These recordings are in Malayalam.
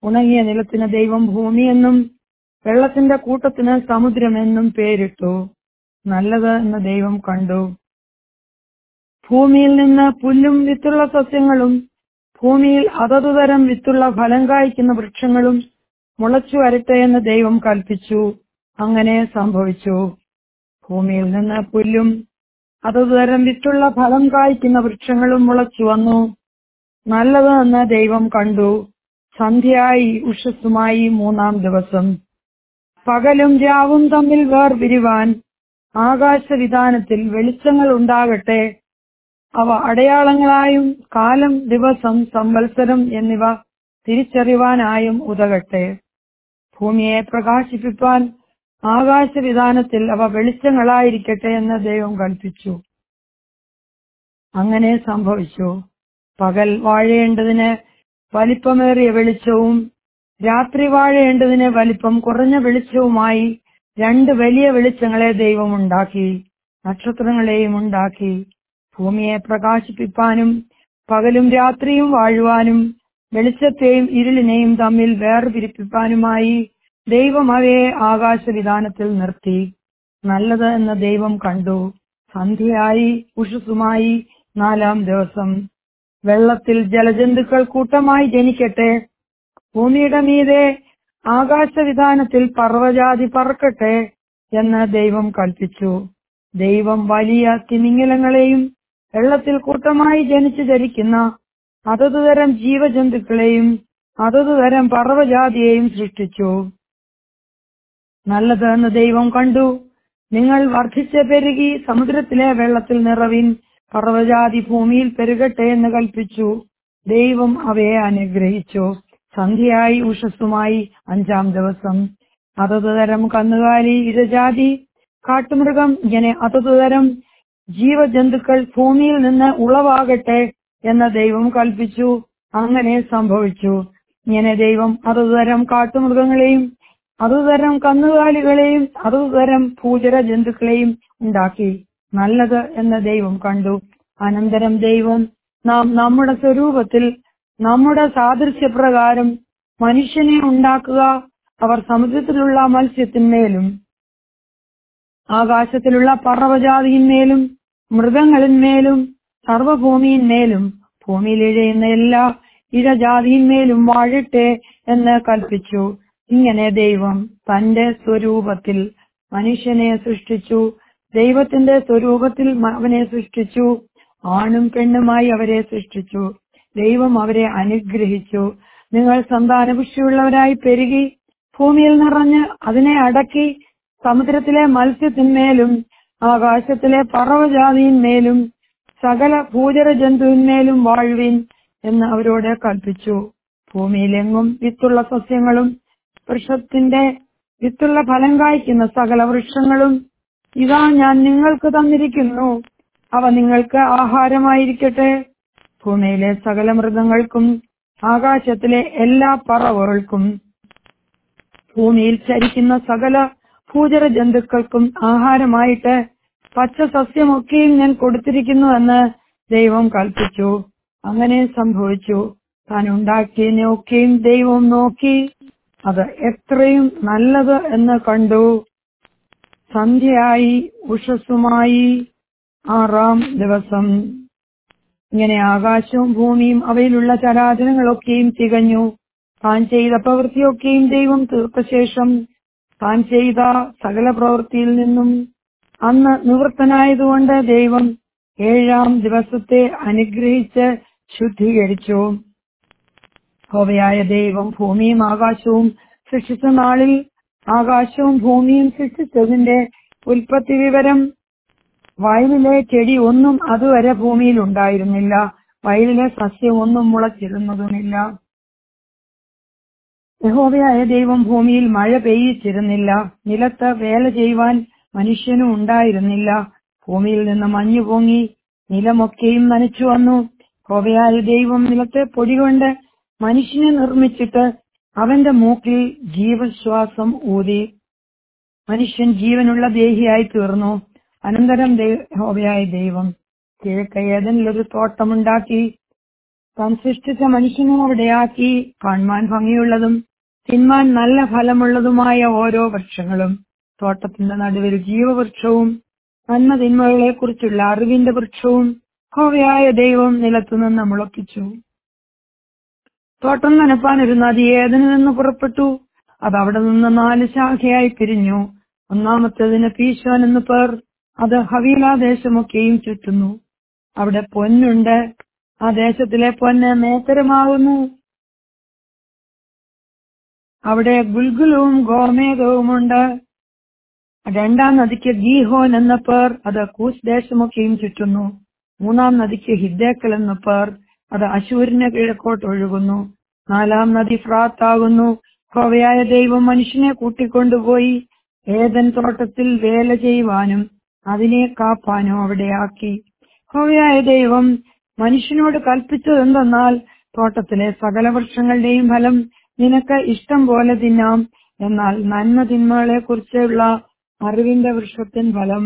ഉണങ്ങിയ നിലത്തിന് ദൈവം ഭൂമിയെന്നും വെള്ളത്തിന്റെ കൂട്ടത്തിന് സമുദ്രമെന്നും പേരിട്ടു നല്ലത് എന്ന് ദൈവം കണ്ടു ഭൂമിയിൽ നിന്ന് പുല്ലും വിത്തുള്ള സസ്യങ്ങളും ഭൂമിയിൽ അതതു തരം വിത്തുള്ള ഫലം കായ്ക്കുന്ന വൃക്ഷങ്ങളും മുളച്ചു വരട്ടെ എന്ന് ദൈവം കൽപ്പിച്ചു അങ്ങനെ സംഭവിച്ചു ഭൂമിയിൽ നിന്ന് പുല്ലും അതതു തരം വിത്തുള്ള ഫലം കായ്ക്കുന്ന വൃക്ഷങ്ങളും മുളച്ചു വന്നു നല്ലത് എന്ന് ദൈവം കണ്ടു സന്ധ്യയായി ഉഷസ്സുമായി മൂന്നാം ദിവസം പകലും രാവും തമ്മിൽ വേർപിരിവാൻ ആകാശവിധാനത്തിൽ വെളിച്ചങ്ങൾ ഉണ്ടാകട്ടെ അവ അടയാളങ്ങളായും കാലം ദിവസം സംവത്സരം എന്നിവ തിരിച്ചറിവാനായും ഉതകട്ടെ ഭൂമിയെ പ്രകാശിപ്പിപ്പാൻ ആകാശവിധാനത്തിൽ അവ വെളിച്ചങ്ങളായിരിക്കട്ടെ എന്ന് ദൈവം കൽപ്പിച്ചു അങ്ങനെ സംഭവിച്ചു പകൽ വാഴേണ്ടതിന് വലിപ്പമേറിയ വെളിച്ചവും രാത്രി വാഴേണ്ടതിന് വലിപ്പം കുറഞ്ഞ വെളിച്ചവുമായി രണ്ട് വലിയ വെളിച്ചങ്ങളെ ദൈവം ഉണ്ടാക്കി നക്ഷത്രങ്ങളെയും ഉണ്ടാക്കി ഭൂമിയെ പ്രകാശിപ്പിപ്പാനും പകലും രാത്രിയും വാഴുവാനും വെളിച്ചത്തെയും ഇരുളിനെയും തമ്മിൽ വേർപിരിപ്പിപ്പാനുമായി ദൈവം അവയെ ആകാശവിധാനത്തിൽ നിർത്തി നല്ലത് എന്ന് ദൈവം കണ്ടു സന്ധ്യയായി ഉഷസുമായി നാലാം ദിവസം വെള്ളത്തിൽ ജലജന്തുക്കൾ കൂട്ടമായി ജനിക്കട്ടെ ഭൂമിയുടെ മീതെ ആകാശവിധാനത്തിൽ പർവ്വജാതി പറക്കട്ടെ എന്ന് ദൈവം കൽപ്പിച്ചു ദൈവം വലിയ തിമിംഗലങ്ങളെയും വെള്ളത്തിൽ കൂട്ടമായി ജനിച്ചു ധരിക്കുന്ന അതതു തരം ജീവജന്തുക്കളെയും അതതു തരം പർവ്വജാതിയെയും സൃഷ്ടിച്ചു നല്ലത് എന്ന് ദൈവം കണ്ടു നിങ്ങൾ വർദ്ധിച്ച് പെരുകി സമുദ്രത്തിലെ വെള്ളത്തിൽ നിറവിൻ പർവ്വജാതി ഭൂമിയിൽ പെരുകട്ടെ എന്ന് കൽപ്പിച്ചു ദൈവം അവയെ അനുഗ്രഹിച്ചു സന്ധ്യയായി ഉഷസ്സുമായി അഞ്ചാം ദിവസം അതതു തരം കന്നുകാലി ഇരജാതി കാട്ടുമൃഗം ഇങ്ങനെ അതതു തരം ജീവജന്തുക്കൾ ഭൂമിയിൽ നിന്ന് ഉളവാകട്ടെ എന്ന് ദൈവം കൽപ്പിച്ചു അങ്ങനെ സംഭവിച്ചു ഇങ്ങനെ ദൈവം അതതുതരം കാട്ടുമൃഗങ്ങളെയും അതതുതരം കന്നുകാലികളെയും അതതുതരം ഭൂചര ജന്തുക്കളെയും ഉണ്ടാക്കി നല്ലത് എന്ന് ദൈവം കണ്ടു അനന്തരം ദൈവം നാം നമ്മുടെ സ്വരൂപത്തിൽ നമ്മുടെ സാദൃശ്യപ്രകാരം മനുഷ്യനെ ഉണ്ടാക്കുക അവർ സമുദ്രത്തിലുള്ള മത്സ്യത്തിന്മേലും ആകാശത്തിലുള്ള പർവ്വജാതിയിന്മേലും മൃഗങ്ങളിന്മേലും സർവഭൂമിയിന്മേലും ഭൂമിയിൽ ഇഴയുന്ന എല്ലാ ഇഴജാതിയിന്മേലും വാഴട്ടെ എന്ന് കൽപ്പിച്ചു ഇങ്ങനെ ദൈവം തന്റെ സ്വരൂപത്തിൽ മനുഷ്യനെ സൃഷ്ടിച്ചു ദൈവത്തിന്റെ സ്വരൂപത്തിൽ മ- അവനെ സൃഷ്ടിച്ചു ആണും പെണ്ണുമായി അവരെ സൃഷ്ടിച്ചു ദൈവം അവരെ അനുഗ്രഹിച്ചു നിങ്ങൾ സന്താനപുഷ്ടിയുള്ളവരായി പെരുകി ഭൂമിയിൽ നിറഞ്ഞ് അതിനെ അടക്കി സമുദ്രത്തിലെ മത്സ്യത്തിന്മേലും ആകാശത്തിലെ പറവജാതിയിന്മേലും സകല ഭൂചര ജന്തുവിന്മേലും വാഴുവിൻ എന്ന് അവരോട് കൽപ്പിച്ചു ഭൂമിയിലെങ്ങും വിത്തുള്ള സസ്യങ്ങളും വൃക്ഷത്തിന്റെ വിത്തുള്ള ഫലം കായ്ക്കുന്ന സകല വൃക്ഷങ്ങളും ഇതാ ഞാൻ നിങ്ങൾക്ക് തന്നിരിക്കുന്നു അവ നിങ്ങൾക്ക് ആഹാരമായിരിക്കട്ടെ ഭൂമിയിലെ സകല മൃഗങ്ങൾക്കും ആകാശത്തിലെ എല്ലാ പറവകൾക്കും ഭൂമിയിൽ ചരിക്കുന്ന സകല ഭൂചര ജന്തുക്കൾക്കും ആഹാരമായിട്ട് പച്ച സസ്യമൊക്കെയും ഞാൻ കൊടുത്തിരിക്കുന്നു എന്ന് ദൈവം കൽപ്പിച്ചു അങ്ങനെ സംഭവിച്ചു താൻ ഉണ്ടാക്കിയതിനെ ഒക്കെയും ദൈവം നോക്കി അത് എത്രയും നല്ലത് എന്ന് കണ്ടു സന്ധ്യയായി ഉഷസ്സുമായി ആറാം ദിവസം ഇങ്ങനെ ആകാശവും ഭൂമിയും അവയിലുള്ള ചരാചരങ്ങളൊക്കെയും തികഞ്ഞു താൻ ചെയ്ത പ്രവൃത്തിയൊക്കെയും ദൈവം തീർത്ത ശേഷം താൻ ചെയ്ത സകല പ്രവൃത്തിയിൽ നിന്നും അന്ന് നിവൃത്തനായതുകൊണ്ട് ദൈവം ഏഴാം ദിവസത്തെ അനുഗ്രഹിച്ച് ശുദ്ധീകരിച്ചു ഹോവയായ ദൈവം ഭൂമിയും ആകാശവും സൃഷ്ടിച്ച നാളിൽ ആകാശവും ഭൂമിയും സൃഷ്ടിച്ചതിന്റെ ഉൽപ്പത്തി വിവരം വയലിലെ ചെടി ഒന്നും അതുവരെ ഭൂമിയിൽ ഉണ്ടായിരുന്നില്ല വയലിലെ സസ്യം ഒന്നും മുളച്ചിരുന്നതുമില്ല യഹോവയായ ദൈവം ഭൂമിയിൽ മഴ പെയ്യിച്ചിരുന്നില്ല നിലത്ത് വേല ചെയ്യുവാൻ മനുഷ്യനും ഉണ്ടായിരുന്നില്ല ഭൂമിയിൽ നിന്ന് മഞ്ഞു പൊങ്ങി നിലമൊക്കെയും നനച്ചു വന്നു ഹോവയായ ദൈവം നിലത്തെ പൊടി കൊണ്ട് മനുഷ്യനെ നിർമ്മിച്ചിട്ട് അവന്റെ മൂക്കിൽ ജീവശ്വാസം ഊതി മനുഷ്യൻ ജീവനുള്ള ദേഹിയായി തീർന്നു അനന്തരം ദൈ- യഹോവയായ ദൈവം കിഴക്ക് ഏതെങ്കിലും ഒരു തോട്ടമുണ്ടാക്കി താൻ സൃഷ്ടിച്ച മനുഷ്യനെ അവിടെയാക്കി കാണുവാൻ ഭംഗിയുള്ളതും തിന്മാൻ നല്ല ഫലമുള്ളതുമായ ഓരോ വൃക്ഷങ്ങളും തോട്ടത്തിന്റെ നടുവിൽ ജീവവൃക്ഷവും നന്മ തിന്മകളെ കുറിച്ചുള്ള അറിവിന്റെ വൃക്ഷവും ഹോവയായ ദൈവം നിലത്തുനിന്ന് മുളപ്പിച്ചു തോട്ടം നനപ്പാൻ ഒരു നദി ഏതിനു നിന്ന് പുറപ്പെട്ടു അത് അവിടെ നിന്ന് നാല് ശാഖയായി പിരിഞ്ഞു ഒന്നാമത്തേതിന് പീശോൻ എന്ന് പേർ അത് ഹവീല ദേശമൊക്കെയും ചുറ്റുന്നു അവിടെ പൊന്നുണ്ട് ആ ദേശത്തിലെ പൊന്ന് മേത്തരമാകുന്നു അവിടെ ഗുൽഗുലവും ഗോമേകവുമുണ്ട് രണ്ടാം നദിക്ക് ഗീഹോൻ എന്ന പേർ അത് കൂസ് ദേശമൊക്കെയും ചുറ്റുന്നു മൂന്നാം നദിക്ക് ഹിദ്ദേക്കൽ എന്ന പേർ അത് അശൂരിന് കിഴക്കോട്ട് ഒഴുകുന്നു നാലാം നദി ഫ്രാത്താകുന്നു ഹോവയായ ദൈവം മനുഷ്യനെ കൂട്ടിക്കൊണ്ടുപോയി ഏതൻ തോട്ടത്തിൽ വേല ചെയ്യുവാനും അതിനെ കാപ്പാനും അവിടെയാക്കി ഹോവയായ ദൈവം മനുഷ്യനോട് കൽപ്പിച്ചത് എന്തെന്നാൽ തോട്ടത്തിലെ സകല വൃക്ഷങ്ങളുടെയും ഫലം നിനക്ക് ഇഷ്ടം പോലെ തിന്നാം എന്നാൽ നന്മ തിന്മകളെ കുറിച്ചുള്ള അറിവിന്റെ വൃക്ഷത്തിൻ ഫലം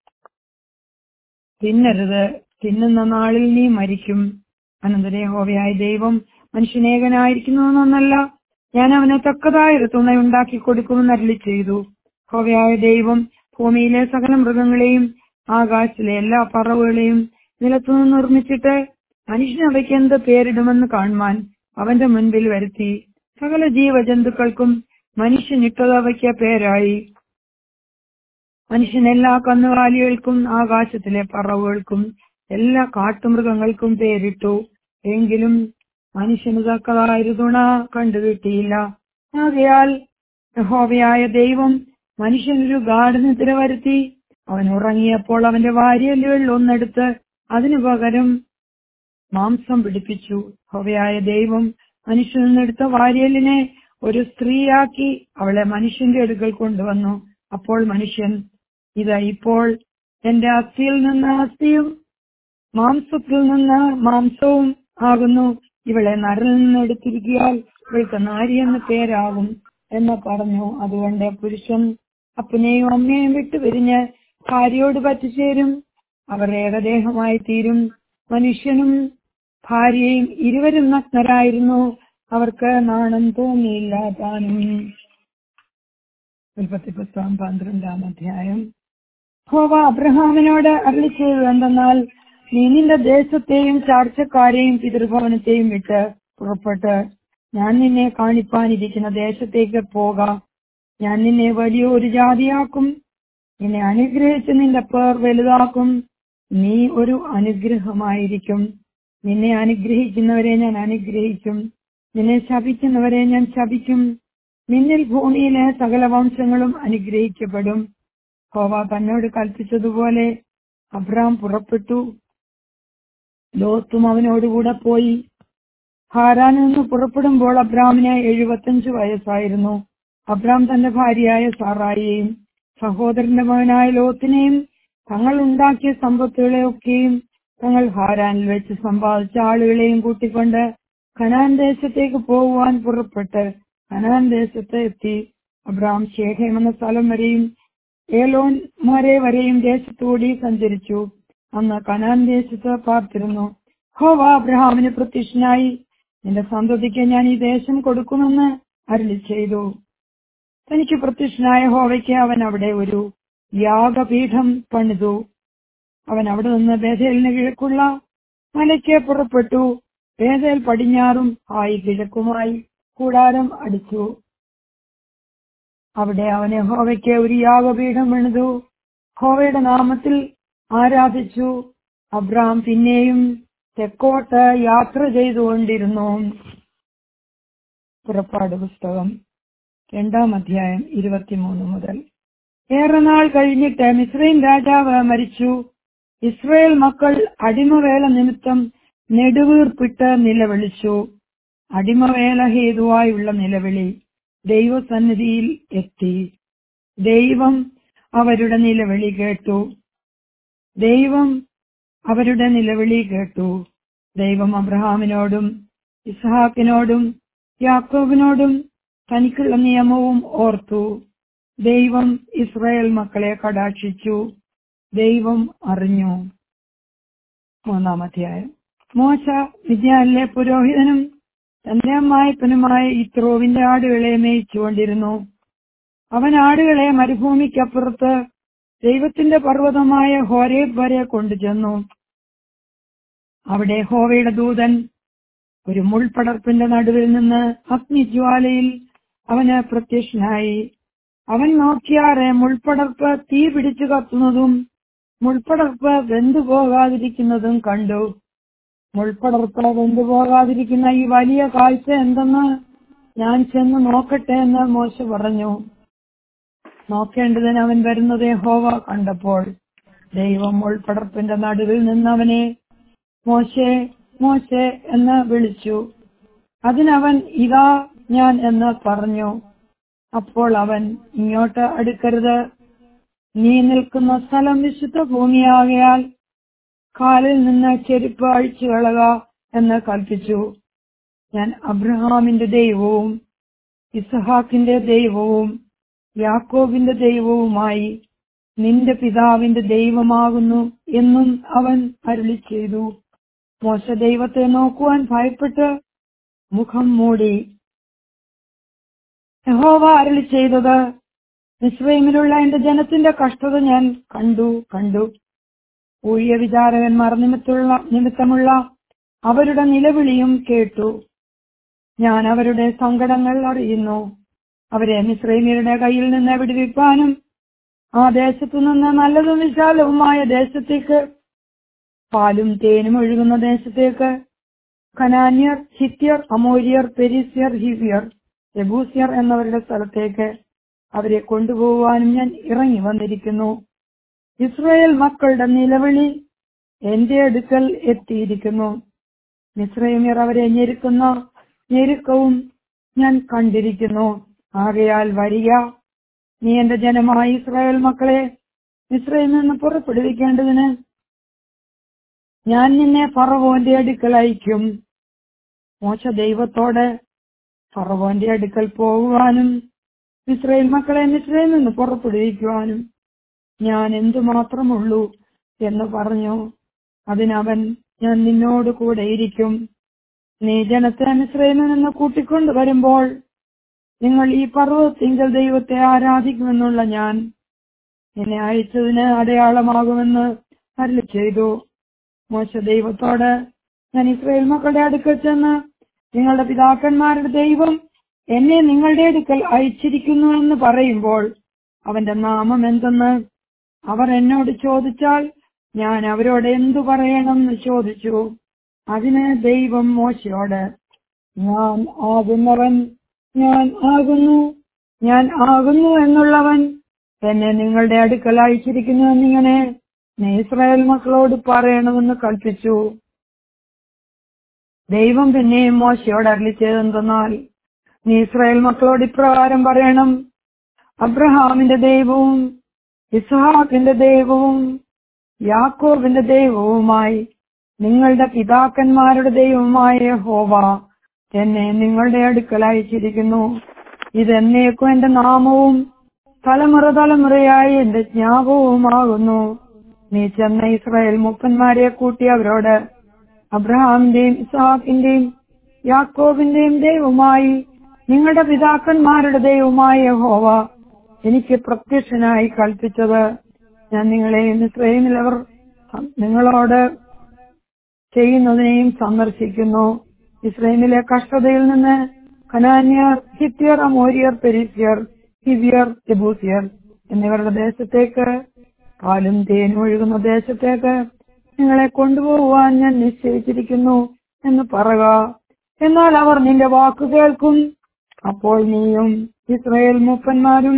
തിന്നരുത് തിന്നുന്ന നാളിൽ നീ മരിക്കും അനന്തരേ ഹോവയായ ദൈവം മനുഷ്യനേകനായിരിക്കുന്നതെന്നല്ല ഞാൻ അവന് തക്കതായൊരു തുണയുണ്ടാക്കി കൊടുക്കുമെന്ന് അരളി ചെയ്തു ഹോവയായ ദൈവം ഭൂമിയിലെ സകല മൃഗങ്ങളെയും ആകാശത്തിലെ എല്ലാ പറവുകളെയും നിലത്തുനിന്ന് നിർമ്മിച്ചിട്ട് മനുഷ്യൻ അവയ്ക്ക് എന്ത് പേരിടുമെന്ന് കാണുവാൻ അവന്റെ മുൻപിൽ വരുത്തി സകല ജീവജന്തുക്കൾക്കും മനുഷ്യൻ ഇട്ടത് അവയ്ക്ക് പേരായി മനുഷ്യൻ എല്ലാ കന്നുകാലികൾക്കും ആകാശത്തിലെ പറവുകൾക്കും എല്ലാ കാട്ടുമൃഗങ്ങൾക്കും പേരിട്ടു എങ്കിലും മനുഷ്യന് തക്കതായൊരു തുണ കണ്ടുകിട്ടിയില്ല ആകയാൽ യഹോവയായ ദൈവം മനുഷ്യനൊരു ഗാഠനിദ്ര വരുത്തി അവൻ ഉറങ്ങിയപ്പോൾ അവന്റെ വാര്യലുകളിൽ ഒന്നെടുത്ത് അതിനു പകരം മാംസം പിടിപ്പിച്ചു ഹോവയായ ദൈവം മനുഷ്യനിൽ നിന്നെടുത്ത വാര്യലിനെ ഒരു സ്ത്രീയാക്കി അവളെ മനുഷ്യന്റെ അടുക്കൽ കൊണ്ടുവന്നു അപ്പോൾ മനുഷ്യൻ ഇത് ഇപ്പോൾ എന്റെ അസ്ഥിയിൽ നിന്ന് അസ്ഥിയും മാംസത്തിൽ നിന്ന് മാംസവും ആകുന്നു ഇവളെ നരിൽ നിന്ന് എടുത്തിരിക്കിയാൽ ഇവൾക്ക് നാരി എന്ന പേരാകും എന്ന് പറഞ്ഞു അതുകൊണ്ട് പുരുഷൻ അപ്പനെയും അമ്മയെയും വിട്ടു പിരിഞ്ഞ് ഭാര്യയോട് പറ്റിച്ചേരും അവർ ഏകദേഹമായി തീരും മനുഷ്യനും ഭാര്യയും ഇരുവരും നഗ്നരായിരുന്നു അവർക്ക് നാണം തോന്നിയില്ല താനും ഉൽപ്പത്തി പുസ്തകം പന്ത്രണ്ടാം അധ്യായം ഹോവ അബ്രഹാമിനോട് അരളി ചെയ്തു എന്തെന്നാൽ നീ നിന്റെ ദേശത്തെയും ചാർച്ചക്കാരെയും പിതൃഭവനത്തെയും വിട്ട് പുറപ്പെട്ട് ഞാൻ നിന്നെ കാണിപ്പാനിരിക്കുന്ന ദേശത്തേക്ക് പോകാം ഞാൻ നിന്നെ വലിയൊരു ജാതിയാക്കും നിന്നെ അനുഗ്രഹിച്ച് നിന്റെ പേർ വലുതാക്കും നീ ഒരു അനുഗ്രഹമായിരിക്കും നിന്നെ അനുഗ്രഹിക്കുന്നവരെ ഞാൻ അനുഗ്രഹിക്കും നിന്നെ ശപിക്കുന്നവരെ ഞാൻ ശപിക്കും നിന്നിൽ ഭൂമിയിലെ സകല വംശങ്ങളും അനുഗ്രഹിക്കപ്പെടും ഹോവ തന്നോട് കൽപ്പിച്ചതുപോലെ അബ്രാം പുറപ്പെട്ടു ലോത്തും അവനോടുകൂടെ പോയി ഹാരാനിൽ നിന്ന് പുറപ്പെടുമ്പോൾ അബ്രാമിന് എഴുപത്തഞ്ചു വയസ്സായിരുന്നു അബ്രാം തന്റെ ഭാര്യയായ സാറായിയെയും സഹോദരന്റെ മകനായ ലോത്തിനെയും തങ്ങൾ ഉണ്ടാക്കിയ സമ്പത്തുകളെയൊക്കെയും തങ്ങൾ ഹാരാനിൽ വെച്ച് സമ്പാദിച്ച ആളുകളെയും കൂട്ടിക്കൊണ്ട് ഖനാൻ ദേശത്തേക്ക് പോകുവാൻ പുറപ്പെട്ട് ഖനാൻ ദേശത്ത് എത്തി അബ്രാം ശേഖം എന്ന സ്ഥലം വരെയും ഏലോൻ മരെ വരെയും ദേശത്തുകൂടി സഞ്ചരിച്ചു അന്ന് കനാൻ ദേശത്ത് പാർത്തിരുന്നു ഹോവ അബ്രഹാമിന് പ്രത്യക്ഷനായി നിന്റെ സന്തതിക്ക് ഞാൻ ഈ ദേശം കൊടുക്കുമെന്ന് അരുളി ചെയ്തു തനിക്ക് പ്രത്യക്ഷനായ ഹോവയ്ക്ക് അവൻ അവിടെ ഒരു യാഗപീഠം പണിതു അവൻ അവിടെ നിന്ന് ബേഥേലിന് കിഴക്കുള്ള മലയ്ക്ക് പുറപ്പെട്ടു ബേഥേൽ പടിഞ്ഞാറും ആയി കിഴക്കുമായി കൂടാരം അടിച്ചു അവിടെ അവന് ഹോവയ്ക്ക് ഒരു യാഗപീഠം പണിതു ഹോവയുടെ നാമത്തിൽ ആരാധിച്ചു അബ്രാം പിന്നെയും തെക്കോട്ട് യാത്ര ചെയ്തുകൊണ്ടിരുന്നു പുറപ്പാട് പുസ്തകം രണ്ടാം അധ്യായം ഇരുപത്തിമൂന്ന് മുതൽ ഏറെ നാൾ കഴിഞ്ഞിട്ട് മിസ്രൈം രാജാവ് മരിച്ചു ഇസ്രയേൽ മക്കൾ അടിമവേല നിമിത്തം നെടുവീർപ്പിട്ട് നിലവിളിച്ചു അടിമവേല ഹേതുവായുള്ള നിലവിളി ദൈവസന്നിധിയിൽ എത്തി ദൈവം അവരുടെ നിലവിളി കേട്ടു ദൈവം അവരുടെ നിലവിളി കേട്ടു ദൈവം അബ്രഹാമിനോടും ഇസ്ഹാക്കിനോടും യാക്കോബിനോടും തനിക്കുള്ള നിയമവും ഓർത്തു ദൈവം ഇസ്രായേൽ മക്കളെ കടാക്ഷിച്ചു ദൈവം അറിഞ്ഞു മൂന്നാം അധ്യായം മോശ വിദ്യാനിലെ പുരോഹിതനും തന്റെ അമ്മായപ്പനുമായ ഇത്രോവിന്റെ ആടുകളെ മേയിച്ചുകൊണ്ടിരുന്നു അവൻ ആടുകളെ മരുഭൂമിക്കപ്പുറത്ത് ദൈവത്തിന്റെ പർവ്വതമായ ഹോരേബ് വരെ കൊണ്ടുചെന്നു അവിടെ ഹോവയുടെ ദൂതൻ ഒരു മുൾപടർപ്പിന്റെ നടുവിൽ നിന്ന് അഗ്നിജ്വാലയിൽ അവന് പ്രത്യക്ഷനായി അവൻ നോക്കിയാറെ മുൾപടർപ്പ് തീ പിടിച്ചു കത്തുന്നതും മുൾപടർപ്പ് വെന്തുപോകാതിരിക്കുന്നതും കണ്ടു മുൾപടർപ്പ് വെന്തുപോകാതിരിക്കുന്ന ഈ വലിയ കാഴ്ച എന്തെന്ന് ഞാൻ ചെന്ന് നോക്കട്ടെ എന്ന് മോശ പറഞ്ഞു നോക്കേണ്ടതിന് അവൻ വരുന്നത് ഹോവ കണ്ടപ്പോൾ ദൈവം മുൾപടർപ്പിന്റെ നടുവിൽ നിന്ന് അവനെ മോശെ മോശെ എന്ന് വിളിച്ചു അതിനവൻ ഇതാ ഞാൻ എന്ന് പറഞ്ഞു അപ്പോൾ അവൻ ഇങ്ങോട്ട് അടുക്കരുത് നീ നിൽക്കുന്ന സ്ഥലം വിശുദ്ധ ഭൂമിയാകയാൽ കാലിൽ നിന്ന് ചെരുപ്പ് അഴിച്ചു കളക എന്ന് കൽപ്പിച്ചു ഞാൻ അബ്രഹാമിന്റെ ദൈവവും ഇസഹാക്കിന്റെ ദൈവവും യാക്കോബിന്റെ ദൈവവുമായി നിന്റെ പിതാവിന്റെ ദൈവമാകുന്നു എന്നും അവൻ അരുളി ചെയ്തു മോശ ദൈവത്തെ നോക്കുവാൻ ഭയപ്പെട്ട് മുഖം മൂടി യഹോവ അരുളി ചെയ്തത് മിസ്രൈമിലുള്ള എന്റെ ജനത്തിന്റെ കഷ്ടത ഞാൻ കണ്ടു കണ്ടു ഊഴിയ വിചാരകന്മാർ നിമിത്തമുള്ള നിമിത്തമുള്ള അവരുടെ നിലവിളിയും കേട്ടു ഞാൻ അവരുടെ സങ്കടങ്ങൾ അറിയുന്നു അവരെ മിശ്രൈമിയരുടെ കയ്യിൽ നിന്ന് വിടുവിപ്പാനും ആ ദേശത്തു നിന്ന് നല്ലതും വിശാലവുമായ ദേശത്തേക്ക് പാലും തേനും ഒഴുകുന്ന ദേശത്തേക്ക് ഖനാന്യർ ഹിത്യർ അമോര്യർ പെരിസ്യർ ഹിവിയർ യബൂസ്യർ എന്നവരുടെ സ്ഥലത്തേക്ക് അവരെ കൊണ്ടുപോകുവാനും ഞാൻ ഇറങ്ങി വന്നിരിക്കുന്നു ഇസ്രായേൽ മക്കളുടെ നിലവിളി എന്റെ അടുക്കൽ എത്തിയിരിക്കുന്നു മിശ്രൈമ്യർ അവരെ ഞെരുക്കുന്ന ഞെരുക്കവും ഞാൻ കണ്ടിരിക്കുന്നു ആകയാൽ വരിക നീ എന്റെ ജനമായ ഇസ്രായേൽ മക്കളെ മിശ്രയിൽ നിന്ന് പുറപ്പെടുവിക്കേണ്ടതിന് ഞാൻ നിന്നെ ഫറവോന്റെ അടുക്കൽ അയക്കും മോശ ദൈവത്തോട് ഫറവോന്റെ അടുക്കൽ പോകുവാനും ഇസ്രായേൽ മക്കളെ മിശ്രയിൽ നിന്ന് പുറപ്പെടുവിക്കുവാനും ഞാൻ എന്തുമാത്രമുള്ളൂ എന്ന് പറഞ്ഞു അതിനവൻ ഞാൻ നിന്നോട് കൂടെ ഇരിക്കും നീ ജനത്തെ മിശ്രയിൽ നിന്ന് കൂട്ടിക്കൊണ്ടു വരുമ്പോൾ നിങ്ങൾ ഈ പർവ്വതത്തിങ്കൽ ദൈവത്തെ ആരാധിക്കുമെന്നുള്ള ഞാൻ എന്നെ അയച്ചതിന് അടയാളമാകുമെന്ന് അരുളി ചെയ്തു മോശ ദൈവത്തോട് ഞാൻ ഇസ്രായേൽ മക്കളുടെ അടുക്കൽ ചെന്ന് നിങ്ങളുടെ പിതാക്കന്മാരുടെ ദൈവം എന്നെ നിങ്ങളുടെ അടുക്കൽ അയച്ചിരിക്കുന്നു എന്ന് പറയുമ്പോൾ അവന്റെ നാമം എന്തെന്ന് അവർ എന്നോട് ചോദിച്ചാൽ ഞാൻ അവരോട് എന്തു പറയണമെന്ന് ചോദിച്ചു അതിന് ദൈവം മോശയോട് ഞാൻ ആകുന്നവൻ ഞാൻ ആകുന്നു ഞാൻ ആകുന്നു എന്നുള്ളവൻ എന്നെ നിങ്ങളുടെ അടുക്കൽ അയച്ചിരിക്കുന്നു എന്നിങ്ങനെ നീ ഇസ്രായേൽ മക്കളോട് പറയണമെന്ന് കൽപ്പിച്ചു ദൈവം പിന്നെയും മോശയോട് അരളി ചെയ്തെന്തെന്നാൽ നീ ഇസ്രായേൽ മക്കളോട് ഇപ്രകാരം പറയണം അബ്രഹാമിന്റെ ദൈവവും ഇസ്ഹാഖിന്റെ ദൈവവും യാക്കോബിന്റെ ദൈവവുമായി നിങ്ങളുടെ പിതാക്കന്മാരുടെ ദൈവമായ ഹോവ എന്നെ നിങ്ങളുടെ അടുക്കൽ അയച്ചിരിക്കുന്നു ഇതെന്നേക്കും എന്റെ നാമവും തലമുറ തലമുറയായി എന്റെ ജ്ഞാപകവുമാകുന്നു നീ ചെന്ന ഇസ്രായേൽ മുപ്പന്മാരെ കൂട്ടി അവരോട് അബ്രഹാമിന്റെയും ഇസാഖിന്റെയും യാക്കോബിന്റെയും ദൈവമായി നിങ്ങളുടെ പിതാക്കന്മാരുടെ ദൈവമായ ഹോവ എനിക്ക് പ്രത്യക്ഷനായി കൽപ്പിച്ചത് ഞാൻ നിങ്ങളെ ഇസ്രയേലിൽ അവർ നിങ്ങളോട് ചെയ്യുന്നതിനെയും സന്ദർശിക്കുന്നു ഇസ്രയേലിലെ കഷ്ടതയിൽ നിന്ന് ഖനാന്യർ ഹിത്യർ അമോരിയർ പെരിസ്യർ ഹിവിയർ ജബൂസിയർ എന്നിവരുടെ ദേശത്തേക്ക് പാലും തേനും ഒഴുകുന്ന ദേശത്തേക്ക് നിങ്ങളെ കൊണ്ടുപോകുവാൻ ഞാൻ നിശ്ചയിച്ചിരിക്കുന്നു എന്ന് പറയുക എന്നാൽ അവർ നിന്റെ വാക്കു കേൾക്കും അപ്പോൾ നീയും ഇസ്രയേൽ മൂപ്പന്മാരും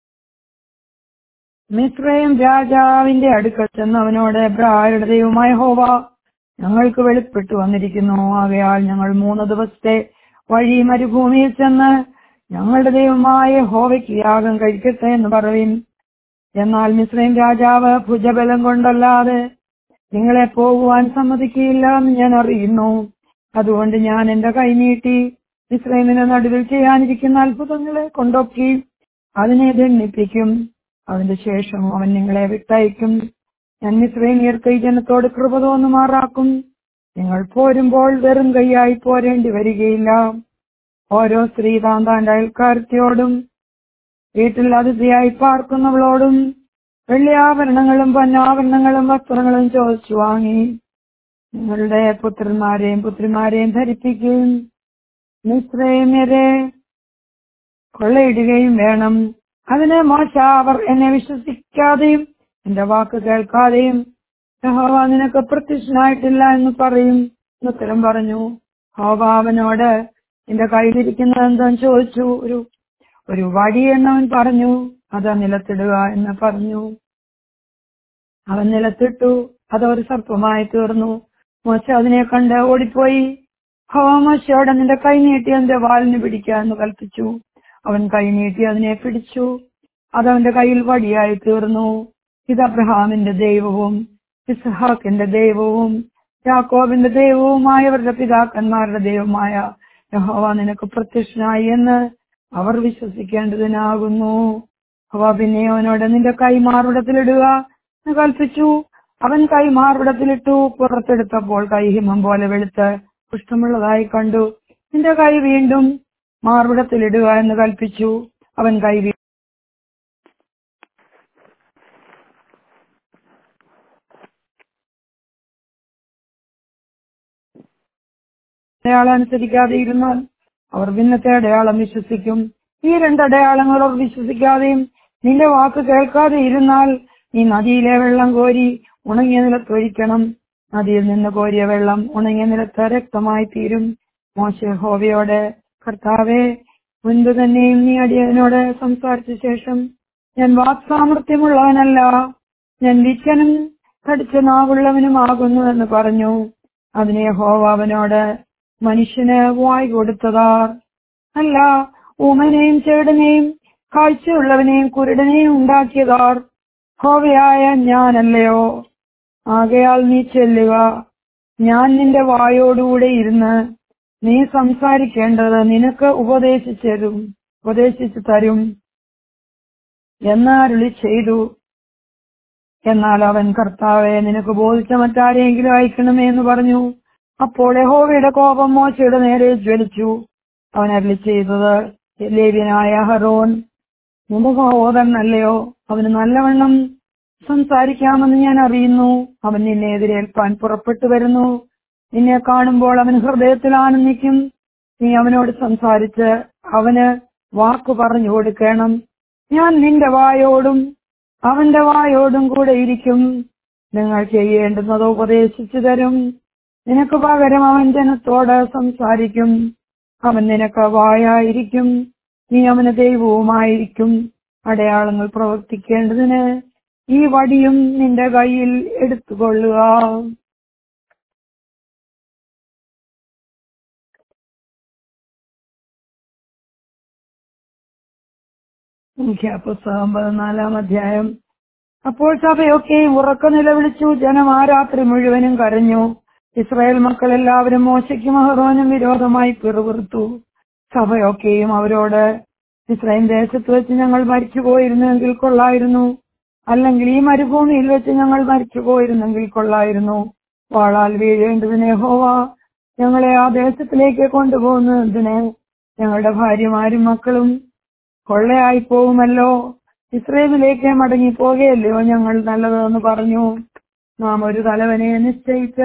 മിശ്രയും രാജാവിന്റെ അടുക്കൽ ചെന്ന് അവനോട് എബ്രായുടെ ദൈവമായ ഹോവ ഞങ്ങൾക്ക് വെളിപ്പെട്ടു വന്നിരിക്കുന്നു ആകയാൽ ഞങ്ങൾ മൂന്ന് ദിവസത്തെ വഴി മരുഭൂമിയിൽ ചെന്ന് ഞങ്ങളുടെ ദൈവമായ ഹോവയ്ക്ക് യാഗം കഴിക്കട്ടെ എന്ന് പറയും എന്നാൽ മിശ്രയും രാജാവ് ഭുജബലം കൊണ്ടല്ലാതെ നിങ്ങളെ പോകുവാൻ സമ്മതിക്കുകയില്ല എന്ന് ഞാൻ അറിയുന്നു അതുകൊണ്ട് ഞാൻ എന്റെ കൈ നീട്ടി ഇസ്രൈമിന്റെ നടുവിൽ ചെയ്യാനിരിക്കുന്ന അത്ഭുതങ്ങളെ കൊണ്ടൊക്കി അതിനെ ദണ്ണിപ്പിക്കും അതിന്റെ ശേഷം അവൻ നിങ്ങളെ വിട്ടയക്കും ഞാൻ ഇസ്രൈമിയർക്ക് ഈ ജനത്തോട് കൃപ തോന്നുമാറാക്കും നിങ്ങൾ പോരുമ്പോൾ വെറും കൈയായി പോരേണ്ടി വരികയില്ല ഓരോ സ്ത്രീ താൻ താന്റെ അയൽക്കാരത്തിയോടും വീട്ടിൽ അതിഥിയായി പാർക്കുന്നവളോടും വെള്ളിയാഭരണങ്ങളും പൊന്നാഭരണങ്ങളും വസ്ത്രങ്ങളും ചോദിച്ചു വാങ്ങി നിങ്ങളുടെ പുത്രന്മാരെയും പുത്രിമാരെയും ധരിപ്പിക്കുകയും മിശ്രൈമ്യരെ കൊള്ളയിടുകയും വേണം അതിന് മോശ അവർ എന്നെ വിശ്വസിക്കാതെയും എന്റെ വാക്ക് കേൾക്കാതെയും യഹോവ നിനക്ക് പ്രത്യക്ഷനായിട്ടില്ല എന്ന് പറയും എന്ന് ഉത്തരം പറഞ്ഞു ഹോവ അവനോട് നിന്റെ കയ്യിലിരിക്കുന്നത് എന്താന്ന് ചോദിച്ചു ഒരു ഒരു വടി എന്നവൻ പറഞ്ഞു അത് നിലത്തിടുക എന്ന് പറഞ്ഞു അവൻ നിലത്തിട്ടു അത് ഒരു സർപ്പമായി തീർന്നു മോശ അതിനെ കണ്ട് ഓടിപ്പോയി ഹോവ മോശയോടെ നിന്റെ കൈ നീട്ടി അതിന്റെ വാലിന് പിടിക്കുക എന്ന് കൽപ്പിച്ചു അവൻ കൈ നീട്ടി അതിനെ പിടിച്ചു അതവന്റെ കയ്യിൽ വടിയായി തീർന്നു ഇത് അബ്രഹാമിന്റെ ദൈവവും ഇസ്ഹാക്കിന്റെ ദൈവവും യാക്കോബിന്റെ ദൈവവുമായവരുടെ പിതാക്കന്മാരുടെ ദൈവമായ യഹോവ നിനക്ക് പ്രത്യക്ഷനായി എന്ന് അവർ വിശ്വസിക്കേണ്ടതിനാകുന്നു അവ പിന്നെ അവനോട് നിന്റെ കൈ മാറുടത്തിലിടുക എന്ന് കൽപ്പിച്ചു അവൻ കൈ മാറുടത്തിലിട്ടു പുറത്തെടുത്തപ്പോൾ കൈ ഹിമം പോലെ വെളുത്ത് പുഷ്ടമുള്ളതായി കണ്ടു നിന്റെ കൈ വീണ്ടും മാറുടത്തിലിടുക എന്ന് കൽപ്പിച്ചു അവൻ കൈ വീ- അടയാളം അനുസരിക്കാതെ ഇരുന്നാൽ അവർ ഭിന്നത്തെ അടയാളം വിശ്വസിക്കും ഈ രണ്ട് അടയാളങ്ങൾ അവർ വിശ്വസിക്കാതെയും നിന്റെ വാക്ക് കേൾക്കാതെ ഇരുന്നാൽ നീ നദിയിലെ വെള്ളം കോരി ഉണങ്ങിയ നിലത്തൊഴിക്കണം നദിയിൽ നിന്ന് കോരിയ വെള്ളം ഉണങ്ങിയ നിലത്ത് രക്തമായി തീരും മോശ ഹോവയോട് കർത്താവെ മുൻപ് തന്നെയും നീ അടിയനോട് സംസാരിച്ച ശേഷം ഞാൻ വാക്സാമർത്ഥ്യമുള്ളവനല്ല ഞാൻ വിച്ചനും കടിച്ച നാവുള്ളവനുമാകുന്നു എന്ന് പറഞ്ഞു അതിനെ ഹോവ അവനോട് മനുഷ്യന് വായ് കൊടുത്തതാർ അല്ല ഊമനെയും ചേടനെയും കാഴ്ചയുള്ളവനെയും കുരുടനെയും ഉണ്ടാക്കിയതാർ ഹോവയായ ഞാനല്ലയോ ആകയാൽ നീ ചെല്ലുക ഞാൻ നിന്റെ വായോടുകൂടെ ഇരുന്ന് നീ സംസാരിക്കേണ്ടത് നിനക്ക് ഉപദേശിച്ചു തരും ഉപദേശിച്ചു തരും എന്നരുളി ചെയ്തു എന്നാൽ അവൻ കർത്താവെ നിനക്ക് ബോധിച്ച മറ്റാരെങ്കിലും അയക്കണമേ എന്ന് പറഞ്ഞു അപ്പോൾ യഹോവയുടെ കോപം മോശയുടെ നേരെ ജ്വലിച്ചു അവൻ അരളി ചെയ്തത് ലേവ്യനായ ഹറോൻ നിന്റെ സഹോദരനല്ലയോ അവന് നല്ലവണ്ണം സംസാരിക്കാമെന്ന് ഞാൻ അറിയുന്നു അവൻ നിന്നെ എതിരേൽപ്പാൻ പുറപ്പെട്ടു വരുന്നു നിന്നെ കാണുമ്പോൾ അവൻ ഹൃദയത്തിൽ ആനന്ദിക്കും നീ അവനോട് സംസാരിച്ച് അവന് വാക്ക് പറഞ്ഞു കൊടുക്കണം ഞാൻ നിന്റെ വായോടും അവന്റെ വായോടും കൂടെ ഇരിക്കും നിങ്ങൾ ചെയ്യേണ്ടുന്നത് ഉപദേശിച്ചു തരും നിനക്ക് പകരം അവൻ ജനത്തോട് സംസാരിക്കും അവൻ നിനക്ക് വായായിരിക്കും നീ അവന് ദൈവവുമായിരിക്കും അടയാളങ്ങൾ പ്രവർത്തിക്കേണ്ടതിന് ഈ വടിയും നിന്റെ കയ്യിൽ എടുത്തുകൊള്ളുക പുസ്തകം പതിനാലാം അധ്യായം അപ്പോൾ സഭയൊക്കെയും ഉറക്ക നിലവിളിച്ചു ജനം ആ രാത്രി മുഴുവനും കരഞ്ഞു ഇസ്രായേൽ മക്കൾ എല്ലാവരും മോശയ്ക്കും അഹ്റോനും വിരോധമായി പിറുപിറുത്തു സഭയൊക്കെയും അവരോട് ഇസ്രായേൽ ദേശത്ത് വെച്ച് ഞങ്ങൾ മരിച്ചു പോയിരുന്നെങ്കിൽ കൊള്ളായിരുന്നു അല്ലെങ്കിൽ ഈ മരുഭൂമിയിൽ വെച്ച് ഞങ്ങൾ മരിച്ചു പോയിരുന്നെങ്കിൽ കൊള്ളായിരുന്നു വാളാൽ വീഴേണ്ടതിനെ ഹോവ ഞങ്ങളെ ആ ദേശത്തിലേക്ക് കൊണ്ടുപോകുന്നതിന് ഞങ്ങളുടെ ഭാര്യമാരും മക്കളും കൊള്ളയായി പോകുമല്ലോ ഇസ്രയേലിലേക്ക് മടങ്ങി പോകുകയല്ലയോ ഞങ്ങൾ നല്ലതെന്ന് പറഞ്ഞു നാം ഒരു തലവനെ നിശ്ചയിച്ച്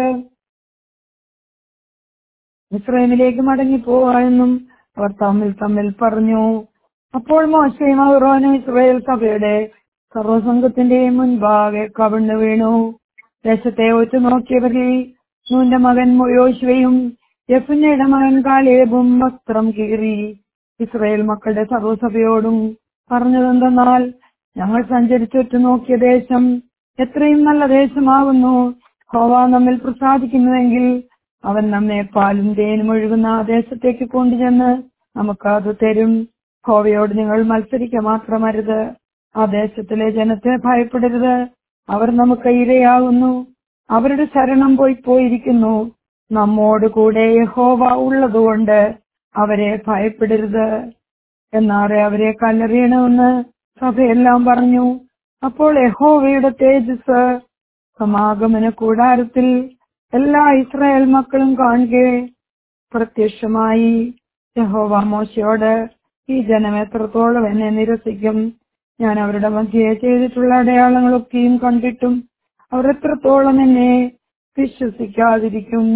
ഇസ്രയേലിലേക്ക് മടങ്ങി പോവാമെന്നും അവർ തമ്മിൽ തമ്മിൽ പറഞ്ഞു അപ്പോൾ മോശയും അഹ്റോനും ഇസ്രയേൽ സഭയുടെ സർവസംഘത്തിന്റെയും മുൻപാകെ കവിണ്ണു വീണു ദേശത്തെ ഒറ്റുനോക്കിയവരിൽ നൂന്റെ മകൻ യോശുവയും യഫുന്നയുടെ മകൻ കാലേബും വസ്ത്രം കീറി ഇസ്രയേൽ മക്കളുടെ സർവ്വസഭയോടും പറഞ്ഞതെന്തെന്നാൽ ഞങ്ങൾ സഞ്ചരിച്ചൊറ്റു നോക്കിയ ദേശം എത്രയും നല്ല ദേശമാകുന്നു ഹോവ നമ്മിൽ പ്രസാദിക്കുന്നുവെങ്കിൽ അവൻ നമ്മെ പാലും തേനും ഒഴുകുന്ന ആ ദേശത്തേക്ക് കൊണ്ടുചെന്ന് നമുക്ക് അത് തരും ഹോവയോട് നിങ്ങൾ മത്സരിക്കുക മാത്രമരുത് ആ ദേശത്തിലെ ജനത്തെ ഭയപ്പെടരുത് അവർ നമുക്ക് ഇരയാകുന്നു അവരുടെ ശരണം പോയി പോയിരിക്കുന്നു നമ്മോട് കൂടെ യഹോവ ഉള്ളതുകൊണ്ട് അവരെ ഭയപ്പെടരുത് എന്നാറെ അവരെ കല്ലെറിയണമെന്ന് സഭയെല്ലാം പറഞ്ഞു അപ്പോൾ യഹോവയുടെ തേജസ് സമാഗമന കൂടാരത്തിൽ എല്ലാ ഇസ്രായേൽ മക്കളും കാണുകയെ പ്രത്യക്ഷമായി യഹോവ മോശയോട് ഈ ജനം എത്രത്തോളം എന്നെ നിരസിക്കും ഞാൻ അവരുടെ മധ്യയെ ചെയ്തിട്ടുള്ള അടയാളങ്ങളൊക്കെയും കണ്ടിട്ടും അവർ എത്രത്തോളം എന്നെ വിശ്വസിക്കാതിരിക്കും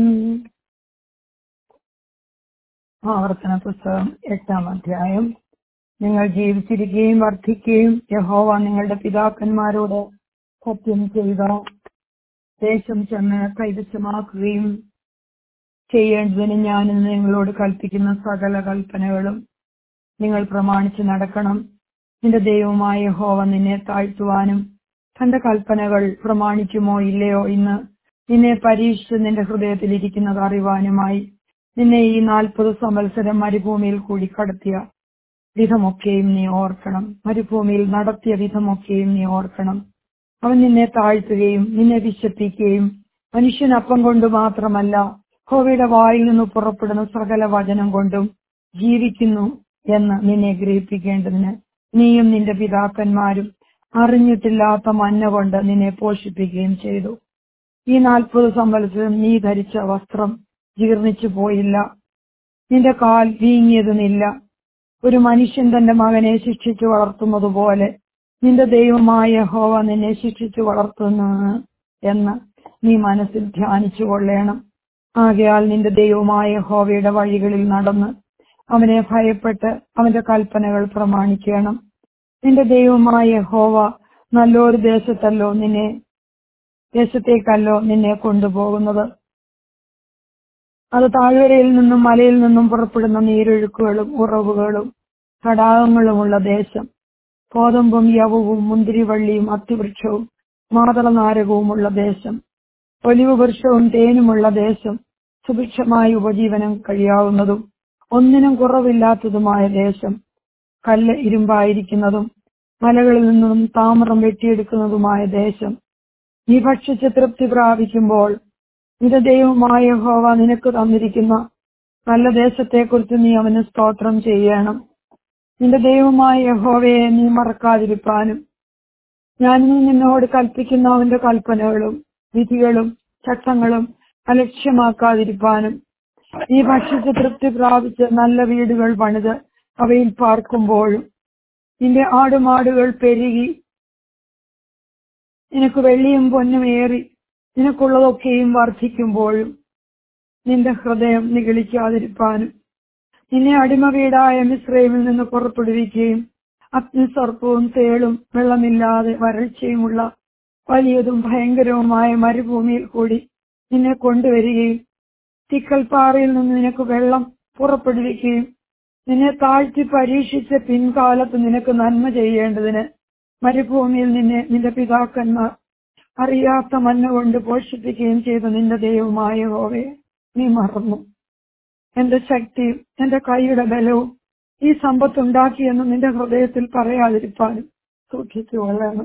ആവർത്തന പുസ്തകം എട്ടാം അധ്യായം നിങ്ങൾ ജീവിച്ചിരിക്കുകയും വർദ്ധിക്കുകയും യഹോവ നിങ്ങളുടെ പിതാക്കന്മാരോട് സത്യം ചെയ്ത ദേശം ചെന്ന് കൈവശമാക്കുകയും ചെയ്യേണ്ടതിന് ഞാൻ ഇന്ന് നിങ്ങളോട് കൽപ്പിക്കുന്ന സകല കൽപ്പനകളും നിങ്ങൾ പ്രമാണിച്ച് നടക്കണം നിന്റെ ദൈവമായ യഹോവ നിന്നെ താഴ്ത്തുവാനും തന്റെ കൽപ്പനകൾ പ്രമാണിക്കുമോ ഇല്ലയോ ഇന്ന് നിന്നെ പരീക്ഷിച്ച് നിന്റെ ഹൃദയത്തിലിരിക്കുന്നത് അറിവാനുമായി നിന്നെ ഈ നാൽപ്പത് സംവത്സരം മരുഭൂമിയിൽ കൂടി കടത്തിയ വിധമൊക്കെയും നീ ഓർക്കണം മരുഭൂമിയിൽ നടത്തിയ വിധമൊക്കെയും നീ ഓർക്കണം അവൻ നിന്നെ താഴ്ത്തുകയും നിന്നെ വിശപ്പിക്കുകയും മനുഷ്യൻ അപ്പം കൊണ്ട് മാത്രമല്ല ഹോവയുടെ വായിൽ നിന്ന് പുറപ്പെടുന്ന സകല വചനം കൊണ്ടും ജീവിക്കുന്നു എന്ന് നിന്നെ ഗ്രഹിപ്പിക്കേണ്ടതിന് നീയും നിന്റെ പിതാക്കന്മാരും അറിഞ്ഞിട്ടില്ലാത്ത മഞ്ഞ കൊണ്ട് നിന്നെ പോഷിപ്പിക്കുകയും ചെയ്തു ഈ നാൽപ്പത് സംവത്സരം നീ ധരിച്ച വസ്ത്രം ജീർണിച്ചു പോയില്ല നിന്റെ കാൽ വീങ്ങിയതുമില്ല ഒരു മനുഷ്യൻ തന്റെ മകനെ ശിക്ഷിച്ചു വളർത്തുന്നത് പോലെ നിന്റെ ദൈവമായ ഹോവ നിന്നെ ശിക്ഷിച്ചു വളർത്തുന്നു എന്ന് നീ മനസ്സിൽ ധ്യാനിച്ചു കൊള്ളേണം ആകയാൽ നിന്റെ ദൈവമായ ഹോവയുടെ വഴികളിൽ നടന്ന് അവനെ ഭയപ്പെട്ട് അവന്റെ കൽപ്പനകൾ പ്രമാണിക്കണം നിന്റെ ദൈവമായ ഹോവ നല്ലൊരു ദേശത്തല്ലോ നിന്നെ ദേശത്തേക്കല്ലോ നിന്നെ കൊണ്ടുപോകുന്നത് അത് താഴ്വരയിൽ നിന്നും മലയിൽ നിന്നും പുറപ്പെടുന്ന നീരൊഴുക്കുകളും ഉറവുകളും തടാകങ്ങളുമുള്ള ദേശം കോതമ്പും യവവും മുന്തിരിവള്ളിയും അത്തിവൃക്ഷവും മാതളനാരകവുമുള്ള ദേശം ഒലിവ് വൃക്ഷവും തേനുമുള്ള ദേശം സുഭിക്ഷമായ ഉപജീവനം കഴിയാവുന്നതും ഒന്നിനും കുറവില്ലാത്തതുമായ ദേശം കല്ല് ഇരുമ്പായിരിക്കുന്നതും മലകളിൽ നിന്നും താമ്രം വെട്ടിയെടുക്കുന്നതുമായ ദേശം നീ ഭക്ഷിച്ച് തൃപ്തി പ്രാപിക്കുമ്പോൾ നിന്റെ ദൈവമായ ഹോവ നിനക്ക് തന്നിരിക്കുന്ന നല്ല ദേശത്തെക്കുറിച്ച് നീ അവന് സ്തോത്രം ചെയ്യണം നിന്റെ ദൈവമായ യഹോവയെ നീ മറക്കാതിരിപ്പാനും ഞാനിന്ന് നിന്നോട് കൽപ്പിക്കുന്ന അവന്റെ കൽപ്പനകളും വിധികളും ചട്ടങ്ങളും അലക്ഷ്യമാക്കാതിരിപ്പാനും നീ ഭക്ഷിച്ച് തൃപ്തി പ്രാപിച്ച് നല്ല വീടുകൾ പണിത് അവയിൽ പാർക്കുമ്പോഴും നിന്റെ ആടുമാടുകൾ പെരുകി നിനക്ക് വെള്ളിയും പൊന്നും ഏറി നിനക്കുള്ളതൊക്കെയും വർദ്ധിക്കുമ്പോഴും നിന്റെ ഹൃദയം നിഗളിക്കാതിരിപ്പാനും നിന്നെ അടിമ വീടായ മിശ്രൈമിൽ നിന്ന് പുറപ്പെടുവിക്കുകയും അഗ്നിസർപ്പവും തേളും വെള്ളമില്ലാതെ വരൾച്ചയുമുള്ള വലിയതും ഭയങ്കരവുമായ മരുഭൂമിയിൽ കൂടി നിന്നെ കൊണ്ടുവരികയും തിക്കൽപ്പാറയിൽ നിന്ന് നിനക്ക് വെള്ളം പുറപ്പെടുവിക്കുകയും നിന്നെ താഴ്ത്തി പരീക്ഷിച്ച് പിൻകാലത്ത് നിനക്ക് നന്മ ചെയ്യേണ്ടതിന് മരുഭൂമിയിൽ നിന്നെ നിന്റെ പിതാക്കന്മാർ അറിയാത്ത മഞ്ഞ കൊണ്ട് പോഷിപ്പിക്കുകയും ചെയ്ത നിന്റെ ദൈവമായ ഹോവയെ നീ മറന്നു എന്റെ ശക്തിയും എന്റെ കൈയുടെ ബലവും ഈ സമ്പത്തുണ്ടാക്കിയെന്ന് നിന്റെ ഹൃദയത്തിൽ പറയാതിരിപ്പാനും സൂക്ഷിച്ചു കൊള്ളണം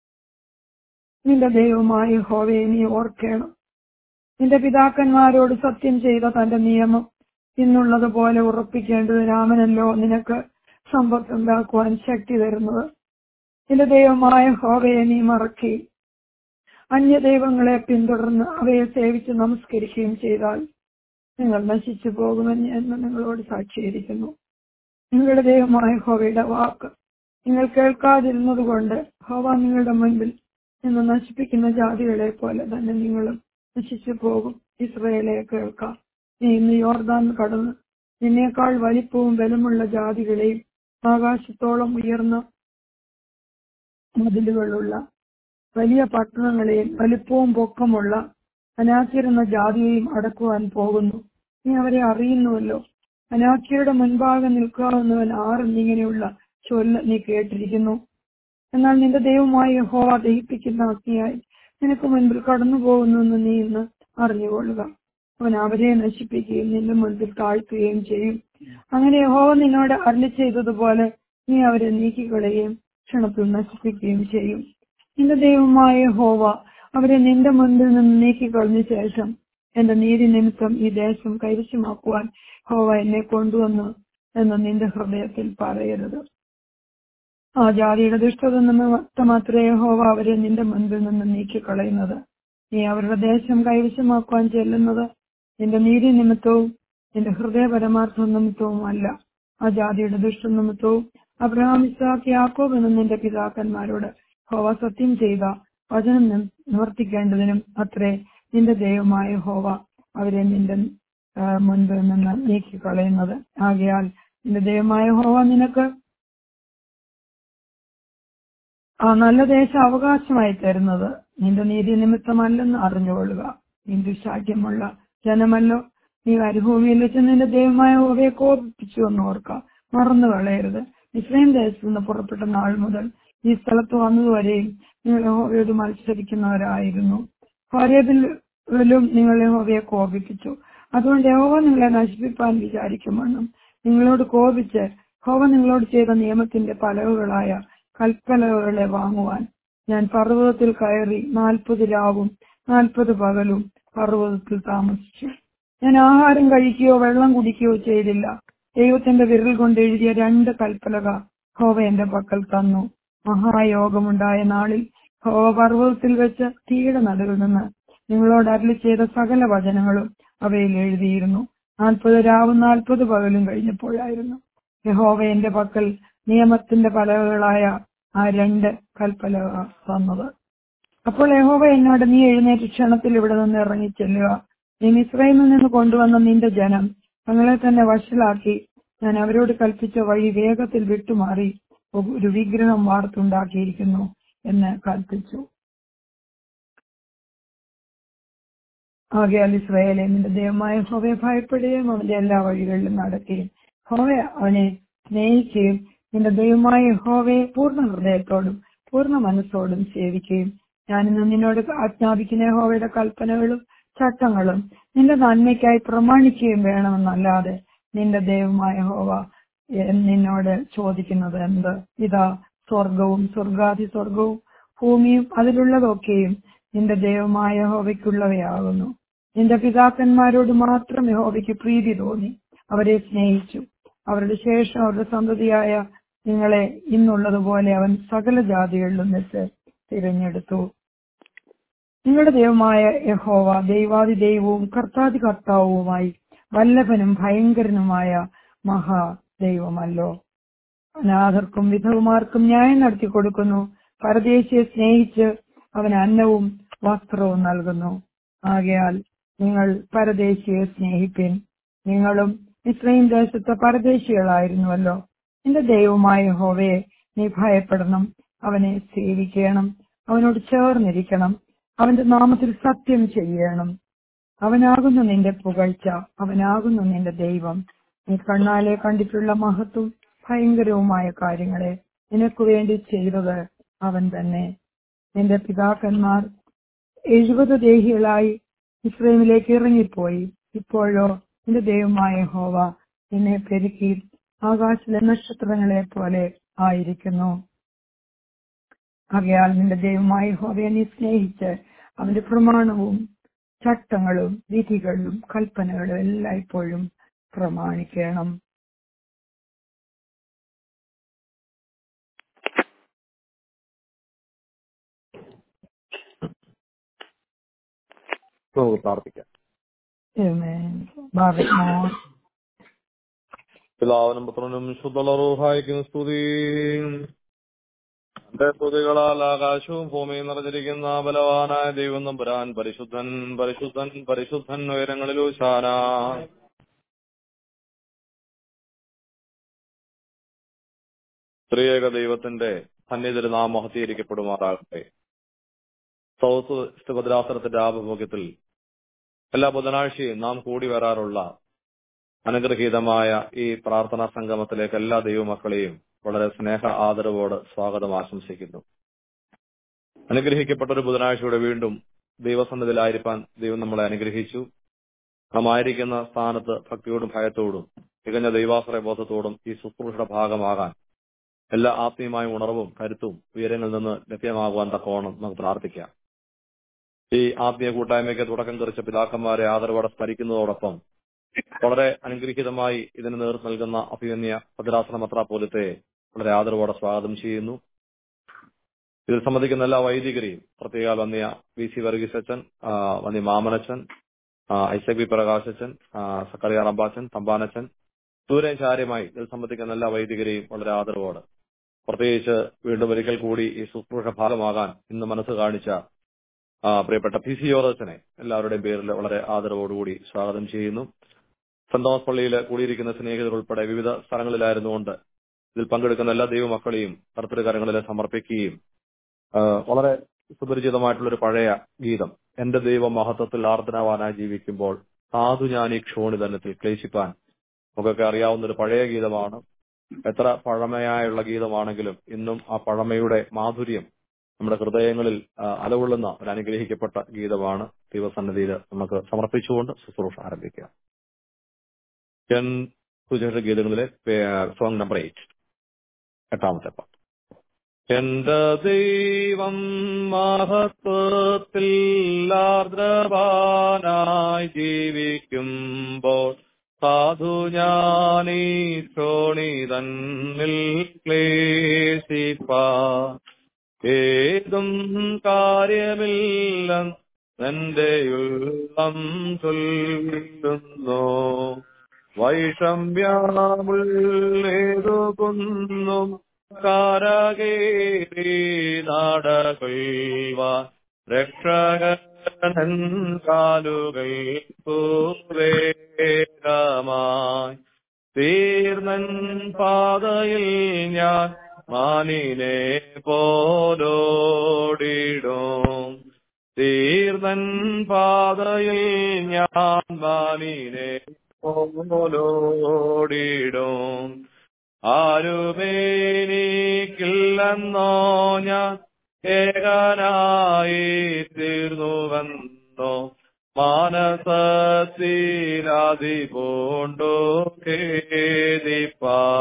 നിന്റെ ദൈവമായ ഹോവയെ നീ ഓർക്കണം നിന്റെ പിതാക്കന്മാരോട് സത്യം ചെയ്ത തന്റെ നിയമം ഇന്നുള്ളത് പോലെ ഉറപ്പിക്കേണ്ടത് രാമനല്ലോ നിനക്ക് സമ്പത്തുണ്ടാക്കുവാൻ ശക്തി തരുന്നത് നിന്റെ ദൈവമായ ഹോവയെ നീ മറക്കുകയും അന്യദൈവങ്ങളെ പിന്തുടർന്ന് അവയെ സേവിച്ച് നമസ്കരിക്കുകയും ചെയ്താൽ നിങ്ങൾ നശിച്ചു പോകുമെന്ന് ഞാൻ നിങ്ങളോട് സാക്ഷീകരിക്കുന്നു നിങ്ങളുടെ ദൈവമായ ഹോവയുടെ വാക്ക് നിങ്ങൾ കേൾക്കാതിരുന്നത് കൊണ്ട് ഹോവ നിങ്ങളുടെ മുൻപിൽ നിന്ന് നശിപ്പിക്കുന്ന ജാതികളെ പോലെ തന്നെ നിങ്ങളും നശിച്ചു പോകും ഇസ്രയേലെ കേൾക്കാം നീ ഇന്ന് യോർദാൻ കടന്ന് നിന്നേക്കാൾ വലിപ്പവും ബലമുള്ള ജാതികളെയും ആകാശത്തോളം ഉയർന്ന മതിലുകളുള്ള വലിയ പട്ടണങ്ങളെയും വലിപ്പവും പൊക്കമുള്ള അനാക്കിരുന്ന ജാതിയെയും അടക്കുവാൻ പോകുന്നു നീ അവരെ അറിയുന്നുവല്ലോ അനാക്കിയുടെ മുൻപാകെ നിൽക്കാവുന്നവൻ ആരെന്നിങ്ങനെയുള്ള ചൊല്ല് നീ കേട്ടിരിക്കുന്നു എന്നാൽ നിന്റെ ദൈവമായ ഹോവ ദഹിപ്പിക്കുന്ന അഗ്നിയായി നിനക്ക് മുൻപിൽ കടന്നു പോകുന്നെന്ന് നീ ഇന്ന് അറിഞ്ഞുകൊള്ളുക അവൻ അവരെ നശിപ്പിക്കുകയും നിന്റെ മുൻപിൽ താഴ്ത്തുകയും ചെയ്യും അങ്ങനെ ഹോവ നിന്നോട് അരളി ചെയ്തതുപോലെ നീ അവരെ നീക്കിക്കളയുകയും ക്ഷണത്തിൽ നശിപ്പിക്കുകയും ചെയ്യും നിന്റെ ദൈവമായ ഹോവ അവരെ നിന്റെ മുൻപിൽ നിന്ന് നീക്കിക്കളഞ്ഞ ശേഷം എന്റെ നീതി നിമിത്തം ഈ ദേശം കൈവശമാക്കുവാൻ ഹോവ എന്നെ കൊണ്ടുവന്നു എന്ന് നിന്റെ ഹൃദയത്തിൽ പറയരുത് ആ ജാതിയുടെ ദുഷ്ടത നിമിത്തം മാത്രമേ ഹോവ അവരെ നിന്റെ മുൻപിൽ നിന്ന് നീക്കിക്കളയുന്നത് നീ അവരുടെ ദേശം കൈവശമാക്കുവാൻ ചെല്ലുന്നത് നിന്റെ നീതി നിമിത്തവും നിന്റെ ഹൃദയ പരമാർത്ഥ നിമിത്തവും അല്ല ആ ജാതിയുടെ ദുഷ്ട നിമിത്തവും അബ്രഹാം ഇസാഖ് യാക്കോബ് എന്ന നിന്റെ പിതാക്കന്മാരോട് ഹോവ സത്യം ചെയ്ത വചനം നി- നിവർത്തിക്കേണ്ടതിനും അത്രേ നിന്റെ ദൈവമായ ഹോവ അവരെ നിന്റെ ആ, മുൻപിൽ നിന്ന് നീക്കിക്കളയുന്നത് ആകയാൽ നിന്റെ ദൈവമായ ഹോവ നിനക്ക് ആ നല്ല ദേശം അവകാശമായി തരുന്നത് നിന്റെ നീതി നിമിത്തമല്ലെന്ന് അറിഞ്ഞുകൊള്ളുക നീ ദുശാഠ്യമുള്ള ജനമല്ലോ നീ മരുഭൂമിയിൽ വെച്ച് നിന്റെ ദൈവമായ ഹോവയെ കോപിപ്പിച്ചു എന്ന് ഓർക്ക മറന്നു കളയരുത് ഇസ്രയേൽ ദേശത്ത് നിന്ന് പുറപ്പെട്ട നാൾ മുതൽ ഈ സ്ഥലത്ത് വന്നതുവരെയും നിങ്ങൾ യഹോവയോട് മത്സരിക്കുന്നവരായിരുന്നു ഹോരേബിലും നിങ്ങൾ യഹോവയെ കോപിപ്പിച്ചു അതുകൊണ്ട് യഹോവ നിങ്ങളെ നശിപ്പിപ്പാൻ വിചാരിക്കുമെന്നും നിങ്ങളോട് കോപിച്ച് ഹോവ നിങ്ങളോട് ചെയ്ത നിയമത്തിന്റെ പലവുകളായ കൽപ്പലകളെ വാങ്ങുവാൻ ഞാൻ പർവ്വതത്തിൽ കയറി നാൽപ്പത് രാവും നാൽപ്പത് പകലും പർവ്വതത്തിൽ താമസിച്ചു ഞാൻ ആഹാരം കഴിക്കുകയോ വെള്ളം കുടിക്കുകയോ ചെയ്തില്ല ദൈവത്തിന്റെ വിരൽ കൊണ്ട് എഴുതിയ രണ്ട് കൽപ്പലക ഹോവ എന്റെ പക്കൽ തന്നു മഹായോഗമുണ്ടായ നാളിൽ ഹോവ പർവ്വതത്തിൽ വെച്ച് തീയുടെ നടുവിൽ നിന്ന് നിങ്ങളോട് അരളി ചെയ്ത സകല വചനങ്ങളും അവയിൽ എഴുതിയിരുന്നു നാൽപ്പത് രാവും നാൽപ്പത് പകലും കഴിഞ്ഞപ്പോഴായിരുന്നു യഹോവ എന്റെ പക്കൽ നിയമത്തിന്റെ പലകകളായ ആ രണ്ട് കൽപ്പലക തന്നത് അപ്പോൾ യഹോവ എന്നോട് നീ എഴുന്നേറ്റ് ക്ഷണത്തിൽ ഇവിടെ നിന്ന് ഇറങ്ങി ചെല്ലുക നീ മിസ്രൈമിൽ നിന്ന് കൊണ്ടുവന്ന നിന്റെ ജനം തങ്ങളെ തന്നെ വഷളാക്കി ഞാൻ അവരോട് കൽപ്പിച്ച വഴി വേഗത്തിൽ വിട്ടുമാറി ഒരു വിഗ്രഹം വാർത്തുണ്ടാക്കിയിരിക്കുന്നു എന്ന് കൽപ്പിച്ചു ആകയാൽ ഇസ്രായേലെ നിന്റെ ദൈവമായ ഹോവയെ ഭയപ്പെടുകയും അവന്റെ എല്ലാ വഴികളിലും നടക്കുകയും ഹോവ അവനെ സ്നേഹിക്കുകയും നിന്റെ ദൈവമായ ഹോവയെ പൂർണ്ണ ഹൃദയത്തോടും പൂർണ്ണ മനസ്സോടും സേവിക്കുകയും ഞാനിന്ന് നിന്നോട് ആജ്ഞാപിക്കുന്ന ഹോവയുടെ കൽപ്പനകളും ചട്ടങ്ങളും നിന്റെ നന്മയ്ക്കായി പ്രമാണിക്കുകയും വേണമെന്നല്ലാതെ നിന്റെ ദൈവമായ ഹോവ എ- നിന്നോട് ചോദിക്കുന്നത് എന്ത് ഇതാ സ്വർഗവും സ്വർഗാതി സ്വർഗവും ഭൂമിയും അതിലുള്ളതൊക്കെയും നിന്റെ ദൈവമായ ഹോവയ്ക്കുള്ളവയാകുന്നു നിന്റെ പിതാക്കന്മാരോട് മാത്രം യഹോവയ്ക്ക് പ്രീതി തോന്നി അവരെ സ്നേഹിച്ചു അവരുടെ ശേഷം അവരുടെ സന്തതിയായ നിങ്ങളെ ഇന്നുള്ളതുപോലെ അവൻ സകല ജാതികളിലും വെച്ച് തിരഞ്ഞെടുത്തു നിങ്ങളുടെ ദൈവമായ യഹോവ ദൈവാദി ദൈവവും കർത്താതി കർത്താവുമായി വല്ലഭനും ഭയങ്കരനുമായ മഹാ ദൈവമല്ലോ അനാഥർക്കും വിധവുമാർക്കും ന്യായം നടത്തി കൊടുക്കുന്നു പരദേശിയെ സ്നേഹിച്ച് അവന് അന്നവും വസ്ത്രവും നൽകുന്നു ആകയാൽ നിങ്ങൾ പരദേശിയെ സ്നേഹിപ്പിൻ നിങ്ങളും ഇസ്രയേൽ ദേശത്തെ പരദേശികളായിരുന്നുവല്ലോ നിന്റെ ദൈവമായ ഹോവയെ നീ ഭയപ്പെടണം അവനെ സേവിക്കണം അവനോട് ചേർന്നിരിക്കണം അവന്റെ നാമത്തിൽ സത്യം ചെയ്യണം അവനാകുന്നു നിന്റെ പുകഴ്ച അവനാകുന്നു നിന്റെ ദൈവം നീ കണ്ണാലെ കണ്ടിട്ടുള്ള മഹത്വം ഭയങ്കരവുമായ കാര്യങ്ങളെ നിനക്ക് വേണ്ടി ചെയ്തത് അവൻ തന്നെ നിന്റെ പിതാക്കന്മാർ എഴുപത് ദേഹികളായി ഇസ്രയേലിലേക്ക് ഇറങ്ങിപ്പോയി ഇപ്പോഴോ നിന്റെ ദൈവമായ ഹോവ നിന്നെ പെരുക്കി ആകാശത്തിലെ നക്ഷത്രങ്ങളെ പോലെ ആയിരിക്കുന്നു ആകയാൽ നിന്റെ ദൈവമായ ഹോവയെ നീ സ്നേഹിച്ച് അവന്റെ പ്രമാണവും ചട്ടങ്ങളും വിധികളും കൽപ്പനകളും എല്ലായ്പ്പോഴും പ്രമാണിക്കണം നമുക്ക് പ്രാർത്ഥിക്കാം Amen. ബാബിമോൻ പിതാവിനും പുത്രനും ശുദ്ധളറൂഹായിക്കും സ്തുതി എന്റെ സ്തുതികളാൽ ആകാശവും ഭൂമിയും നിറഞ്ഞിരിക്കുന്ന ബലവാനായ ദൈവം നമ്പുരാൻ പരിശുദ്ധൻ പരിശുദ്ധൻ പരിശുദ്ധൻ ഉയരങ്ങളിലൂ ശാന ത്രിയേക ദൈവത്തിന്റെ സന്നിധിയിൽ നാം മഹത്തീകരിക്കപ്പെടുമാറാകട്ടെ സൗത്ത് ഭദ്രാസനത്തിന്റെ ആഭിമുഖ്യത്തിൽ എല്ലാ ബുധനാഴ്ചയും നാം കൂടി വരാറുള്ള അനുഗ്രഹീതമായ ഈ പ്രാർത്ഥനാ സംഗമത്തിലേക്ക് എല്ലാ ദൈവമക്കളെയും വളരെ സ്നേഹ ആദരവോട് സ്വാഗതം ആശംസിക്കുന്നു അനുഗ്രഹിക്കപ്പെട്ട ഒരു ബുധനാഴ്ചയുടെ വീണ്ടും ദൈവസന്നിധിയിലായിരിക്കാൻ ദൈവം നമ്മളെ അനുഗ്രഹിച്ചു നാം ആയിരിക്കുന്ന സ്ഥാനത്ത് ഭക്തിയോടും ഭയത്തോടും തികഞ്ഞ ദൈവാശ്രയ ബോധത്തോടും ഈ ശുശ്രൂഷയുടെ ഭാഗമാകാൻ എല്ലാ ആത്മീയമായ ഉണർവും കരുത്തും ഉയരങ്ങളിൽ നിന്ന് ലഭ്യമാകുവാൻ തക്കവണ്ണം നമുക്ക് പ്രാർത്ഥിക്കാം ഈ ആത്മീയ കൂട്ടായ്മയ്ക്ക് തുടക്കം കുറിച്ച പിതാക്കന്മാരെ ആദരവോടെ സ്മരിക്കുന്നതോടൊപ്പം വളരെ അനുഗ്രഹീതമായി ഇതിന് നേതൃത്വം നൽകുന്ന അഭിമന്യ ഭദ്രാസന മത്ര പോലത്തെ വളരെ ആദരവോടെ സ്വാഗതം ചെയ്യുന്നു ഇതിൽ സംബന്ധിക്കുന്ന എല്ലാ വൈദികരെയും പ്രത്യേക വന്നിയ വി സി വർഗീസ് അച്ഛൻ ആ, വന്നി മാമനച്ചൻ ആ, ഐസക് വി പ്രകാശച്ചൻ ആ, സക്കറിയ റമ്പാച്ചൻ തമ്പാനച്ചൻ ദൂരം ചാര്യമായി ഇതിൽ സംബന്ധിക്കുന്ന എല്ലാ വൈദികരെയും വളരെ ആദരവോടെ പ്രത്യേകിച്ച് വീണ്ടും ഒരിക്കൽ കൂടി ഈ ശുശ്രൂഷ ഭാഗമാകാൻ ഇന്ന് മനസ്സ് കാണിച്ച ആ, പ്രിയപ്പെട്ട പി സി യോറച്ചനെ എല്ലാവരുടെയും പേരിൽ വളരെ ആദരവോടുകൂടി സ്വാഗതം ചെയ്യുന്നു സെന്റ് തോമസ് പള്ളിയിൽ കൂടിയിരിക്കുന്ന സ്നേഹിതർ ഉൾപ്പെടെ വിവിധ സ്ഥലങ്ങളിലായിരുന്നുകൊണ്ട് ഇതിൽ പങ്കെടുക്കുന്ന എല്ലാ ദൈവമക്കളെയും കർത്തൃകരങ്ങളിൽ സമർപ്പിക്കുകയും ആ, വളരെ സുപരിചിതമായിട്ടുള്ള ഒരു പഴയ ഗീതം എന്റെ ദൈവ മഹത്വത്തിൽ ആർദ്രവാനായി ജീവിക്കുമ്പോൾ സാധു ഞാൻ ഈ ക്ഷോണിതനത്തിൽ ക്ലേശിപ്പാൻ നമുക്കൊക്കെ അറിയാവുന്ന ഒരു പഴയ ഗീതമാണ് എത്ര പഴമയായുള്ള ഗീതമാണെങ്കിലും ഇന്നും ആ പഴമയുടെ മാധുര്യം നമ്മുടെ ഹൃദയങ്ങളിൽ ആ, അലവുള്ളുന്ന ഒരു അനുഗ്രഹിക്കപ്പെട്ട ഗീതമാണ് ദൈവസന്നിധിയിൽ നമുക്ക് സമർപ്പിച്ചുകൊണ്ട് ശുശ്രൂഷ ആരംഭിക്കുക ഞാൻ സുചേഷ ഗീതങ്ങളിലെ സോങ് നമ്പർ എയ്റ്റ് എട്ടാമത്തെ പാട്ട് എന്റെ ദൈവം മഹത്വത്തിൽ ആർദ്രവാനായി ജീവിക്കുമ്പോൾ സാധു ഞാനീ ശ്രോണി തന്നിൽ ക്ലേശിപ്പാ ഏതും കാര്യമില്ല എന്റെ ഉള്ളം ചൊല്ലുന്നു വൈഷമ്യമുള്ളേതു കുന്നും കാരകേരി നാടകൊള്ളുവാൻ രക്ഷകൻ കാലുകൾ പൂവേഗമായി തീർന്നൻ പാതയിൽ ഞാൻ മാനിനെ പോലോടിടും തീർന്നൻ പാതയിൽ ഞാൻ മാനിനെ പോലോടിടും ആരുമേനിക്കില്ലെന്നോ ഞാൻ ഏകനായി തീർന്നുവെന്നോ മാനസത്തിലാതി പൂണ്ടു ഖേദിപ്പാ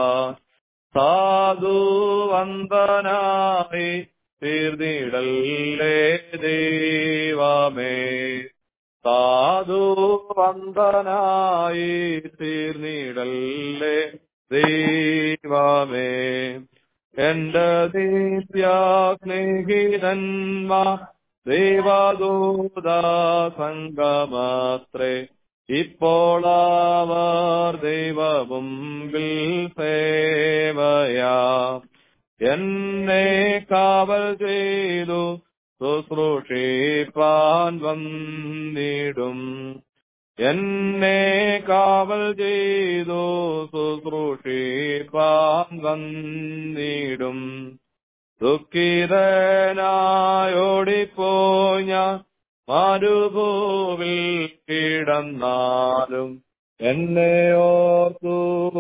സാധുവന്ദനായി തീർന്നിടല്ലേ ദൈവമേ സാധുവന്ദനായി തീർന്നിടല്ലേ ദൈവമേ എന്റെ ദിവ്യ സ്നേഹിതന്മാ ദൈവദൂത സംഗമത്രേ ഇപ്പോൾ അവർ ദൈവമുമ്പിൽ സേവയാ എന്നെ കാവൽ ചെയ്തു ശുശ്രൂഷിപ്പാൻ വന്നിടും എന്നെ കാവൽ ചെയ്തു ശുശ്രൂഷിപ്പാൻ വന്നിടും ദുഃഖിതനായോടിപ്പോയി ഞാൻ മരുഭൂവിൽ കിടന്നാലും എന്നെ ഓർത്തു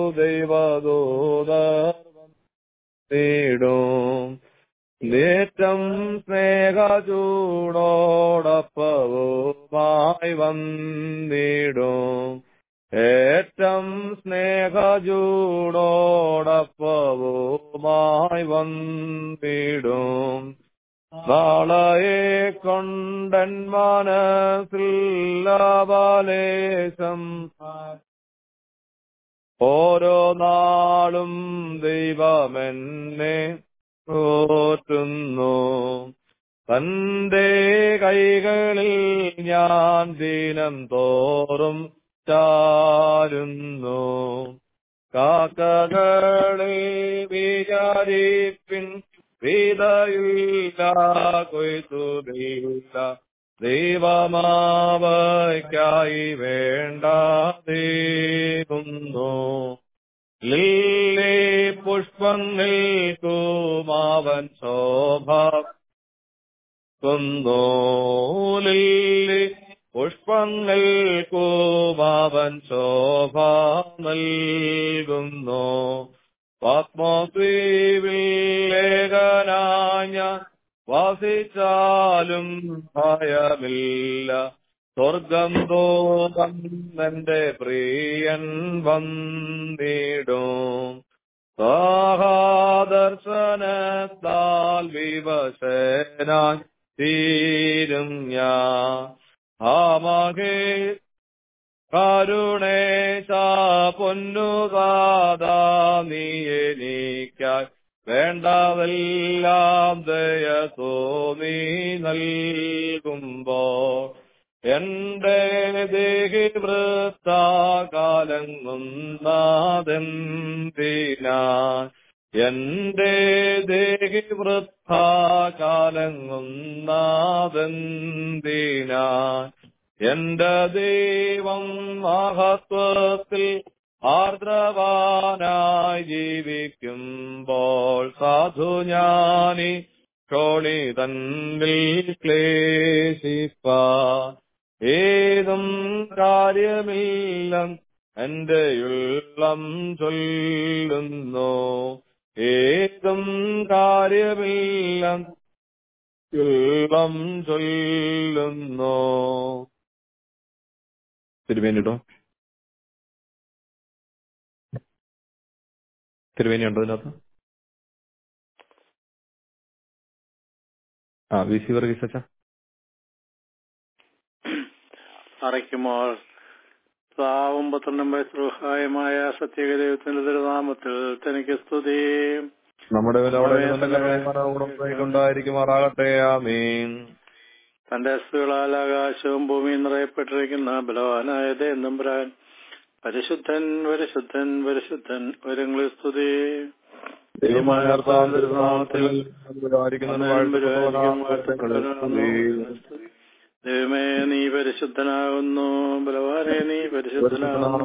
ദൈവദൂതർ നേടും നേറ്റം സ്നേഹചൂടോടൊപ്പവുമായി വന്നിടും ഏറ്റം സ്നേഹചൂടോടൊപ്പവുമായി വന്നിടും നാളയെ കൊണ്ടൻ മനസ്സിൽ ആബാലേശം ഓരോ നാളും ദൈവമെന്നെ പോറ്റുന്നു തന്റെ കൈകളിൽ ഞാൻ ദിനം തോറും ചാരുന്നു കാക്കകളെ വിചാരിപ്പിൻ വിതയില്ല കൊയ്ത്തുമില്ല ദൈവമാവയ്ക്കായി വേണ്ടാതേകുന്നു ലില്ലി പുഷ്പങ്ങൾക്കുമാവൻ ശോഭ ലില്ലി പുഷ്പങ്ങൾക്കുമാവൻ ശോഭ നൽകുന്നു ആത്മദ്വീപിലേകനായ വാസിച്ചാലും ഭയമില്ല സ്വർഗം തോന്നം എന്റെ പ്രിയൻ വന്നിടും സാഹാദർശനത്താൽ വിവശനായി തീരും ഞാൻ ആമകേ കരുണേശ പൊന്നുദാദാ നീ എനിക്കായി വേണ്ടതെല്ലാം ദയ തോന്നി നൽകുമ്പോ എന്റെ ദേഹി വൃത്താകാലങ്ങുന്നതെന്തിനാ എന്റെ ദേഹി വൃത്താകാലങ്ങുന്നതെന്തിനാ എന്റെ ദൈവം മഹത്വത്തിൽ ആർദ്രവാനായി ജീവിക്കുമ്പോൾ സാധു ഞാനി ക്ഷോണി തന്നിൽ ക്ലേശിപ്പ ഏതും കാര്യമില്ല എന്റെ ഉള്ളം ചൊല്ലുന്നു ഏതും കാര്യമില്ല ഉള്ളം ചൊല്ലുന്നു തിരുവേനിട്ടോ തിരുവേനി ഉണ്ടോ ഇതിനകത്ത് ആ വി സി വർഗീസ് അച്ഛാ അറയ്ക്കുമ്പോൾ സാവും പന്ത്രണ്ടും വയസ്സുഹായമായ സത്യകദൈവത്തിന്റെ തിരുനാമത്തിൽ തനിക്ക് സ്തുതി നമ്മുടെ കൊണ്ടായിരിക്കുമാറാകട്ടെ ആമീൻ തന്റെ സ്തുകളാൽ ആകാശവും ഭൂമിയും നിറയപ്പെട്ടിരിക്കുന്ന ബലവാനായ ദേന്തമ്പുരാൻ പരിശുദ്ധൻ പരിശുദ്ധൻ പരിശുദ്ധൻ ഒരുങ്ങളിൽ സ്തുതി ദൈവമായ കർത്താവിന്റെ തിരുനാമത്തിൽ ദൈവമേ നീ പരിശുദ്ധനാകുന്നു ബലവാനെ നീ പരിശുദ്ധനാകുന്നു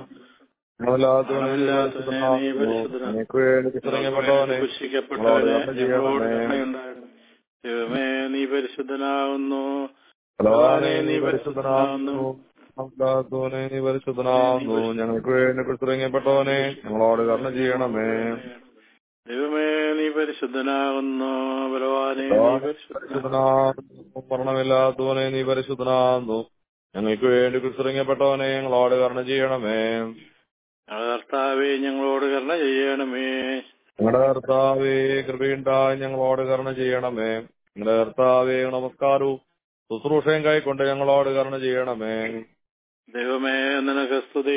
പുഷിക്കപ്പെട്ടവനെ ഞങ്ങളോട് കരുണയുണ്ടായിരുന്നു ദൈവമേ നീ പരിശുദ്ധനാകുന്നു ബലവാനെ നീ പരിശുദ്ധനാകുന്നു അബ്ദാത്തോനെ നീ പരിശുദ്ധനാകുന്നു ഞങ്ങൾക്ക് വേണ്ടി കുറിച്ചിറങ്ങപ്പെട്ടവനെ ഞങ്ങളോട് കർണ ചെയ്യണമേ ദൈവമേ നീ പരിശുദ്ധനാകുന്നു ബലവാനെ നീ പരിശുദ്ധനാകുന്നു മരണമില്ലാത്തവനെ നീ പരിശുദ്ധനാകുന്നു ഞങ്ങൾക്ക് വേണ്ടി കുറിച്ചിറങ്ങപ്പെട്ടവനെ ഞങ്ങളോട് കർണ ചെയ്യണമേ ഞങ്ങളുടെ കർത്താവെ ഞങ്ങളോട് കരുണ ചെയ്യണമേ ഞങ്ങളുടെ കർത്താവേ കൃപയുണ്ടായി ഞങ്ങളോട് കരുണ ചെയ്യണമേ ഞങ്ങളുടെ കർത്താവേ നമസ്കാരവും ശുശ്രൂഷയും കൈക്കൊണ്ട് ഞങ്ങളോട് കരുണ ചെയ്യണമേ ദൈവമേ നിനക്ക് സ്തുതി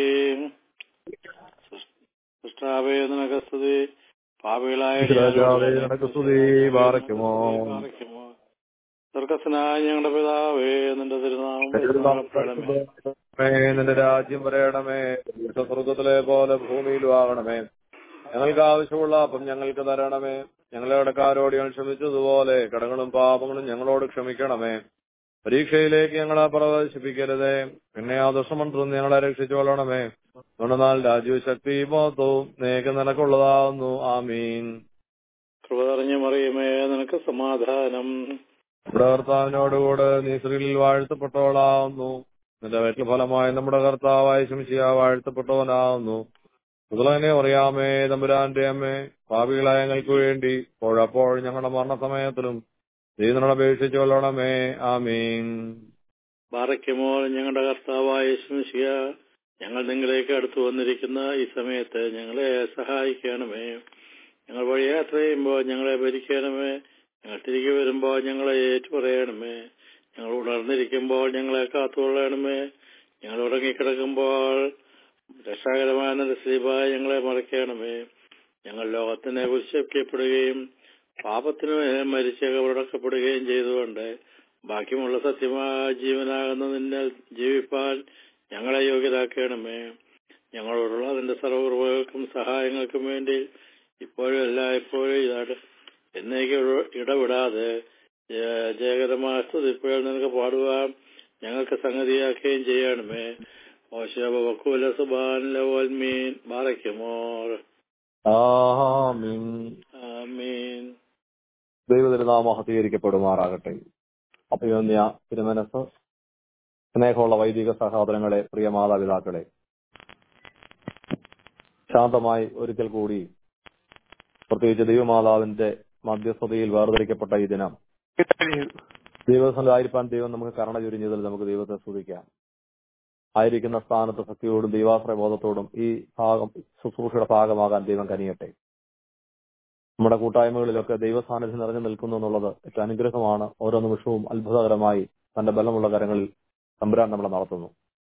സൃഷ്ടാവേ നിനക്ക് സ്തുതി പാപികളായ രാജാവേ നിനക്ക് സ്തുതി പാറയ്ക്കുമോ പാറയ്ക്കുമോ സ്വർഗസ്നായ ഞങ്ങളുടെ പിതാവേ നിന്റെ തിരുനാമം ബഹുമാനപ്പെടണമേ. നിന്റെ രാജ്യം വരയണമേ നിന്റെ സ്വർഗത്തിലെ പോലെ ഭൂമിയിലും ആകണമേ ഞങ്ങൾക്ക് ആവശ്യമുള്ള അപ്പം ഞങ്ങൾക്ക് തരണമേ ഞങ്ങളെ കടക്കാരോട് ഞങ്ങൾ ക്ഷമിച്ചതുപോലെ കടങ്ങളും പാപങ്ങളും ഞങ്ങളോട് ക്ഷമിക്കണമേ പരീക്ഷയിലേക്ക് ഞങ്ങളെ പ്രവേശിപ്പിക്കരുതേ പിന്നെ ആ ദുഷ്ടമന്ത്രം ഞങ്ങളെ രക്ഷിച്ചുകൊള്ളണമേ അതുകൊണ്ടെന്നാൽ രാജ്യവും ശക്തി മഹത്വവും നേക്ക് നിനക്കുള്ളതാവുന്നു ആമീൻ കൃപ നിറഞ്ഞ മറിയമേ നിനക്ക് സമാധാനം നമ്മുടെ കർത്താവിനോടുകൂടെ നീ സ്ത്രീകളിൽ വാഴ്ത്തപ്പെട്ടവളാവുന്നു നിന്റെ വയറ്റിൽ ഫലമായി നമ്മുടെ കർത്താവായ ശംശിയ വാഴ്ത്തപ്പെട്ടവനാവുന്നു അതുപോലെ അറിയാമേ തമ്പുരാന്റെ അമ്മേ പാപികളായ ഞങ്ങൾക്ക് വേണ്ടി ഇപ്പോഴപ്പോൾ ഞങ്ങളുടെ മരണസമയത്തിലും ദൈവനോട് അപേക്ഷിച്ചു കൊള്ളണമേ ആമീൻ ബാറയ്ക്കുമോൾ ഞങ്ങളുടെ കർത്താവായ ശംശിയ ഞങ്ങൾ നിങ്ങളിലേക്ക് അടുത്തു വന്നിരിക്കുന്ന ഈ സമയത്ത് ഞങ്ങളെ സഹായിക്കണമേ ഞങ്ങൾ വഴി യാത്ര ചെയ്യുമ്പോൾ ഞങ്ങളെ ഭരിക്കണമേ ഞങ്ങൾ തിരികെ വരുമ്പോൾ ഞങ്ങളെ ഏറ്റുപറയണമേ ഞങ്ങൾ ഉണർന്നിരിക്കുമ്പോൾ ഞങ്ങളെ കാത്തുകൊള്ളണമേ ഞങ്ങൾ ഉറങ്ങിക്കിടക്കുമ്പോൾ രക്ഷാകരമായ നരസ്ലീപായി ഞങ്ങളെ മറയ്ക്കണമേ ഞങ്ങൾ ലോകത്തിനെ കുരിശിക്കപ്പെടുകയും പാപത്തിന് മരിച്ച് കവറടക്കപ്പെടുകയും ചെയ്തുകൊണ്ട് ബാക്കിയുള്ള സത്യമായ ജീവനാകുന്ന നിന്നെ ജീവിപ്പാൻ ഞങ്ങളെ യോഗ്യരാക്കണമേ ഞങ്ങളോടുള്ള അതിന്റെ സർവകൃപകൾക്കും സഹായങ്ങൾക്കും വേണ്ടി ഇപ്പോഴും എല്ലായ്പ്പോഴും ഇതാണ് എന്നേക്ക് ഇടപെടാതെ ജയ- ജയകരമായ സ്തുതിപ്പുകൾ നിനക്ക് പാടുവാൻ ഞങ്ങൾക്ക് സംഗതിയാക്കുകയും ചെയ്യണമേ ഓശോബക്കുല സുബാൻ ലവൽമീൻ ബാറയ്ക്കുമോർ ആമീൻ ആമീൻ ദൈവതിരുനാമ ഹതീകരിക്കപ്പെടുമാറാകട്ടെ അഭിമന്യ തിരുമനസ് സ്നേഹമുള്ള വൈദിക സഹോദരങ്ങളെ പ്രിയ മാതാപിതാക്കളെ ശാന്തമായി ഒരിക്കൽ കൂടി പ്രത്യേകിച്ച് ദൈവമാതാവിന്റെ മധ്യസ്ഥതയിൽ വേർതിരിക്കപ്പെട്ട ഈ ദിനം ദൈവസംഘായിരിക്കാൻ ദൈവം നമുക്ക് കരുണ ചുരിഞ്ഞതിൽ നമുക്ക് ദൈവത്തെ സ്തുതിക്കാം ആയിരിക്കുന്ന സ്ഥാനത്ത് ഭക്തിയോടും ദൈവാശ്രയ ബോധത്തോടും ഈ ഭാഗം ശുശ്രൂഷയുടെ ഭാഗമാകാൻ ദൈവം കനിയട്ടെ നമ്മുടെ കൂട്ടായ്മകളിലൊക്കെ ദൈവസാന്നിധ്യം നിറഞ്ഞു നിൽക്കുന്നു എന്നുള്ളത് ഏറ്റവും അനുഗ്രഹമാണ് ഓരോ നിമിഷവും അത്ഭുതകരമായി തന്റെ ബലമുള്ള കരങ്ങളിൽ തമ്പുരാൻ നമ്മളെ നടത്തുന്നു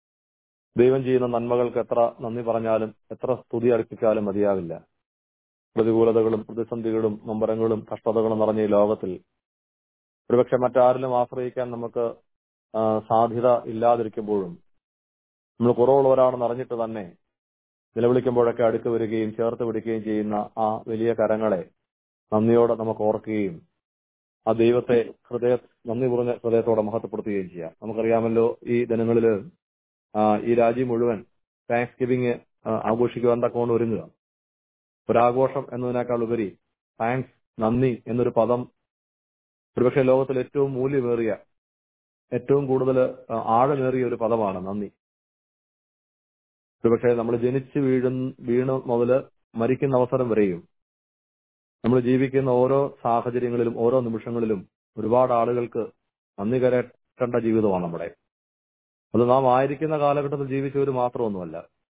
ദൈവം ചെയ്യുന്ന നന്മകൾക്ക് എത്ര നന്ദി പറഞ്ഞാലും എത്ര സ്തുതി അർപ്പിച്ചാലും മതിയാവില്ല പ്രതികൂലതകളും പ്രതിസന്ധികളും നൊമ്പരങ്ങളും കഷ്ടതകളും നിറഞ്ഞ ഈ ലോകത്തിൽ ഒരുപക്ഷെ മറ്റാരിലും ആശ്രയിക്കാൻ നമുക്ക് ആ, സാധ്യത ഇല്ലാതിരിക്കുമ്പോഴും നമ്മൾ കുറവുള്ളവരാണെന്ന് അറിഞ്ഞിട്ട് തന്നെ നിലവിളിക്കുമ്പോഴൊക്കെ അടുക്ക് വരികയും ചേർത്ത് പിടിക്കുകയും ചെയ്യുന്ന ആ വലിയ കരങ്ങളെ നന്ദിയോടെ നമുക്ക് ഓർക്കുകയും ആ ദൈവത്തെ ഹൃദയ നന്ദി കുറഞ്ഞ ഹൃദയത്തോടെ മഹത്വപ്പെടുത്തുകയും ചെയ്യാം നമുക്കറിയാമല്ലോ ഈ ദിനങ്ങളില് ആ, ഈ രാജ്യം മുഴുവൻ താങ്ക്സ് ഗിവിംഗ് ആഘോഷിക്കുവാൻ തക്കോണ്ട് ഒരുങ്ങുക ഒരാഘോഷം എന്നതിനേക്കാൾ ഉപരി താങ്ക്സ് നന്ദി എന്നൊരു പദം ഒരുപക്ഷെ ലോകത്തിൽ ഏറ്റവും മൂല്യമേറിയ ഏറ്റവും കൂടുതൽ ആ, ആഴമേറിയ ഒരു പദമാണ് നന്ദി ഒരുപക്ഷെ നമ്മൾ ജനിച്ച് വീഴുന്ന വീണ് മുതല് മരിക്കുന്ന അവസരം വരെയും നമ്മൾ ജീവിക്കുന്ന ഓരോ സാഹചര്യങ്ങളിലും ഓരോ നിമിഷങ്ങളിലും ഒരുപാട് ആളുകൾക്ക് നന്ദി കരേറ്റേണ്ട ജീവിതമാണ് നമ്മുടെ അത് നാം ആയിരിക്കുന്ന കാലഘട്ടത്തിൽ ജീവിച്ചവർ മാത്രമൊന്നുമല്ല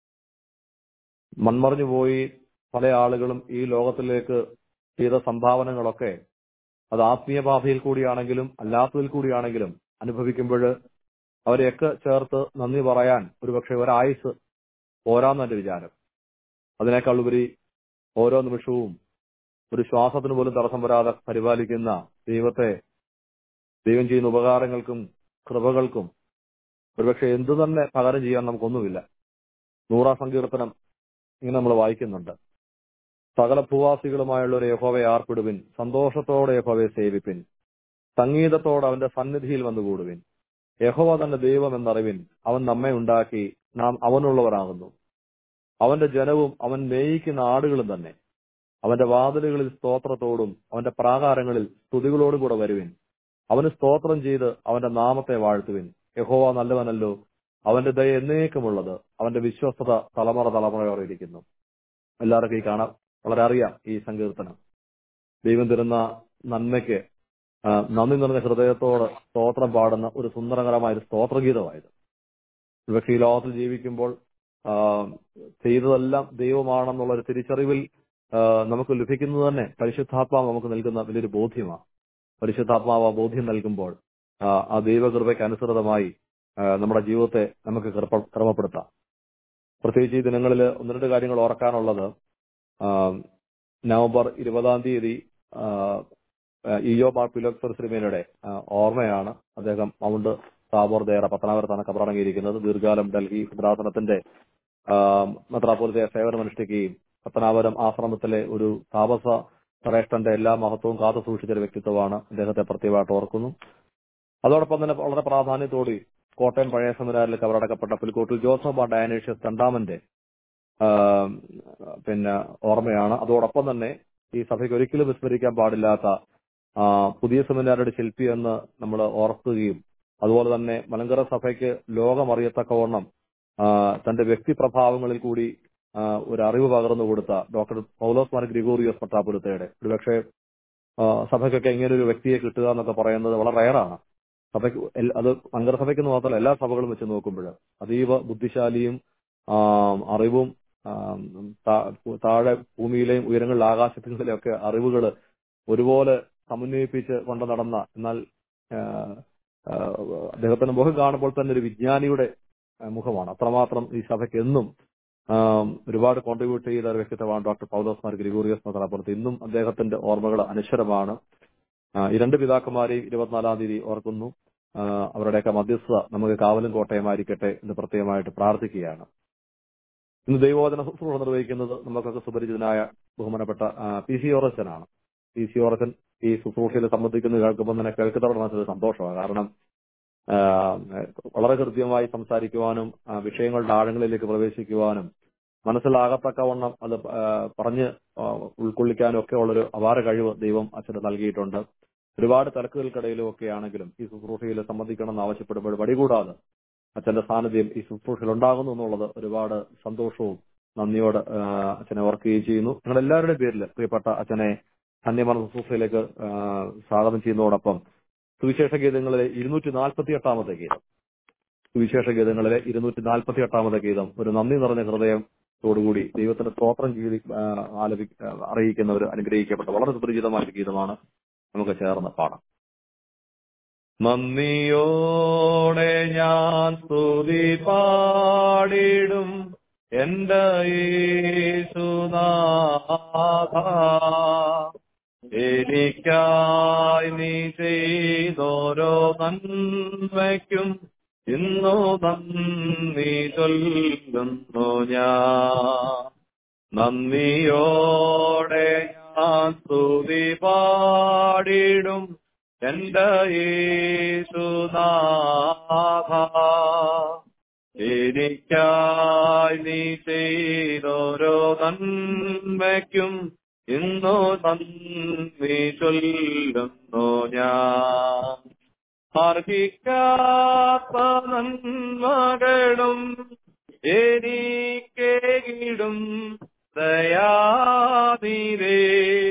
മൺമറിഞ്ഞു പോയി പല ആളുകളും ഈ ലോകത്തിലേക്ക് ചെയ്ത സംഭാവനകളൊക്കെ അത് ആത്മീയ പാതയിൽ കൂടിയാണെങ്കിലും അല്ലാത്തതിൽ കൂടിയാണെങ്കിലും അനുഭവിക്കുമ്പോൾ അവരെയൊക്കെ ചേർത്ത് നന്ദി പറയാൻ ഒരുപക്ഷെ ഒരായുസ് പോരാന്ന് എന്റെ വിചാരം അതിനേക്കാൾ ഉപരി ഓരോ നിമിഷവും ഒരു ശ്വാസത്തിന് പോലും തടസ്സം വരാതെ പരിപാലിക്കുന്ന ദൈവത്തെ ദൈവം ചെയ്യുന്ന ഉപകാരങ്ങൾക്കും കൃപകൾക്കും ഒരുപക്ഷെ എന്തു തന്നെ പകരം ചെയ്യാൻ നമുക്കൊന്നുമില്ല നൂറാം സങ്കീർത്തനം ഇങ്ങനെ നമ്മൾ വായിക്കുന്നുണ്ട് സകല ഭൂവാസികളുമായുള്ള ഒരു യഹോവയെ ആർപ്പിടുവിൻ സന്തോഷത്തോടെ യഹോവയെ സേവിപ്പിൻ സംഗീതത്തോടെ അവന്റെ സന്നിധിയിൽ വന്നുകൂടുവിൻ യഹോവ തന്റെ ദൈവം എന്നറിവിൻ അവൻ നമ്മെ ഉണ്ടാക്കി നാം അവനുള്ളവരാകുന്നു അവന്റെ ജനവും അവൻ മേയിക്കുന്ന ആടുകളും തന്നെ അവന്റെ വാതിലുകളിൽ സ്തോത്രത്തോടും അവന്റെ പ്രാകാരങ്ങളിൽ സ്തുതികളോടും കൂടെ വരുവിൻ അവന് സ്തോത്രം ചെയ്ത് അവന്റെ നാമത്തെ വാഴ്ത്തുവിൻ യഹോവ നല്ലവനല്ലോ അവന്റെ ദയ എന്നേക്കുമുള്ളത് അവന്റെ വിശ്വസ്തത തലമുറ തലമുറയോടെ ഇരിക്കുന്നു എല്ലാവർക്കും ഈ കാണാം വളരെ അറിയാം ഈ സങ്കീർത്തനം ദൈവം തരുന്ന നന്മയ്ക്ക് ആ, നന്ദി നിറഞ്ഞ ഹൃദയത്തോട് സ്തോത്രം പാടുന്ന ഒരു സുന്ദരകരമായ ഒരു സ്തോത്രഗീതമായത് പക്ഷേ ഈ ലോകത്തിൽ ജീവിക്കുമ്പോൾ ആ, ചെയ്തതെല്ലാം ദൈവമാണെന്നുള്ള ഒരു തിരിച്ചറിവിൽ ആ, നമുക്ക് ലഭിക്കുന്നത് തന്നെ പരിശുദ്ധാത്മാവ് നമുക്ക് നൽകുന്ന വലിയൊരു ബോധ്യമാണ് പരിശുദ്ധാത്മാവ് ആ ബോധ്യം നൽകുമ്പോൾ ആ, ആ ദൈവകൃപയ്ക്ക് അനുസൃതമായി ആ, നമ്മുടെ ജീവിതത്തെ നമുക്ക് ക്രമ- ക്രമപ്പെടുത്താം പ്രത്യേകിച്ച് ഈ ദിനങ്ങളിൽ ഒന്ന് രണ്ട് കാര്യങ്ങൾ ഓർക്കാനുള്ളത് ആ, നവംബർ ഇരുപതാം തീയതി ആ, ആ, ഇയോ മാർ പിലോക്സർ സിനിമയുടെ ആ, ഓർമ്മയാണ് അദ്ദേഹം മൗണ്ട് താബോർ ദേറ പത്തനാപുരത്താണ് കബറടങ്ങിയിരിക്കുന്നത് ദീർഘകാലം ഡൽഹി ഭദ്രാസനത്തിന്റെ മെത്രാപോലിത്തെ സേവനമനുഷ്ഠിക്കുകയും പത്തനാപുരം ആശ്രമത്തിലെ ഒരു താപസ ശ്രേഷ്ഠന്റെ എല്ലാ മഹത്വവും കാത്തു സൂക്ഷിച്ച ഒരു വ്യക്തിത്വമാണ് അദ്ദേഹത്തെ പ്രത്യേകമായിട്ട് ഓർക്കുന്നു അതോടൊപ്പം തന്നെ വളരെ പ്രാധാന്യത്തോടെ കോട്ടയം പഴയ സെമിനാറിൽ കബറടക്കപ്പെട്ട പുലിക്കോട്ടിൽ ജോസഫ് ഡയനേഷ്യസ് രണ്ടാമന്റെ ആ, പിന്നെ ഓർമ്മയാണ് അതോടൊപ്പം തന്നെ ഈ സഭയ്ക്ക് ഒരിക്കലും വിസ്മരിക്കാൻ പാടില്ലാത്ത ആ, പുതിയ സെമിനാരുടെ ശില്പി എന്ന് നമ്മൾ ഓർക്കുകയും അതുപോലെ തന്നെ മലങ്കര സഭയ്ക്ക് ലോകമറിയത്തക്കവണ്ണം ആ, തന്റെ വ്യക്തിപ്രഭാവങ്ങളിൽ കൂടി ആ, ഒരു അറിവ് പകർന്നു കൊടുത്ത ഡോക്ടർ പൗലോസ് മാർ ഗ്രിഗോറിയോസ് പട്ടാപുരത്തയുടെ ഒരുപക്ഷെ ആ, സഭയ്ക്കൊക്കെ ഇങ്ങനെ ഒരു വ്യക്തിയെ കിട്ടുക എന്നൊക്കെ പറയുന്നത് വളരെ റയറാണ് സഭയ്ക്ക് എൽ- അത് മലങ്കര സഭയ്ക്ക് എന്ന് മാത്രമല്ല എല്ലാ സഭകളും വെച്ച് നോക്കുമ്പോൾ അതീവ ബുദ്ധിശാലിയും ആ, അറിവും ആ, താ- താഴെ ഭൂമിയിലെയും ഉയരങ്ങളിൽ ആകാശങ്ങളിലെയും ഒക്കെ അറിവുകൾ ഒരുപോലെ സമന്വയിപ്പിച്ച് കൊണ്ടു നടന്ന എന്നാൽ ആ, ആ, അദ്ദേഹത്തിന്റെ മുഖം കാണുമ്പോൾ തന്നെ ഒരു വിജ്ഞാനിയുടെ ആ, മുഖമാണ് അത്രമാത്രം ഈ സഭയ്ക്ക് എന്നും ആ, ഒരുപാട് കോൺട്രിബ്യൂട്ട് ചെയ്ത ഒരു വ്യക്തിത്വമാണ് ഡോക്ടർ പൗലോസ് മാർ ഗ്രിഗോറിയസ് മതറാപ്പുറത്ത് ഇന്നും അദ്ദേഹത്തിന്റെ ഓർമ്മകൾ അനശ്വരമാണ് ആ, ഈ രണ്ട് പിതാക്കന്മാരെയും ഇരുപത്തിനാലാം തീയതി ഓർക്കുന്നു ആ, അവരുടെയൊക്കെ മധ്യസ്ഥത നമുക്ക് കാവലും കോട്ടയമായിരിക്കട്ടെ എന്ന് പ്രത്യേകമായിട്ട് പ്രാർത്ഥിക്കുകയാണ് ഇന്ന് ദൈവോധന ശുശ്രൂഷ നിർവഹിക്കുന്നത് നമുക്കൊക്കെ സുപരിചിതനായ ബഹുമാനപ്പെട്ട ആ, പി സി ഓറച്ചനാണ് പി സി ഓറച്ചൻ ഈ ശുശ്രൂഷയിൽ സംബന്ധിക്കുന്നത് കേൾക്കുമ്പോൾ തന്നെ കേൾക്കത്തോടെ മനസ്സിൽ സന്തോഷമാണ് കാരണം ആ, വളരെ കൃത്യമായി സംസാരിക്കുവാനും ആ, വിഷയങ്ങളുടെ ആഴങ്ങളിലേക്ക് പ്രവേശിക്കുവാനും മനസ്സിലാകത്തക്കവണ്ണം അത് ആ, പറഞ്ഞ് ആ, ഉൾക്കൊള്ളിക്കാനും ഒക്കെ ഉള്ളൊരു അപാര കഴിവ് ദൈവം അച്ഛന് നൽകിയിട്ടുണ്ട് ഒരുപാട് തിരക്കുകൾക്കിടയിലും ഒക്കെ ആണെങ്കിലും ഈ ശുശ്രൂഷയിൽ സംബന്ധിക്കണം എന്ന് ആവശ്യപ്പെടുമ്പോൾ വടികൂടാതെ അച്ഛന്റെ സാന്നിധ്യം ഈ ശുശ്രൂഷയിൽ ഉണ്ടാകുന്നു എന്നുള്ളത് ഒരുപാട് സന്തോഷവും നന്ദിയോട് ആ, അച്ഛനെ ഓർക്കുകയും ചെയ്യുന്നു ഞങ്ങളുടെ എല്ലാവരുടെയും പേരിൽ പ്രിയപ്പെട്ട അച്ഛനെ ധന്യമർന്ന ശുശ്രൂഷയിലേക്ക് ആ, സ്വാഗതം ചെയ്യുന്നതോടൊപ്പം സുവിശേഷ ഗീതങ്ങളിലെ ഇരുന്നൂറ്റി നാൽപ്പത്തി എട്ടാമത്തെ ഗീതം സുവിശേഷ ഗീതങ്ങളിലെ ഇരുന്നൂറ്റി നാൽപ്പത്തി എട്ടാമത്തെ ഗീതം ഒരു നന്ദി നിറഞ്ഞ ഹൃദയത്തോടുകൂടി ദൈവത്തിന്റെ സ്തോത്രം ചെയ്ത് ആ, ആലപി ആ, അറിയിക്കുന്നവർ അനുഗ്രഹിക്കപ്പെട്ട വളരെ സുപരിചിതമായ ഒരു ഗീതമാണ് നമുക്ക് ചേർന്ന് പാടാം നന്ദിയോടെ ഞാൻ സ്തുതി പാടിടും എന്റെ യേശുനാഥ എനിക്കായി നീ ചെയ്തോരോ നന്മയ്ക്കും ഇന്നു നന്ദി ചൊല്ലുന്നു ഞാൻ നന്ദിയോടെ ഞാൻ സ്തുതി പാടിടും എന്റെ യേശുനാഥ എനിക്കായി നീ ചെയ്തോരോ നന്മയ്ക്കും ഇന്നു നന്ദി ചൊല്ലുന്നു ഞാൻ അർഹിക്കാത്ത നന്മകളും എനിക്കേകിടും ദയാതിരേ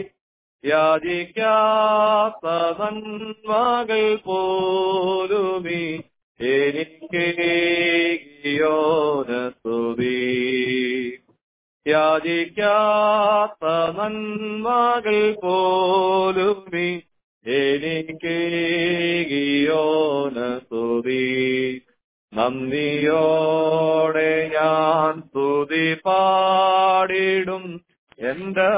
യാചിക്കാത്ത നന്മകൾ പോലുമീ എനിക്കേകിയോനസ്തുതി യാചിക്കാത്ത നന്മകൾ പോലുമീ എനിക്കേകിയോനസ്തുതി നന്ദിയോടെ ഞാൻ സ്തുതി പാടിടും എന്റെ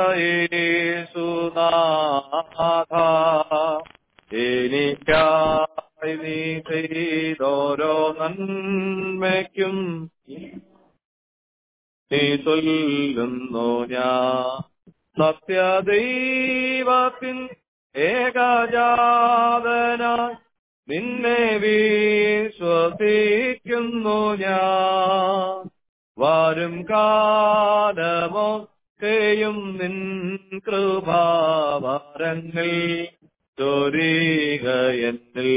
യേശുനാഥ എനിക്കായി നീ ചെയ്തോരോ നന്മയ്ക്കും നീ ചൊല്ലുന്നു ഞാൻ സത്യദൈവത്തിൻ ഏകജാതനായി നിന്നെ വിശ്വസിക്കുന്നു ഞാൻ വരും കാലമൊക്കെയും നിൻ കൃപാവരങ്ങൾ ചൊരിക എന്നിൽ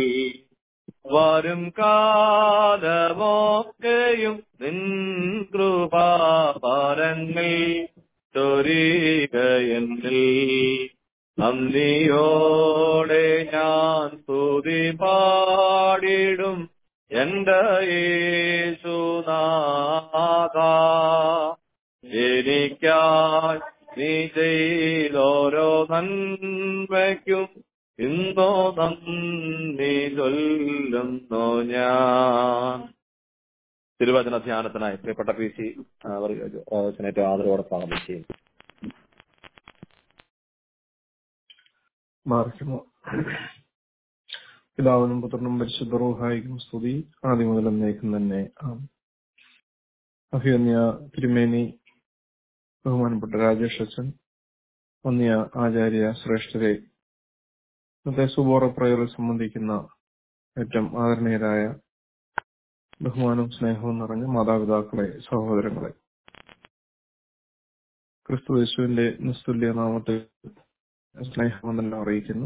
വരും കാലമൊക്കെയും നിൻ കൃപാപരങ്ങൾ ചൊരിക എന്നിൽ നന്ദിയോടെ ഞാൻ സ്തുതി പാടിടും എന്റെ യേശുനാഥ എനിക്കായി നീ ചെയ്തോരോ നന്മയ്ക്കും ഇന്നോ നന്ദി ചൊല്ലുന്നു ഞാൻ തിരുവചന ധ്യാനത്തിനായി പ്രിയപ്പെട്ട പി സി ഏറ്റവും ആദരവോടെ സ്വാഗതം ചെയ്യും മാർക്കുമോ പിതാവിനും പുത്രനും പരിശുദ്ധ റൂഹായിക്കും സ്തുതി ആദ്യം മുതൽ എന്നേക്കും തന്നെ ആമേൻ. അഭിയന്യ തിരുമേനി ബഹുമാനപ്പെട്ട രാജേഷ് അച്ഛൻ വന്നിയ ആചാര്യ ശ്രേഷ്ഠരെ ഇന്നത്തെ സുബോറ പ്രയറിൽ സംബന്ധിക്കുന്ന ഏറ്റവും ആദരണീയരായ ബഹുമാനവും സ്നേഹവും നിറഞ്ഞ മാതാപിതാക്കളെ സഹോദരങ്ങളെ ക്രിസ്തു യേശുവിന്റെ നിസ്തുല്യ നാമത്തിൽ സ്നേഹമെന്നെല്ലാം അറിയിക്കുന്നു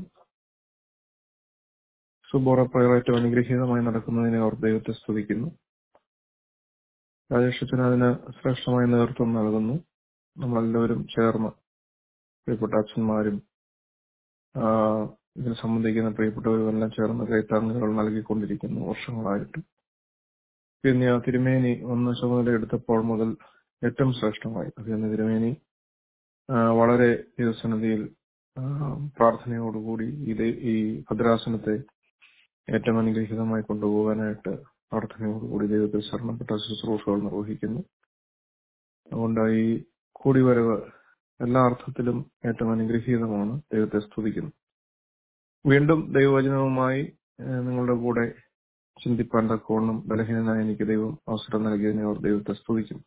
സുബോറ പ്രയർ ഏറ്റവും അനുഗ്രഹീതമായി നടക്കുന്നതിനെ അവർ ദൈവത്തെ സ്തുതിക്കുന്നു രാജേഷത്തിന് അതിന് ശ്രേഷ്ഠമായ നേതൃത്വം നൽകുന്നു നമ്മളെല്ലാവരും ചേർന്ന് പ്രിയപ്പെട്ട അച്ഛന്മാരും ആ, ഇതിൽ സംബന്ധിക്കുന്ന പ്രിയപ്പെട്ടവരും എല്ലാം ചേർന്ന് കൈത്താങ്ങുകൾ നൽകിക്കൊണ്ടിരിക്കുന്നു വർഷങ്ങളായിട്ട് പിന്നെ ആ തിരുമേനി ഒന്ന് ചുമതല എടുത്തപ്പോൾ മുതൽ ഏറ്റവും ശ്രേഷ്ഠമായി പിന്നെ തിരുമേനി ആ, വളരെ ദൈവസന്നിധിയിൽ ആ, പ്രാർത്ഥനയോടുകൂടി ഇത് ഈ ഭദ്രാസനത്തെ ഏറ്റവും അനുഗ്രഹീതമായി കൊണ്ടുപോകാനായിട്ട് പ്രാർത്ഥനയോടുകൂടി ദൈവത്തിൽ ശരണപ്പെട്ട ശുശ്രൂഷകൾ നിർവഹിക്കുന്നു അതുകൊണ്ട് ഈ കൂടിവരവ് എല്ലാ അർത്ഥത്തിലും ഏറ്റവും അനുഗ്രഹീതമാണ് ദൈവത്തെ സ്തുതിക്കുന്നു വീണ്ടും ദൈവവചനവുമായി ഏഹ്, നിങ്ങളുടെ കൂടെ ചിന്തിപ്പാൻ തക്കവണ്ണം ബലഹീനനായ എനിക്ക് ദൈവം അവസരം നൽകിയതിനെ അവർ ദൈവത്തെ സ്തുതിക്കുന്നു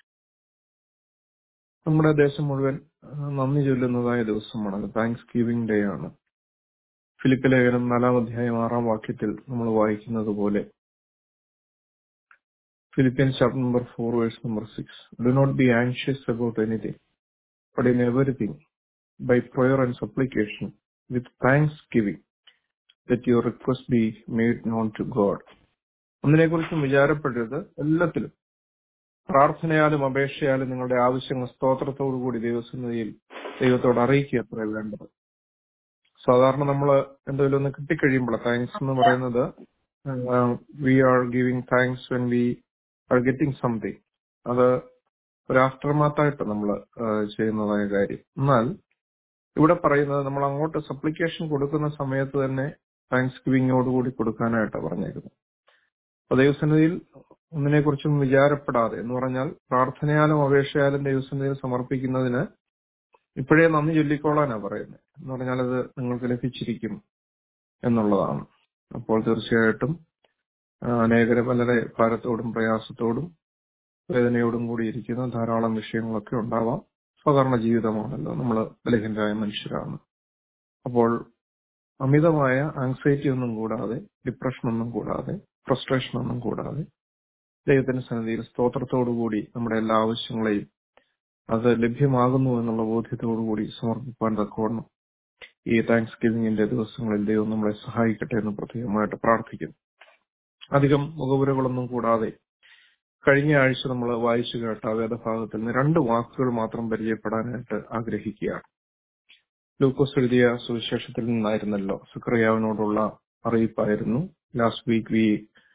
നമ്മുടെ ദേശം മുഴുവൻ ആ, നന്ദി ചൊല്ലുന്നതായ ദിവസമാണ് താങ്ക്സ് ഗിവിംഗ് ഡേ ആണ് ഫിലിപ്പ് ലേഖനം നാലാം അധ്യായം ആറാം വാക്യത്തിൽ നമ്മൾ വായിക്കുന്നത് പോലെ Philippians chapter number four verse number six do not be anxious about anything but in everything by prayer and supplication with thanksgiving that your request be made known to God ഒന്നിനെക്കുറിച്ചും വിചാരപ്പെടരുത് എല്ലാത്തിലും പ്രാർത്ഥനയാലും അപേക്ഷയാലും നിങ്ങളുടെ ആവശ്യങ്ങൾ സ്തോത്രത്തോടു കൂടി ദൈവസന്നിധിയിൽ ദൈവത്തോട് അറിയിക്കുക അത്ര വേണ്ടത് സാധാരണ നമ്മൾ എന്തെങ്കിലും ഒന്ന് കിട്ടിക്കഴിയുമ്പോൾ താങ്ക്സ് എന്ന് പറയുന്നത് we are giving thanks when we are getting something അത് ഒരു ആഫ്റ്റർമാത്തായിട്ട് നമ്മൾ ചെയ്യുന്നതായ കാര്യം എന്നാൽ ഇവിടെ പറയുന്നത് നമ്മൾ അങ്ങോട്ട് സപ്ലിക്കേഷൻ കൊടുക്കുന്ന സമയത്ത് തന്നെ താങ്ക്സ് ഗിവിങ്ങോടുകൂടി കൊടുക്കാനായിട്ടാണ് പറഞ്ഞേക്കുന്നത് അപ്പൊ ദൈവസന്നിധിയിൽ ഒന്നിനെക്കുറിച്ചും വിചാരപ്പെടാതെ എന്ന് പറഞ്ഞാൽ പ്രാർത്ഥനയാലും അപേക്ഷയാലും ദൈവസന്നിധിയിൽ സമർപ്പിക്കുന്നതിന് ഇപ്പോഴേ നന്ദി ചൊല്ലിക്കോളാനാ പറയുന്നത് എന്ന് പറഞ്ഞാൽ അത് നിങ്ങൾക്ക് ലഭിച്ചിരിക്കും എന്നുള്ളതാണ് അപ്പോൾ തീർച്ചയായിട്ടും ആ, അനേകരെ വളരെ ഭാരത്തോടും പ്രയാസത്തോടും വേദനയോടും കൂടി ഇരിക്കുന്ന ധാരാളം വിഷയങ്ങളൊക്കെ ഉണ്ടാവാം സാധാരണ ജീവിതമാണല്ലോ നമ്മൾ ബലഹീനരായ മനുഷ്യരാണ് അപ്പോൾ അമിതമായ ആങ്സൈറ്റി ഒന്നും കൂടാതെ ഡിപ്രഷൻ ഒന്നും കൂടാതെ ഫ്രസ്ട്രേഷൻ ഒന്നും കൂടാതെ ദൈവത്തിന്റെ സന്നിധിയിൽ സ്തോത്രത്തോടുകൂടി നമ്മുടെ എല്ലാ ആവശ്യങ്ങളെയും അത് ലഭ്യമാകുന്നു എന്നുള്ള ബോധ്യത്തോടുകൂടി സമർപ്പിക്കാൻ തക്കവണ്ണം ഈ താങ്ക്സ് ഗിവിംഗിന്റെ ദിവസങ്ങളിൽ ദൈവം നമ്മളെ സഹായിക്കട്ടെ എന്ന് പ്രത്യേകമായിട്ട് പ്രാർത്ഥിക്കുന്നു അധികം മുഖപുരകളൊന്നും കൂടാതെ കഴിഞ്ഞ ആഴ്ച നമ്മൾ വായിച്ചു കേട്ട വേദഭാഗത്തിൽ നിന്ന് രണ്ട് വാക്കുകൾ മാത്രം പരിചയപ്പെടാനായിട്ട് ആഗ്രഹിക്കുകയാണ് ലൂക്കോസ് എഴുതിയ സുവിശേഷത്തിൽ നിന്നായിരുന്നല്ലോ സുക്രിയാവിനോടുള്ള അറിയിപ്പായിരുന്നു last week we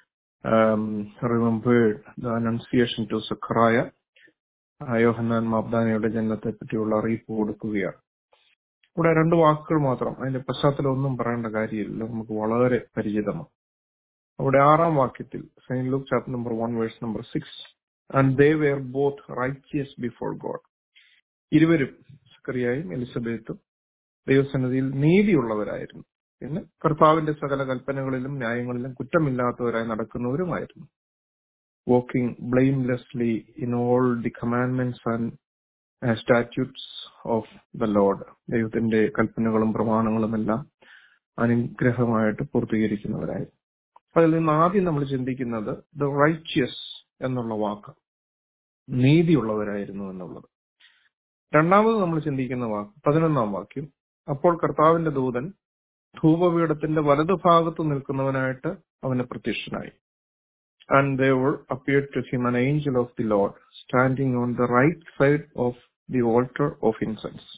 remembered the annunciation to Zechariah Yohannan മാബ്ദാനയുടെ ജനനത്തെ പറ്റിയുള്ള അറിയിപ്പ് കൊടുക്കുകയാണ് ഇവിടെ രണ്ട് വാക്കുകൾ മാത്രം അതിന്റെ പശ്ചാത്തലം ഒന്നും പറയേണ്ട കാര്യമില്ല നമുക്ക് വളരെ പരിചിതമാണ് അവിടെ ആറാം വാക്യത്തിൽ saint Luke chapter number one verse number six and they were both righteous before God ഇരുവരും സക്കറിയായും എലിസബത്തും ദൈവസന്നിധിയിൽ നീതിയുള്ളവരായിരുന്നു പിന്നെ കർത്താവിന്റെ സകല കൽപ്പനകളിലും ന്യായങ്ങളിലും കുറ്റമില്ലാത്തവരായി നടക്കുന്നവരുമായിരുന്നു walking blamelessly in all the commandments and uh, statutes of the Lord. ദൈവത്തിന്റെ കൽപ്പനകളും പ്രമാണങ്ങളും എല്ലാം അനുഗ്രഹമായിട്ട് പൂർത്തീകരിക്കുന്നവരായി അതിൽ നിന്ന് ആദ്യം നമ്മൾ ചിന്തിക്കുന്നത് ദ റൈറ്റ്യസ് എന്നുള്ള വാക്ക് നീതിയുള്ളവരായിരുന്നു എന്നുള്ളത് രണ്ടാമത് നമ്മൾ ചിന്തിക്കുന്ന വാക്ക് പതിനൊന്നാം വാക്യം അപ്പോൾ കർത്താവിന്റെ ദൂതൻ ധൂപപീഠത്തിന്റെ വലതുഭാഗത്ത് നിൽക്കുന്നവനായിട്ട് അവന് പ്രത്യക്ഷനായി and there appeared to him an angel of the Lord standing on the right side of the altar of incense.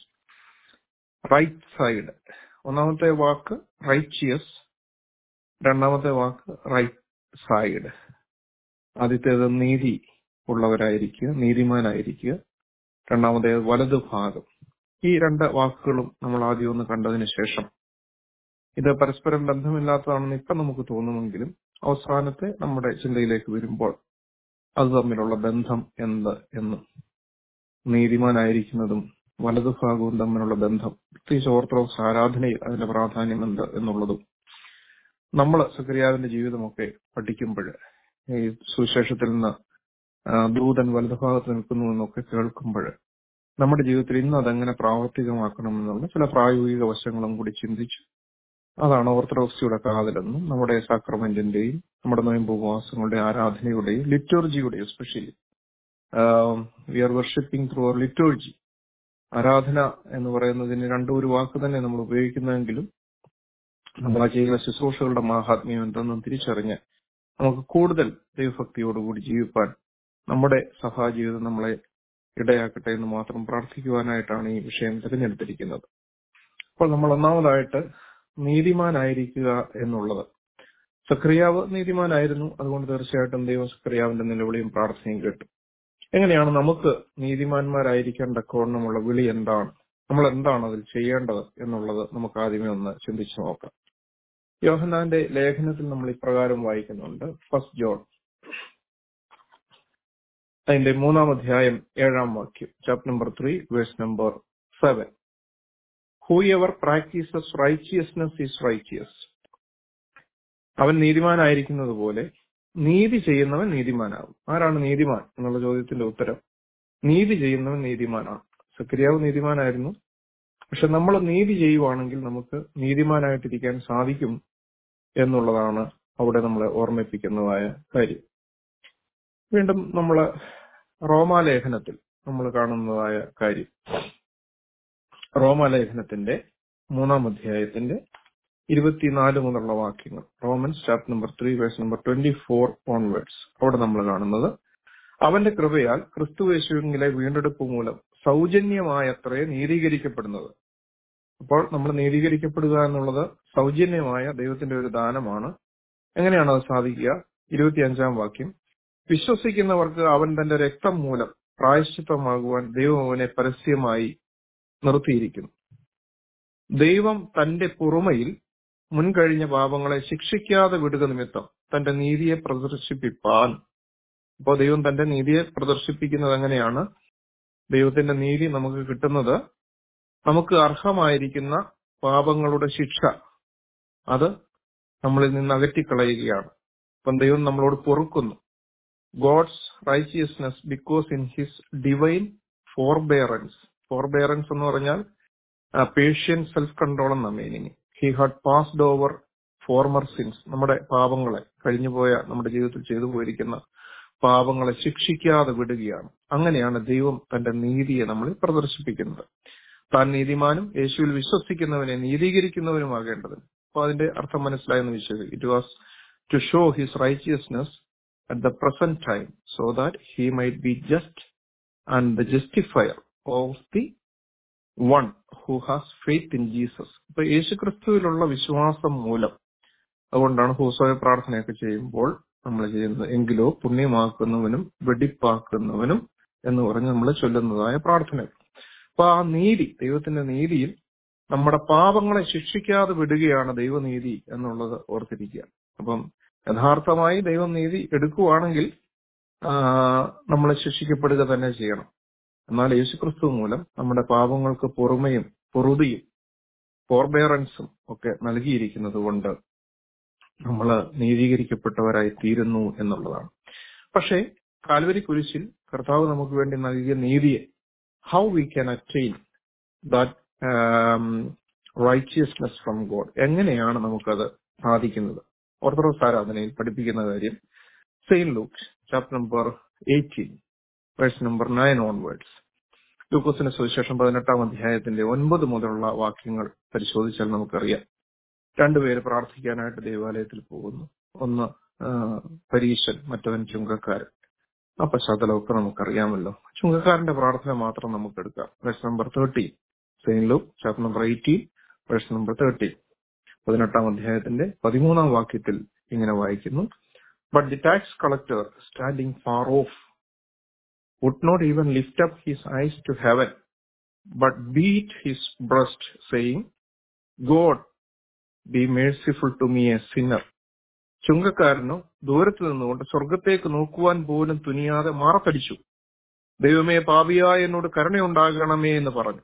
Right side ഒന്നാമത്തെ വാക്ക് റൈച്ചിയസ് രണ്ടാമത്തെ വാക്ക് റൈറ്റ് സൈഡ് ആദ്യത്തേത് നീതി ഉള്ളവരായിരിക്കുക നീതിമാനായിരിക്കുക രണ്ടാമത്തേത് വലതുഭാഗം ഈ രണ്ട് വാക്കുകളും നമ്മൾ ആദ്യം ഒന്ന് കണ്ടതിന് ശേഷം ഇത് പരസ്പരം ബന്ധമില്ലാത്തതാണെന്ന് ഇപ്പൊ നമുക്ക് തോന്നുമെങ്കിലും അവസാനത്തെ നമ്മുടെ ചിന്തയിലേക്ക് വരുമ്പോൾ അത് തമ്മിലുള്ള ബന്ധം എന്ത് എന്നും നീതിമാനായിരിക്കുന്നതും വലതുഭാഗവും തമ്മിലുള്ള ബന്ധം പ്രത്യേകിച്ച് ഓർത്തഡോക്സ് ആരാധനയിൽ അതിന്റെ പ്രാധാന്യം എന്ത് എന്നുള്ളതും നമ്മൾ സക്രിയാവിന്റെ ജീവിതമൊക്കെ പഠിക്കുമ്പോൾ ഈ സുവിശേഷത്തിൽ നിന്ന് ആ, ദൂതൻ വലതുഭാഗത്ത് നിൽക്കുന്നു എന്നൊക്കെ കേൾക്കുമ്പോൾ നമ്മുടെ ജീവിതത്തിൽ ഇന്ന് അതെങ്ങനെ പ്രാവർത്തികമാക്കണമെന്നുള്ള ചില പ്രായോഗിക വശങ്ങളും കൂടി ചിന്തിച്ചു അതാണ് ഓർത്തഡോക്സിയുടെ കാതലെന്നും നമ്മുടെ സാക്രമെന്റിന്റെയും നമ്മുടെ നോയമ്പ് ഉപവാസങ്ങളുടെ ആരാധനയുടെയും ലിറ്റോർജിയുടെയും especially we are worshipping through our liturgy ആരാധന എന്ന് പറയുന്നതിന് രണ്ടു ഒരു വാക്ക് തന്നെ നമ്മൾ ഉപയോഗിക്കുന്നെങ്കിലും നമ്മൾ ആ ചെയ്യുന്ന ശുശ്രൂഷകളുടെ മാഹാത്മ്യം എന്തെന്നും തിരിച്ചറിഞ്ഞ് നമുക്ക് കൂടുതൽ ദൈവഭക്തിയോടുകൂടി ജീവിപ്പാൻ നമ്മുടെ സഭാജീവിതം നമ്മളെ ഇടയാക്കട്ടെ എന്ന് മാത്രം പ്രാർത്ഥിക്കുവാനായിട്ടാണ് ഈ വിഷയം തിരഞ്ഞെടുത്തിരിക്കുന്നത് അപ്പോൾ നമ്മൾ ഒന്നാമതായിട്ട് നീതിമാനായിരിക്കുക എന്നുള്ളത് സക്രിയാവ് നീതിമാനായിരുന്നു അതുകൊണ്ട് തീർച്ചയായിട്ടും ദൈവം സക്രിയാവിന്റെ നിലവിളിയും പ്രാർത്ഥനയും കേട്ടു എങ്ങനെയാണ് നമുക്ക് നീതിമാന്മാരായിരിക്കാൻ തക്കവണ്ണമുള്ള വിളി എന്താണ് നമ്മൾ എന്താണ് അതിൽ ചെയ്യേണ്ടത് എന്നുള്ളത് നമുക്ക് ആദ്യമേ ഒന്ന് ചിന്തിച്ചു നോക്കാം യോഹന്നാന്റെ ലേഖനത്തിൽ നമ്മൾ ഇപ്രകാരം വായിക്കുന്നുണ്ട് ഫസ്റ്റ് ജോൺ അതിന്റെ മൂന്നാം അധ്യായം ഏഴാം വാക്യം chapter number three verse number seven whoever practices righteousness is righteous അവൻ നീതിമാനായിരിക്കുന്നത് പോലെ നീതി ചെയ്യുന്നവൻ നീതിമാനാകും ആരാണ് നീതിമാൻ എന്നുള്ള ചോദ്യത്തിന്റെ ഉത്തരം നീതി ചെയ്യുന്നവൻ നീതിമാനാണ് സക്രിയാവ് നീതിമാനായിരുന്നു പക്ഷെ നമ്മൾ നീതി ചെയ്യുവാണെങ്കിൽ നമുക്ക് നീതിമാനായിട്ടിരിക്കാൻ സാധിക്കും എന്നുള്ളതാണ് അവിടെ നമ്മളെ ഓർമ്മിപ്പിക്കുന്നതായ കാര്യം വീണ്ടും നമ്മൾ റോമാലേഖനത്തിൽ നമ്മൾ കാണുന്നതായ കാര്യം റോമാലേഖനത്തിന്റെ മൂന്നാം അധ്യായത്തിന്റെ ഇരുപത്തിനാല് മുതലുള്ള വാക്യങ്ങൾ Romans chapter number three verse number twenty four onwards അവിടെ നമ്മൾ കാണുന്നത് അവന്റെ കൃപയാൽ ക്രിസ്തുവേശുവിലെ വീണ്ടെടുപ്പ് മൂലം സൗജന്യമായത്രേ നീതീകരിക്കപ്പെടുന്നത് അപ്പോൾ നമ്മൾ നീതീകരിക്കപ്പെടുക എന്നുള്ളത് സൗജന്യമായ ദൈവത്തിന്റെ ഒരു ദാനമാണ് എങ്ങനെയാണ് അത് സാധിക്കുക ഇരുപത്തിയഞ്ചാം വാക്യം വിശ്വസിക്കുന്നവർക്ക് അവൻ തന്റെ രക്തം മൂലം പ്രായശ്ചിത്തമാകുവാൻ ദൈവം അവനെ പരസ്യമായി നിർത്തിയിരിക്കുന്നു ദൈവം തന്റെ പുറമയിൽ മുൻകഴിഞ്ഞ പാപങ്ങളെ ശിക്ഷിക്കാതെ വിടുക നിമിത്തം തന്റെ നീതിയെ പ്രദർശിപ്പിപ്പാൻ അപ്പോൾ ദൈവം തന്റെ നീതിയെ പ്രദർശിപ്പിക്കുന്നത് എങ്ങനെയാണ് ദൈവത്തിന്റെ നീതി നമുക്ക് കിട്ടുന്നത് നമുക്ക് അർഹമായിരിക്കുന്ന പാപങ്ങളുടെ ശിക്ഷ അത് നമ്മളിൽ നിന്ന് അകറ്റിക്കളയുകയാണ് അപ്പം ദൈവം നമ്മളോട് പൊറുക്കുന്നു God's righteousness because in his divine forbearance forbearance എന്ന് പറഞ്ഞാൽ പേഷ്യൻ സെൽഫ് കൺട്രോൾ എന്ന meaning he had passed over former sins നമ്മുടെ പാപങ്ങളെ കഴിഞ്ഞുപോയ നമ്മുടെ ജീവിതത്തിൽ ചെയ്തു പോയിരിക്കുന്ന പാപങ്ങളെ ശിക്ഷിക്കാതെ വിടുകയാണ് അങ്ങനെയാണ് ദൈവം തന്റെ നീതിയെ നമ്മളിൽ പ്രദർശിപ്പിക്കുന്നത് താൻ നീതിമാനും യേശുവിൽ വിശ്വസിക്കുന്നവനെ നീതീകരിക്കുന്നവനുമാകേണ്ടത് അപ്പൊ അതിന്റെ അർത്ഥം മനസ്സിലായെന്ന് വിശ്വസിക്കും it was to show his righteousness at the present time so that he might be just and the justifier of the one who has faith in Jesus ഇപ്പൊ യേശുക്രിസ്തുവിലുള്ള വിശ്വാസം മൂലം അതുകൊണ്ടാണ് ഹൂസോയ പ്രാർത്ഥനയൊക്കെ ചെയ്യുമ്പോൾ നമ്മൾ ചെയ്യുന്നത് എങ്കിലോ പുണ്യമാക്കുന്നവനും വെടിപ്പാക്കുന്നവനും എന്ന് പറഞ്ഞ് നമ്മൾ ചൊല്ലുന്നതായ പ്രാർത്ഥന അപ്പൊ ആ നീതി ദൈവത്തിന്റെ നീതിയിൽ നമ്മുടെ പാപങ്ങളെ ശിക്ഷിക്കാതെ വിടുകയാണ് ദൈവനീതി എന്നുള്ളത് ഓർത്തിരിക്കുക അപ്പം യഥാർത്ഥമായി ദൈവം നീതി എടുക്കുവാണെങ്കിൽ നമ്മളെ ശിക്ഷിക്കപ്പെടുക തന്നെ ചെയ്യണം എന്നാൽ യേശുക്രിസ്തു മൂലം നമ്മുടെ പാപങ്ങൾക്ക് പൊറുമയും പൊറുതിയും ഫോർബെയറൻസും ഒക്കെ നൽകിയിരിക്കുന്നത് കൊണ്ട് നമ്മൾ നീതീകരിക്കപ്പെട്ടവരായി തീരുന്നു എന്നുള്ളതാണ് പക്ഷേ കാൽവരി കുരിശിൽ കർത്താവ് നമുക്ക് വേണ്ടി നൽകിയ നീതിയെ how we can attain that righteousness from God എങ്ങനെയാണ് നമുക്കത് സാധിക്കുന്നത് ഓർത്തഡോക്സ് ആരാധനയിൽ പഠിപ്പിക്കുന്ന കാര്യം saint Luke chapter number eighteen verse number nine onwards ലൂക്കോസിന്റെ സുവിശേഷം പതിനെട്ടാം അധ്യായത്തിന്റെ ഒൻപത് മുതലുള്ള വാക്യങ്ങൾ പരിശോധിച്ചാൽ നമുക്കറിയാം രണ്ടുപേര് പ്രാർത്ഥിക്കാനായിട്ട് ദേവാലയത്തിൽ പോകുന്നു ഒന്ന് പരീശൻ മറ്റവൻ ചുങ്കക്കാരൻ ആ പശ്ചാത്തലമൊക്കെ നമുക്കറിയാമല്ലോ ചുങ്കക്കാരന്റെ പ്രാർത്ഥന മാത്രം നമുക്ക് എടുക്കാം verse number thirty saint Luke chapter number eighteen verse number thirty പതിനെട്ടാം അധ്യായത്തിന്റെ പതിമൂന്നാം വാക്യത്തിൽ ഇങ്ങനെ വായിക്കുന്നു but the tax collector standing far off would not even lift up his eyes to heaven, but beat his breast, saying, God, be merciful to me, a sinner. ചുങ്കക്കാരനോ ദൂരത്ത് നിന്നുകൊണ്ട് സ്വർഗത്തേക്ക് നോക്കുവാൻ പോലും തുനിയാതെ മാറത്തടിച്ചു ദൈവമേ പാപിയായ എന്നോട് കരുണയുണ്ടാകണമേ എന്ന് പറഞ്ഞു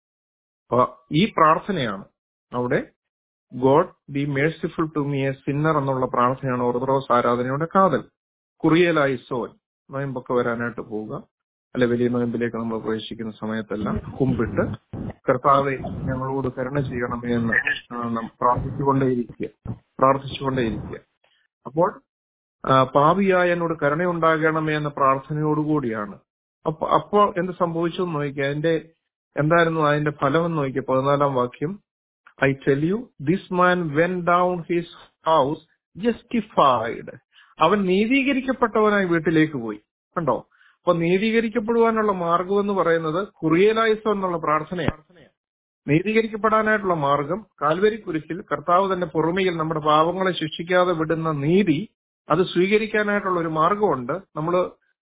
ഈ പ്രാർത്ഥനയാണ് അവിടെ God be merciful to me a sinner എന്നുള്ള പ്രാർത്ഥനയാണ് ഓർത്തഡോക്സ് ആരാധനയുടെ കാതൽ കുറിയലായി സോൻ നോയമ്പൊക്കെ വരാനായിട്ട് പോവുക അല്ലെ വലിയ നോയമ്പിലേക്ക് നമ്മൾ പ്രവേശിക്കുന്ന സമയത്തെല്ലാം കുമ്പിട്ട് കർത്താവെ ഞങ്ങളോട് കരുണ ചെയ്യണമേ എന്ന് പ്രാർത്ഥിച്ചുകൊണ്ടേയിരിക്കുക പ്രാർത്ഥിച്ചുകൊണ്ടേയിരിക്കുക അപ്പോൾ പാപിയായ എന്നോട് കരുണയുണ്ടാകണമേ എന്ന പ്രാർത്ഥനയോടുകൂടിയാണ് അപ്പൊ അപ്പോ എന്ത് സംഭവിച്ചു എന്ന് നോക്കിക്കുക അതിന്റെ എന്തായിരുന്നു അതിന്റെ ഫലം എന്ന് നോക്കിയ പതിനാലാം വാക്യം I tell you this man went down his house justified അവൻ നീതീകരിക്കപ്പെട്ടവനായി വീട്ടിലേക്ക് പോയി കണ്ടോ അപ്പൊ നീതീകരിക്കപ്പെടുവാനുള്ള മാർഗം എന്ന് പറയുന്നത് കുറിയലായുസം എന്നുള്ള പ്രാർത്ഥനയാണ് നീതീകരിക്കപ്പെടാനായിട്ടുള്ള മാർഗം കാൽവരി കുരിശിൽ കർത്താവ് തന്നെ പുറമെയിൽ നമ്മുടെ പാവങ്ങളെ ശിക്ഷിക്കാതെ വിടുന്ന നീതി അത് സ്വീകരിക്കാനായിട്ടുള്ള ഒരു മാർഗമുണ്ട് നമ്മൾ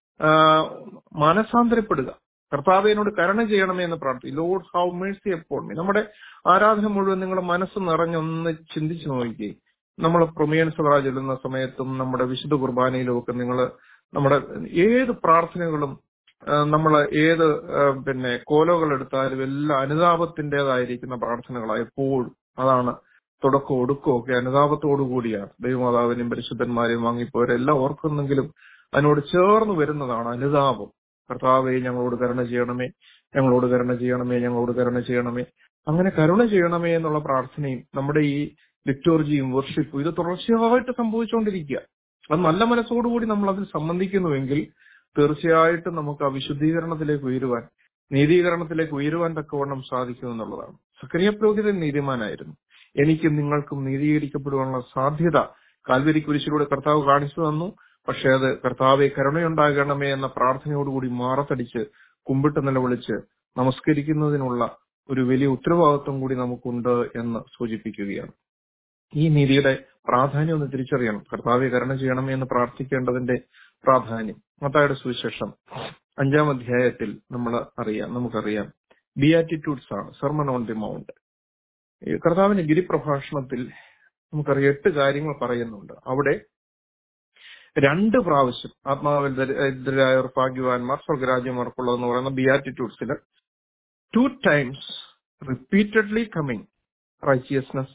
മനസാന്തരപ്പെടുക കർത്താവിനോട് കരുണ ചെയ്യണമേ എന്ന് പ്രാർത്ഥിക്കും ലോഡ് ഹൗ മേഴ്സി എപ്പോൾ നമ്മുടെ ആരാധന മുഴുവൻ നിങ്ങളുടെ മനസ്സ് നിറഞ്ഞൊന്ന് ചിന്തിച്ചു നോക്കിക്കേ നമ്മൾ പ്രൊമിയൻ സഭ ചൊല്ലുന്ന സമയത്തും നമ്മുടെ വിശുദ്ധ കുർബാനയിലും ഒക്കെ നിങ്ങൾ നമ്മുടെ ഏത് പ്രാർത്ഥനകളും നമ്മൾ ഏത് പിന്നെ കോലോകൾ എടുത്താലും എല്ലാം അനുതാപത്തിൻ്റെതായിരിക്കുന്ന പ്രാർത്ഥനകളാണ് എപ്പോഴും അതാണ് തുടക്കം ഒടുക്കവും ഒക്കെ അനുതാപത്തോടു കൂടിയാണ് ദൈവമാതാവിനെയും പരിശുദ്ധന്മാരെയും വാങ്ങിപ്പോരെല്ലാം ഓർക്കുന്നെങ്കിലും അതിനോട് ചേർന്ന് വരുന്നതാണ് അനുതാപം കർത്താവെ ഞങ്ങളോട് കരുണ ചെയ്യണമേ ഞങ്ങളോട് കരുണ ചെയ്യണമേ ഞങ്ങളോട് കരുണ ചെയ്യണമേ അങ്ങനെ കരുണ ചെയ്യണമേ എന്നുള്ള പ്രാർത്ഥനയും നമ്മുടെ ഈ ലിറ്റോർജിയും വർഷിപ്പും ഇത് തുടർച്ചയായിട്ട് സംഭവിച്ചുകൊണ്ടിരിക്കുക അത് നല്ല മനസ്സോടുകൂടി നമ്മൾ അതിൽ സംബന്ധിക്കുന്നുവെങ്കിൽ തീർച്ചയായിട്ടും നമുക്ക് ആ വിശുദ്ധീകരണത്തിലേക്ക് ഉയരുവാൻ നീതീകരണത്തിലേക്ക് ഉയരുവാൻ തക്കവണ്ണം സാധിക്കും എന്നുള്ളതാണ് സക്രിയ പുരോഹിതൻ നീതിമാനായിരുന്നു എനിക്കും നിങ്ങൾക്കും നീതീകരിക്കപ്പെടുവാനുള്ള സാധ്യത കാൽവരി കുരിശിലൂടെ കർത്താവ് കാണിച്ചു തന്നു പക്ഷെ അത് കർത്താവെ കരുണയുണ്ടാകണമേ എന്ന പ്രാർത്ഥനയോടുകൂടി മാറത്തടിച്ച് കുമ്പിട്ട് നിലവിളിച്ച് നമസ്കരിക്കുന്നതിനുള്ള ഒരു വലിയ ഉത്തരവാദിത്വം കൂടി നമുക്കുണ്ട് എന്ന് സൂചിപ്പിക്കുകയാണ് ഈ നീതിയുടെ പ്രാധാന്യം ഒന്ന് തിരിച്ചറിയണം കർത്താവെ കരുണ ചെയ്യണമേ എന്ന് പ്രാർത്ഥിക്കേണ്ടതിന്റെ പ്രാധാന്യം മത്തായുടെ സുവിശേഷം അഞ്ചാം അധ്യായത്തിൽ നമ്മൾ അറിയാം നമുക്കറിയാം ബിയാറ്റിറ്റ്യൂഡ്സ് ആണ് സർമൺ ഓൺ ദി മൗണ്ട് കർത്താവിന്റെ ഗിരിപ്രഭാഷണത്തിൽ നമുക്കറിയാം എട്ട് കാര്യങ്ങൾ പറയുന്നുണ്ട് അവിടെ രണ്ട് പ്രാവശ്യം ആത്മാവിൽ ദരിദ്രരായവർ ഭാഗ്യവാന്മാർ സ്വർഗരാജ്യം അവർക്കുള്ളതെന്ന് പറയുന്ന ബിയാറ്റിറ്റ്യൂഡ്സിൽ two times repeatedly coming righteousness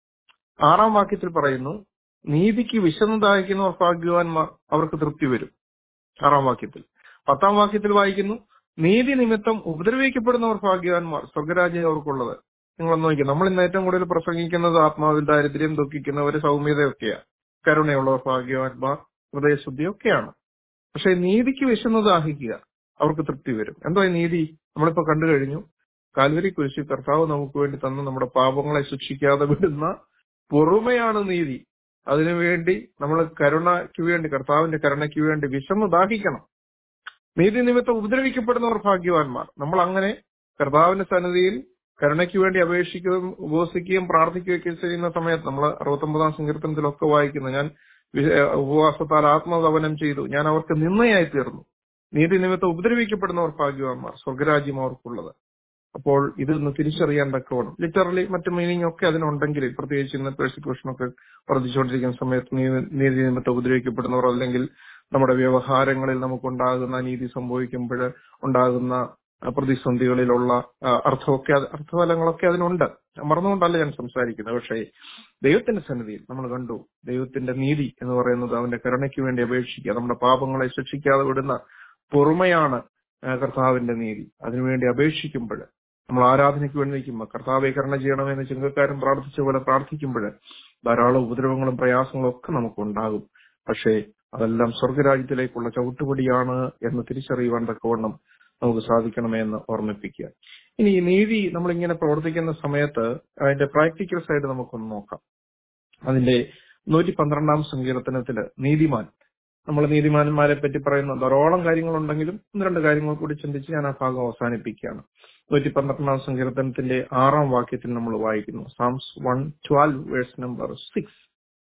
ആറാം വാക്യത്തിൽ പറയുന്നു നീതിക്ക് വിശന്നു ദാഹിക്കുന്നവർ ഭാഗ്യവാന്മാർ അവർക്ക് തൃപ്തി വരും ആറാം വാക്യത്തിൽ പത്താം വാക്യത്തിൽ വായിക്കുന്നു നീതി നിമിത്തം ഉപദ്രവിക്കപ്പെടുന്നവർ ഭാഗ്യവാന്മാർ സ്വർഗരാജ്യം അവർക്കുള്ളത് നിങ്ങൾ നോക്കി നമ്മൾ ഇന്ന് ഏറ്റവും കൂടുതൽ പ്രസംഗിക്കുന്നത് ആത്മാവിൽ ദാരിദ്ര്യം ദുഃഖിക്കുന്നവര് സൗമ്യതയൊക്കെയാണ് കരുണയുള്ളവർ ഭാഗ്യവാന്മാർ ഹൃദയശുദ്ധിയൊക്കെയാണ് പക്ഷെ നീതിക്ക് വിശന്നു ദാഹിക്കുക അവർക്ക് തൃപ്തി വരും എന്തോ ഈ നീതി നമ്മളിപ്പോ കണ്ടു കഴിഞ്ഞു കാൽവരി കുരിശി കർത്താവ് നമുക്ക് വേണ്ടി തന്ന നമ്മുടെ പാപങ്ങളെ ശിക്ഷിക്കാതെ വിടുന്ന പൊറുമയാണ് നീതി അതിനുവേണ്ടി നമ്മൾ കരുണയ്ക്ക് വേണ്ടി കർത്താവിന്റെ കരുണയ്ക്ക് വേണ്ടി വിശന്നു ദാഹിക്കണം നീതി നിമിത്തം ഉപദ്രവിക്കപ്പെടുന്നവർ ഭാഗ്യവാന്മാർ നമ്മൾ അങ്ങനെ കർത്താവിന്റെ സന്നിധിയിൽ കരുണയ്ക്ക് വേണ്ടി അപേക്ഷിക്കുകയും ഉപവസിക്കുകയും പ്രാർത്ഥിക്കുകയൊക്കെ ചെയ്യുന്ന സമയത്ത് നമ്മൾ അറുപത്തൊമ്പതാം സങ്കീർത്തനത്തിലൊക്കെ വായിക്കുന്നു ഞാൻ വി- ഏഹ് ഉപവാസത്താൽ ആത്മതപനം ചെയ്തു ഞാൻ അവർക്ക് നിന്നയായി തീർന്നു നീതി നിമിത്തം ഉപദ്രവിക്കപ്പെടുന്നവർ ഭാഗ്യവാന്മാർ സ്വർഗരാജ്യം അവർക്കുള്ളത് അപ്പോൾ ഇതൊന്ന് തിരിച്ചറിയാൻ തക്കവണ്ണം ലിറ്ററലി മറ്റു മീനിങ് ഒക്കെ അതിനുണ്ടെങ്കിൽ പ്രത്യേകിച്ച് ഇന്ന് പെർസിക്യൂഷൻ ഒക്കെ വർദ്ധിച്ചുകൊണ്ടിരിക്കുന്ന സമയത്ത് നീ- നീതി നിമിത്തം ഉപദ്രവിക്കപ്പെടുന്നവർ അല്ലെങ്കിൽ നമ്മുടെ വ്യവഹാരങ്ങളിൽ നമുക്കുണ്ടാകുന്ന നീതി സംഭവിക്കുമ്പോൾ ഉണ്ടാകുന്ന ആ, പ്രതിസന്ധികളിലുള്ള ആ, അർത്ഥമൊക്കെ അത് അർത്ഥഫലങ്ങളൊക്കെ അതിനുണ്ട് മറന്നുകൊണ്ടല്ല ഞാൻ സംസാരിക്കുന്നത് പക്ഷേ ദൈവത്തിന്റെ സന്നിധിയിൽ നമ്മൾ കണ്ടു ദൈവത്തിന്റെ നീതി എന്ന് പറയുന്നത് അവന്റെ കരുണയ്ക്ക് വേണ്ടി അപേക്ഷിക്കുക നമ്മുടെ പാപങ്ങളെ ശിക്ഷിക്കാതെ വിടുന്ന പൊറുമയാണ് ആ, കർത്താവിന്റെ നീതി അതിനുവേണ്ടി അപേക്ഷിക്കുമ്പോൾ നമ്മൾ ആരാധനയ്ക്ക് വേണ്ടി നിൽക്കുമ്പോൾ കർത്താവെ കരുണ ചെയ്യണമെന്ന് ചെങ്കക്കാരൻ പ്രാർത്ഥിച്ച പോലെ പ്രാർത്ഥിക്കുമ്പോൾ ധാരാളം ഉപദ്രവങ്ങളും പ്രയാസങ്ങളും ഒക്കെ നമുക്കുണ്ടാകും പക്ഷേ അതെല്ലാം സ്വർഗരാജ്യത്തിലേക്കുള്ള ചവിട്ടുപടിയാണ് എന്ന് തിരിച്ചറിയുവാൻ തക്കവണ്ണം നമുക്ക് സാധിക്കണമേ എന്ന് ഓർമ്മിപ്പിക്കുക ഇനി ഈ നീതി നമ്മൾ ഇങ്ങനെ പ്രവർത്തിക്കുന്ന സമയത്ത് അതിന്റെ പ്രാക്ടിക്കൽ സൈഡ് നമുക്കൊന്ന് നോക്കാം അതിന്റെ നൂറ്റി പന്ത്രണ്ടാം സങ്കീർത്തനത്തില് നീതിമാൻ നമ്മൾ നീതിമാന്മാരെ പറ്റി പറയുന്ന ധാരാളം കാര്യങ്ങളുണ്ടെങ്കിലും ഒന്ന് രണ്ട് കാര്യങ്ങൾ കൂടി ചിന്തിച്ച് ഞാൻ ആ ഭാഗം അവസാനിപ്പിക്കുകയാണ് നൂറ്റി പന്ത്രണ്ടാം സങ്കീർത്തനത്തിന്റെ ആറാം വാക്യത്തിൽ നമ്മൾ വായിക്കുന്നു Psalms one twelve verse number six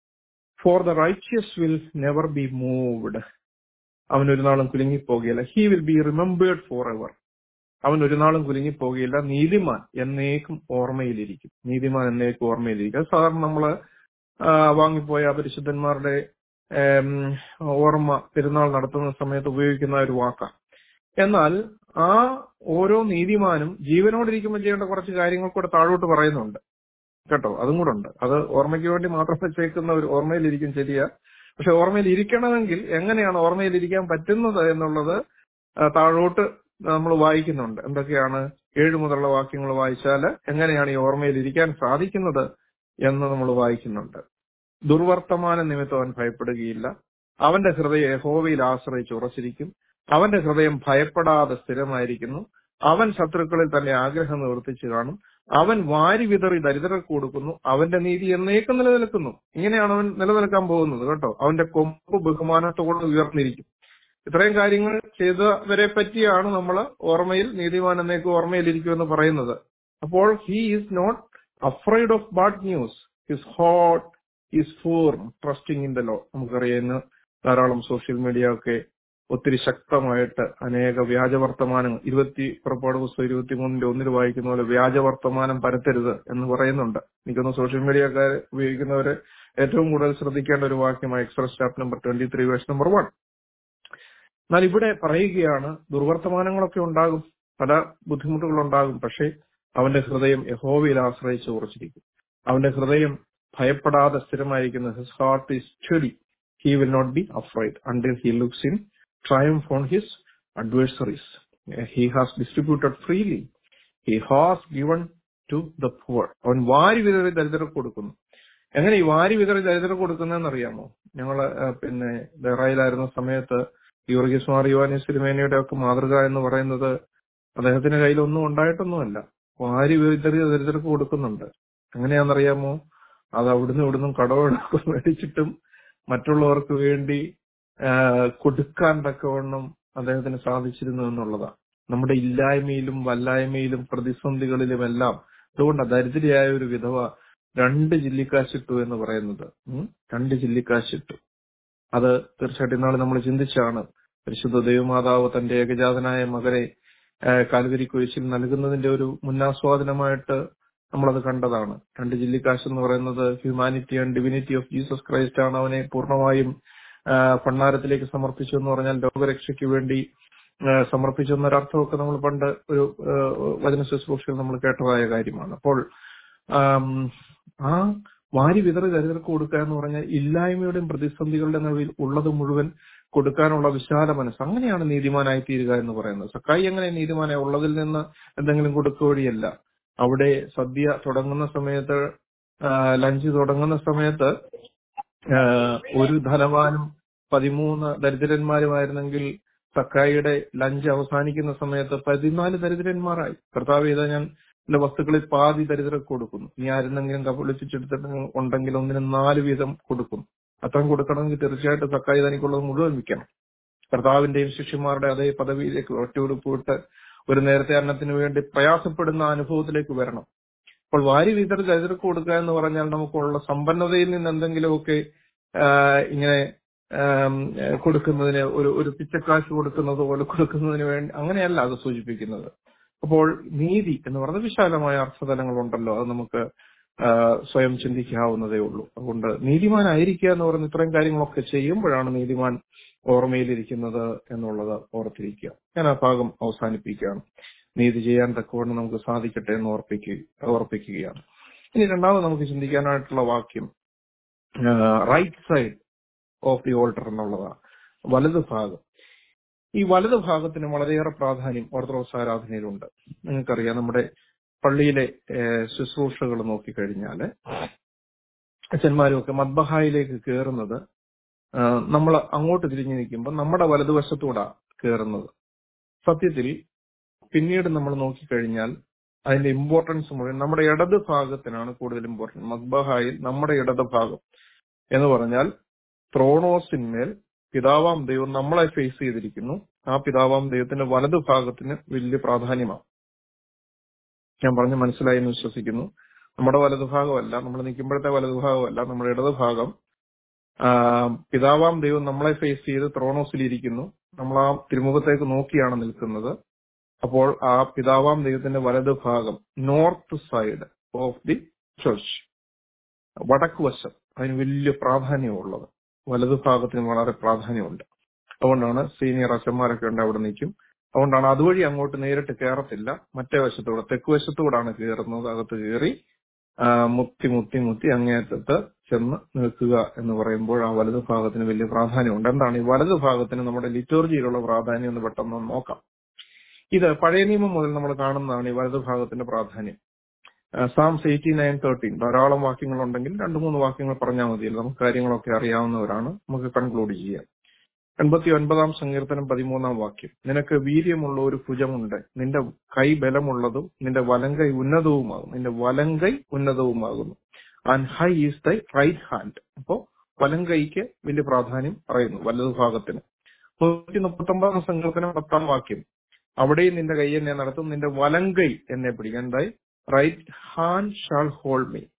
for the righteous will never be moved അവൻ ഒരു നാളും കുലുങ്ങിപ്പോകുകയില്ല he will be remembered for ever അവൻ ഒരു നാളും കുലുങ്ങിപ്പോകുകയില്ല നീതിമാൻ എന്നേക്കും ഓർമ്മയിലിരിക്കും നീതിമാൻ എന്നേക്കും ഓർമ്മയിലിരിക്കും അത് സാധാരണ നമ്മള് ആ, വാങ്ങിപ്പോയ പരിശുദ്ധന്മാരുടെ ഏം, ഓർമ്മ പെരുന്നാൾ നടത്തുന്ന സമയത്ത് ഉപയോഗിക്കുന്ന ഒരു വാക്കാണ് എന്നാൽ ആ ഓരോ നീതിമാനും ജീവനോടിരിക്കുമ്പോൾ ചെയ്യേണ്ട കുറച്ച് കാര്യങ്ങൾ കൂടെ താഴോട്ട് പറയുന്നുണ്ട് കേട്ടോ അതും കൂടെ ഉണ്ട് അത് ഓർമ്മയ്ക്ക് വേണ്ടി മാത്രം വെച്ചേക്കുന്ന ഒരു ഓർമ്മയിലിരിക്കും ശരിയാ പക്ഷെ ഓർമ്മയിൽ ഇരിക്കണമെങ്കിൽ എങ്ങനെയാണ് ഓർമ്മയിൽ ഇരിക്കാൻ പറ്റുന്നത് എന്നുള്ളത് ആ, താഴോട്ട് നമ്മൾ വായിക്കുന്നുണ്ട് എന്തൊക്കെയാണ് ഏഴ് മുതലുള്ള വാക്യങ്ങൾ വായിച്ചാൽ എങ്ങനെയാണ് ഈ ഓർമ്മയിൽ ഇരിക്കാൻ സാധിക്കുന്നത് എന്ന് നമ്മൾ വായിക്കുന്നുണ്ട് ദുർവർത്തമാന നിമിത്തം അവൻ ഭയപ്പെടുകയില്ല അവന്റെ ഹൃദയം യഹോവയിൽ ആശ്രയിച്ച് ഉറച്ചിരിക്കും അവന്റെ ഹൃദയം ഭയപ്പെടാതെ സ്ഥിരമായിരിക്കുന്നു അവൻ ശത്രുക്കളിൽ തന്റെ ആഗ്രഹം നിവർത്തിച്ചു കാണും അവൻ വാരി വിതറി ദരിദ്രർക്ക് കൊടുക്കുന്നു അവന്റെ നീതി എന്നേക്കും നിലനിൽക്കുന്നു ഇങ്ങനെയാണ് അവൻ നിലനിൽക്കാൻ പോകുന്നത് കേട്ടോ അവന്റെ കൊമ്പ് ബഹുമാനത്തോടെ ഉയർന്നിരിക്കും ഇത്രയും കാര്യങ്ങൾ ചെയ്തവരെ പറ്റിയാണ് നമ്മൾ ഓർമ്മയിൽ നീതിമാൻ എന്നേക്കും ഓർമ്മയിലിരിക്കുമെന്ന് പറയുന്നത് അപ്പോൾ he is not afraid of bad news his heart is firm trusting in the Lord നമുക്കറിയാം ഇന്ന് ധാരാളം സോഷ്യൽ മീഡിയ ഒക്കെ ഒത്തിരി ശക്തമായിട്ട് അനേക വ്യാജ വർത്തമാനങ്ങൾ ഇരുപത്തി പുറപ്പാട് പുസ്തകം ഇരുപത്തിമൂന്നിന്റെ ഒന്നിൽ വായിക്കുന്ന പോലെ വ്യാജ വർത്തമാനം പരത്തരുത് എന്ന് പറയുന്നുണ്ട് എനിക്കൊന്ന് സോഷ്യൽ മീഡിയക്കാർ ഉപയോഗിക്കുന്നവര് ഏറ്റവും കൂടുതൽ ശ്രദ്ധിക്കേണ്ട ഒരു വാക്യമായി express chapter number twenty three verse number one എന്നാൽ ഇവിടെ പറയുകയാണ് ദുർവർത്തമാനങ്ങളൊക്കെ ഉണ്ടാകും പല ബുദ്ധിമുട്ടുകൾ ഉണ്ടാകും പക്ഷേ അവന്റെ ഹൃദയം യഹോവയിൽ ആശ്രയിച്ച് ഉറച്ചിരിക്കും അവന്റെ ഹൃദയം ഭയപ്പെടാതെ സ്ഥിരമായിരിക്കുന്ന his heart is steady he will not be afraid until he looks in triumph on his adversaries. He has distributed freely. He has given to the poor. അവൻ വാരി വിതറി ദരിദ്രർക്ക് കൊടുക്കുന്നു എങ്ങനെ ഈ വാരി വിതറി ദരിദ്രർക്ക് കൊടുക്കുന്നതെന്ന് അറിയാമോ ഞങ്ങള് ആ, പിന്നെ ബെഹ്റയിലായിരുന്ന സമയത്ത് യൂർഗിസ് മാർ യുവാനി സിരിമേനയുടെ ഒക്കെ മാതൃക എന്ന് പറയുന്നത് അദ്ദേഹത്തിന്റെ കയ്യിൽ ഒന്നും ഉണ്ടായിട്ടൊന്നുമല്ല വാരി വിതറി ദരിദ്രർക്ക് കൊടുക്കുന്നുണ്ട് എങ്ങനെയാണെന്നറിയാമോ അത് അവിടുന്ന് ഇവിടുന്നും കടമെടുക്കും മേടിച്ചിട്ടും മറ്റുള്ളവർക്ക് വേണ്ടി ആ, കൊടുക്കാൻ തക്കവണ്ണം അദ്ദേഹത്തിന് സാധിച്ചിരുന്നു എന്നുള്ളതാണ് നമ്മുടെ ഇല്ലായ്മയിലും വല്ലായ്മയിലും പ്രതിസന്ധികളിലുമെല്ലാം അതുകൊണ്ട് ദരിദ്രയായ ഒരു വിധവ രണ്ട് ജില്ലിക്കാശിട്ടു എന്ന് പറയുന്നത് ഉം? രണ്ട് കാശിട്ടു അത് തീർച്ചയായിട്ടും ഇന്നാൾ നമ്മൾ ചിന്തിച്ചാണ് പരിശുദ്ധ ദൈവമാതാവ് തന്റെ ഏകജാതനായ മകനെ ആ, കാൽവരി കുരിശിൽ നൽകുന്നതിന്റെ ഒരു മുന്നാസ്വാദനമായിട്ട് നമ്മളത് കണ്ടതാണ് രണ്ട് ജില്ലിക്കാശ് എന്ന് പറയുന്നത് humanity and divinity of Jesus Christ ആണ് അവനെ പൂർണ്ണമായും ആ, ഭണ്ഡാരത്തിലേക്ക് സമർപ്പിച്ചു എന്ന് പറഞ്ഞാൽ ലോകരക്ഷയ്ക്ക് വേണ്ടി ആ, സമർപ്പിച്ചു എന്നൊരർത്ഥമൊക്കെ നമ്മൾ പണ്ട് ഒരു ആ, വചന ശുശ്രൂഷയിൽ നമ്മൾ കേട്ടതായ കാര്യമാണ് അപ്പോൾ ആം, ആ വാരി വിതറി ദരിദ്രർക്ക് കൊടുക്കുക എന്ന് പറഞ്ഞാൽ ഇല്ലായ്മയുടെയും പ്രതിസന്ധികളുടെ നടുവിൽ ഉള്ളത് മുഴുവൻ കൊടുക്കാനുള്ള വിശാല മനസ്സ് അങ്ങനെയാണ് നീതിമാനായി തീരുക എന്ന് പറയുന്നത് സക്കായി എങ്ങനെ നീതിമാനായി ഉള്ളതിൽ നിന്ന് എന്തെങ്കിലും കൊടുക്കുക വഴിയല്ല അവിടെ സദ്യ തുടങ്ങുന്ന സമയത്ത് ആ, ലഞ്ച് തുടങ്ങുന്ന സമയത്ത് ആ, ഒരു ധനവാനും പതിമൂന്ന് ദരിദ്രന്മാരുമായിരുന്നെങ്കിൽ സക്കായിയുടെ ലഞ്ച് അവസാനിക്കുന്ന സമയത്ത് പതിനാല് ദരിദ്രന്മാരായി കർത്താവ് ചെയ്ത ഞാൻ എന്റെ വസ്തുക്കളിൽ പാതി ദരിദ്രർക്ക് കൊടുക്കുന്നു ഇനി ആരെന്നെങ്കിലും കബളിപ്പിച്ചെടുത്തിട്ട് ഉണ്ടെങ്കിൽ ഒന്നിന് നാല് വീതം കൊടുക്കും അത്രയും കൊടുക്കണമെങ്കിൽ തീർച്ചയായിട്ടും സക്കായി തനിക്കുള്ളത് മുഴുവൻ വിൽക്കണം കർത്താവിന്റെയും ശിഷ്യന്മാരുടെ അതേ പദവിയിലേക്ക് ഒറ്റയുടുപ്പിട്ട് ഒരു നേരത്തെ അന്നത്തിന് വേണ്ടി പ്രയാസപ്പെടുന്ന അനുഭവത്തിലേക്ക് വരണം അപ്പോൾ വാരി വിതർ ദരിദ്രർക്ക് കൊടുക്കുക എന്ന് പറഞ്ഞാൽ നമുക്കുള്ള സമ്പന്നതയിൽ നിന്ന് എന്തെങ്കിലുമൊക്കെ ആ, ഇങ്ങനെ ആം, കൊടുക്കുന്നതിന് ഒരു ഒരു പിച്ചക്കാശ് കൊടുക്കുന്നത് പോലെ കൊടുക്കുന്നതിന് വേണ്ടി അങ്ങനെയല്ല അത് സൂചിപ്പിക്കുന്നത് അപ്പോൾ നീതി എന്ന് പറയുന്ന വിശാലമായ അർത്ഥതലങ്ങളുണ്ടല്ലോ അത് നമുക്ക് ആ, സ്വയം ചിന്തിക്കാവുന്നതേ ഉള്ളൂ അതുകൊണ്ട് നീതിമാനായിരിക്കുക എന്ന് പറയുന്ന ഇത്രയും കാര്യങ്ങളൊക്കെ ചെയ്യുമ്പോഴാണ് നീതിമാൻ ഓർമ്മയിലിരിക്കുന്നത് എന്നുള്ളത് ഓർത്തിരിക്കുക ഞാൻ ആ ഭാഗം അവസാനിപ്പിക്കുകയാണ് നീതി ചെയ്യാൻ തക്കവണ്ണം നമുക്ക് സാധിക്കട്ടെ എന്ന് ഓർപ്പിക്കുക ഓർപ്പിക്കുകയാണ് ഇനി രണ്ടാമത് നമുക്ക് ചിന്തിക്കാനായിട്ടുള്ള വാക്യം right side of the altar എന്നുള്ളതാണ് വലത് ഭാഗം ഈ വലത് ഭാഗത്തിന് വളരെയേറെ പ്രാധാന്യം ഓർത്തഡോക്സ് ആരാധനയിലുണ്ട് നിങ്ങൾക്കറിയാം നമ്മുടെ പള്ളിയിലെ ഏഹ്, ശുശ്രൂഷകൾ നോക്കിക്കഴിഞ്ഞാൽ അച്ഛന്മാരും ഒക്കെ മദ്ബഹായിലേക്ക് കയറുന്നത് നമ്മൾ അങ്ങോട്ട് തിരിഞ്ഞു നിൽക്കുമ്പോൾ നമ്മുടെ വലതുവശത്തൂടാ കയറുന്നത് സത്യത്തിൽ പിന്നീട് നമ്മൾ നോക്കിക്കഴിഞ്ഞാൽ അതിന്റെ ഇമ്പോർട്ടൻസ് മുഴുവൻ നമ്മുടെ ഇടത് ഭാഗത്തിനാണ് കൂടുതൽ ഇമ്പോർട്ടൻസ് മദ്ബഹായിൽ നമ്മുടെ ഇടത് ഭാഗം എന്ന് പറഞ്ഞാൽ ത്രോണോസിന്മേൽ പിതാവാം ദൈവം നമ്മളെ ഫേസ് ചെയ്തിരിക്കുന്നു ആ പിതാവാം ദൈവത്തിന്റെ വലതു ഭാഗത്തിന് വലിയ പ്രാധാന്യമാണ് ഞാൻ പറഞ്ഞ് മനസ്സിലായി എന്ന് വിശ്വസിക്കുന്നു നമ്മുടെ വലതുഭാഗമല്ല നമ്മൾ നിൽക്കുമ്പോഴത്തെ വലതുഭാഗമല്ല നമ്മുടെ ഇടതുഭാഗം ആ, പിതാവാം ദൈവം നമ്മളെ ഫേസ് ചെയ്ത് ത്രോണോസിലിരിക്കുന്നു നമ്മൾ ആ തിരുമുഖത്തേക്ക് നോക്കിയാണ് നിൽക്കുന്നത് അപ്പോൾ ആ പിതാവാം ദൈവത്തിന്റെ വലതു ഭാഗം north side of the church വടക്ക് വശം അതിന് വലിയ പ്രാധാന്യമുള്ളത് വലതു ഭാഗത്തിന് വളരെ പ്രാധാന്യമുണ്ട് അതുകൊണ്ടാണ് സീനിയർ അച്ഛന്മാരൊക്കെ ഉണ്ട് അവിടെ നിൽക്കും അതുകൊണ്ടാണ് അതുവഴി അങ്ങോട്ട് നേരിട്ട് കയറത്തില്ല മറ്റേ വശത്തൂടെ തെക്ക് വശത്തൂടാണ് കയറുന്നത് അകത്ത് കയറി ആ, മുത്തി മുത്തി മുത്തി അങ്ങേയറ്റത്ത് ചെന്ന് നിൽക്കുക എന്ന് പറയുമ്പോൾ ആ വലതു ഭാഗത്തിന് വലിയ പ്രാധാന്യമുണ്ട് എന്താണ് ഈ വലതു ഭാഗത്തിന് നമ്മുടെ ലിറ്റോർജിയിലുള്ള പ്രാധാന്യം എന്ന് പെട്ടെന്ന് നോക്കാം ഇത് പഴയ നിയമം മുതൽ നമ്മൾ കാണുന്നതാണ് ഈ വലതു ഭാഗത്തിന്റെ പ്രാധാന്യം സാംസ് എയ്റ്റി നയൻ തേർട്ടീൻ ധാരാളം വാക്യങ്ങളുണ്ടെങ്കിൽ രണ്ടു മൂന്ന് വാക്യങ്ങൾ പറഞ്ഞാൽ മതിയല്ലോ നമുക്ക് കാര്യങ്ങളൊക്കെ അറിയാവുന്നവരാണ് നമുക്ക് കൺക്ലൂഡ് ചെയ്യാം എൺപത്തി ഒൻപതാം സങ്കീർത്തനം പതിമൂന്നാം വാക്യം നിനക്ക് വീര്യമുള്ള ഒരു ഭുജമുണ്ട് നിന്റെ കൈ ബലമുള്ളതും നിന്റെ വലങ്കൈ ഉന്നതവുമാകും നിന്റെ വലങ്കൈ ഉന്നതവുമാകുന്നു and high is thy right hand അപ്പോ വലങ്കൈക്ക് വലിയ പ്രാധാന്യം പറയുന്നു വലതു ഭാഗത്തിന് നൂറ്റി മുപ്പത്തി ഒമ്പതാം സങ്കീർത്തനം പത്താം വാക്യം അവിടെയും നിന്റെ കൈ എന്നെ നടത്തും നിന്റെ വലങ്കൈ എന്നെ പിടിക്കാൻ എന്തായി right hand shall hold me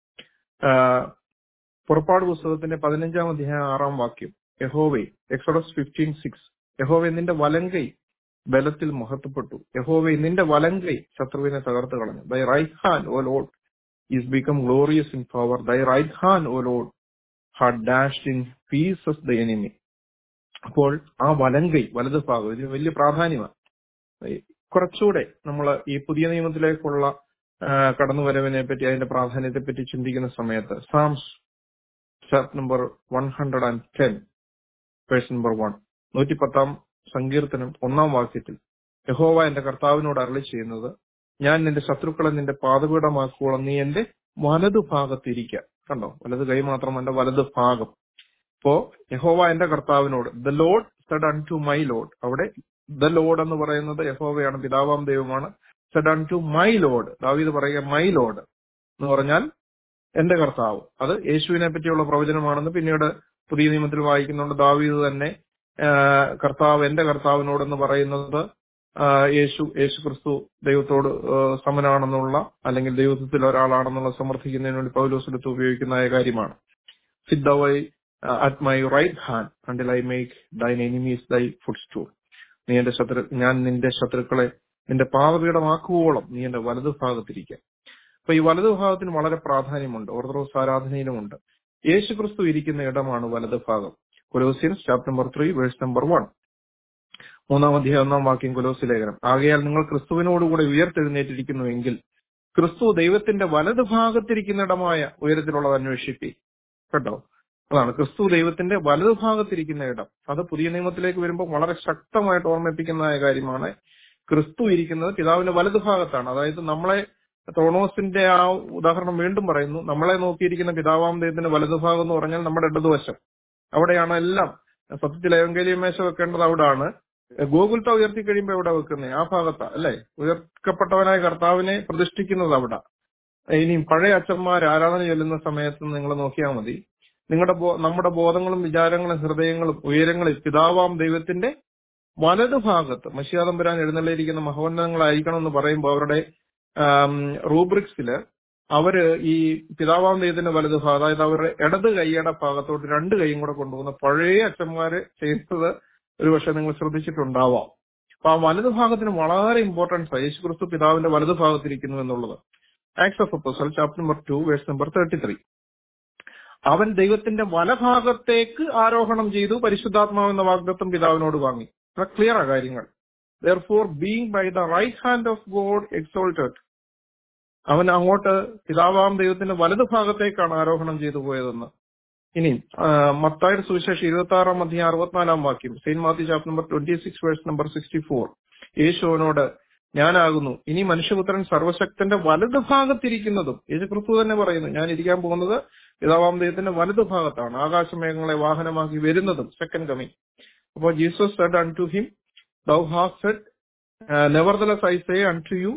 പുറപ്പാട് പുസ്തകത്തിന്റെ പതിനഞ്ചാം അധ്യായം ആറാം വാക്യം യഹോവേ എക്സോഡസ് ഫിഫ്റ്റീൻ സിക്സ് യഹോവേ നിന്റെ വലങ്കൈ ബലത്തിൽ മഹത്വപ്പെട്ടു യഹോവേ നിന്റെ വലങ്കൈ ശത്രുവിനെ തകർത്ത് കളഞ്ഞു thy right hand O Lord is become glorious in power thy right hand O Lord had dashed in pieces the enemy അപ്പോൾ ആ വലങ്കൈ വലത് ഭാഗം ഇതിന് വലിയ പ്രാധാന്യമാണ് ഈ കുറച്ചുകൂടെ നമ്മൾ ഈ പുതിയ നിയമത്തിലേക്കുള്ള ആ, കടന്നുവരവിനെ പറ്റി അതിന്റെ പ്രാധാന്യത്തെ പറ്റി ചിന്തിക്കുന്ന സമയത്ത് Psalms chapter number one hundred and ten verse number one നൂറ്റി പത്താം സങ്കീർത്തനം ഒന്നാം വാക്യത്തിൽ യഹോവ എന്റെ കർത്താവിനോട് അരളി ചെയ്യുന്നത് ഞാൻ നിന്റെ ശത്രുക്കളെ നിന്റെ പാതപീഠമാക്കുവോളം നീ എന്റെ വലതു ഭാഗത്തിരിക്കുക കണ്ടോ വലത് കൈ മാത്രമല്ല വലത് ഭാഗം അപ്പോ യഹോവ എന്റെ കർത്താവിനോട് the Lord said unto my Lord അവിടെ ദ ലോഡ് എന്ന് പറയുന്നത് യഹോവയാണ് പിതാവാം ദൈവമാണ് said unto my Lord ദാവീദ് പറയുക മൈ ലോഡ് എന്ന് പറഞ്ഞാൽ എന്റെ കർത്താവ് അത് യേശുവിനെ പറ്റിയുള്ള പ്രവചനമാണെന്ന് പിന്നീട് പുതിയ നിയമത്തിൽ വായിക്കുന്നുണ്ട് ദാവീദ് തന്നെ ആ, കർത്താവ് എന്റെ കർത്താവിനോടെന്ന് പറയുന്നത് ആ, യേശു യേശു ക്രിസ്തു ദൈവത്തോട് ആ, സമനാണെന്നുള്ള അല്ലെങ്കിൽ ദൈവത്തിൽ ഒരാളാണെന്നുള്ള സമർത്ഥിക്കുന്നതിന് വേണ്ടി പൗലോസിലത്ത് ഉപയോഗിക്കുന്ന കാര്യമാണ് sit thou at my right hand until I make thine enemies thy footstool നീ എന്റെ ശത്രു ഞാൻ നിന്റെ ശത്രുക്കളെ നിന്റെ പാതപീഠമാക്കുവോളം നീ എന്റെ വലതു ഭാഗത്തിരിക്കുക അപ്പൊ ഈ വലതു ഭാഗത്തിന് വളരെ പ്രാധാന്യമുണ്ട് ഓർത്തഡോക്സ് ആരാധനയിലുമുണ്ട് യേശു ക്രിസ്തു ഇരിക്കുന്ന ഇടമാണ് വലതു ഭാഗം Colossians chapter number three verse number one മൂന്നാം അധ്യായം ഒന്നാം വാക്യം കൊലോസി ലേഖനം ആകയാൽ നിങ്ങൾ ക്രിസ്തുവിനോടുകൂടെ ഉയർത്തെഴുന്നേറ്റിരിക്കുന്നുവെങ്കിൽ ക്രിസ്തു ദൈവത്തിന്റെ വലത് ഭാഗത്തിരിക്കുന്നിടമായ ഉയരത്തിലുള്ളത് അന്വേഷിപ്പി കേട്ടോ അതാണ് ക്രിസ്തു ദൈവത്തിന്റെ വലത് ഭാഗത്തിരിക്കുന്ന ഇടം അത് പുതിയ നിയമത്തിലേക്ക് വരുമ്പോൾ വളരെ ശക്തമായിട്ട് ഓർമ്മിപ്പിക്കുന്ന കാര്യമാണ് ക്രിസ്തു ഇരിക്കുന്നത് പിതാവിന്റെ വലത് ഭാഗത്താണ് അതായത് നമ്മളെ ത്രോണോസിന്റെ ആ ഉദാഹരണം വീണ്ടും പറയുന്നു നമ്മളെ നോക്കിയിരിക്കുന്ന പിതാവാം ദൈവത്തിന്റെ വലത് ഭാഗം എന്ന് പറഞ്ഞാൽ നമ്മുടെ ഇടതുവശം അവിടെയാണ് എല്ലാം സത്യത്തിൽ ഏവങ്കേലിയ മേശ വെക്കേണ്ടത് അവിടാണ് ഗോകുൽത്ത ഉയർത്തി കഴിയുമ്പോൾ എവിടെ വെക്കുന്നത് ആ ഭാഗത്താ അല്ലെ ഉയർത്തപ്പെട്ടവനായ കർത്താവിനെ പ്രതിഷ്ഠിക്കുന്നത് അവിടെ ഇനിയും പഴയ അച്ഛന്മാർ ആരാധന ചൊല്ലുന്ന സമയത്ത് നിങ്ങൾ നോക്കിയാൽ മതി നിങ്ങളുടെ ബോ- നമ്മുടെ ബോധങ്ങളും വിചാരങ്ങളും ഹൃദയങ്ങളും ഉയരങ്ങളിൽ പിതാവാം ദൈവത്തിന്റെ വലത് ഭാഗത്ത് മഷിയാതമ്പുരാൻ എഴുന്നള്ളിയിരിക്കുന്ന മഹോന്നതങ്ങളായിരിക്കണം എന്ന് പറയുമ്പോൾ അവരുടെ റൂബ്രിക്സില് അവര് ഈ പിതാവാം ദൈവത്തിന്റെ വലത് ഭാഗം അതായത് അവരുടെ ഇടത് കൈയുടെ ഭാഗത്തോട്ട് രണ്ട് കൈയും കൂടെ കൊണ്ടുപോകുന്ന പഴയ അച്ഛന്മാര് ചെയ്യുന്നത് ഒരു പക്ഷെ നിങ്ങൾ ശ്രദ്ധിച്ചിട്ടുണ്ടാവാം അപ്പൊ ആ വലത് ഭാഗത്തിന് വളരെ ഇമ്പോർട്ടൻസ് യേശു ക്രിസ്തു പിതാവിന്റെ വലത് ഭാഗത്തിരിക്കുന്നു എന്നുള്ളത് Acts of apostle chapter number two verse number thirty three അവൻ ദൈവത്തിന്റെ വലഭാഗത്തേക്ക് ആരോഹണം ചെയ്തു പരിശുദ്ധാത്മാവ് എന്ന വാഗ്ദത്വം പിതാവിനോട് വാങ്ങി ക്ലിയർ ആ കാര്യങ്ങൾ therefore being by the right hand of God exalted അവൻ അങ്ങോട്ട് പിതാവാം ദൈവത്തിന്റെ വലത് ഭാഗത്തേക്കാണ് ആരോഹണം ചെയ്തു പോയതെന്ന് ഇനി ആ, മത്തായുടെ സുവിശേഷം ഇരുപത്തി ആറാം അധ്യായം അറുപത്തിനാലാം വാക്യം saint Matthew chapter number twenty six verse number sixty four യേശുവിനോട് ഞാനാകുന്നു ഇനി മനുഷ്യപുത്രൻ സർവശക്തന്റെ വലത് ഭാഗത്തിരിക്കുന്നതും യേശു ക്രിസ്തു തന്നെ പറയുന്നു ഞാൻ ഇരിക്കാൻ പോകുന്നത് പിതാവാം ദൈവത്തിന്റെ വലത് ഭാഗത്താണ് ആകാശമേഘങ്ങളെ വാഹനമാക്കി വരുന്നതും സെക്കൻഡ് കമ്മിങ് അപ്പോൾ Jesus said unto him thou has said nevertheless I say unto you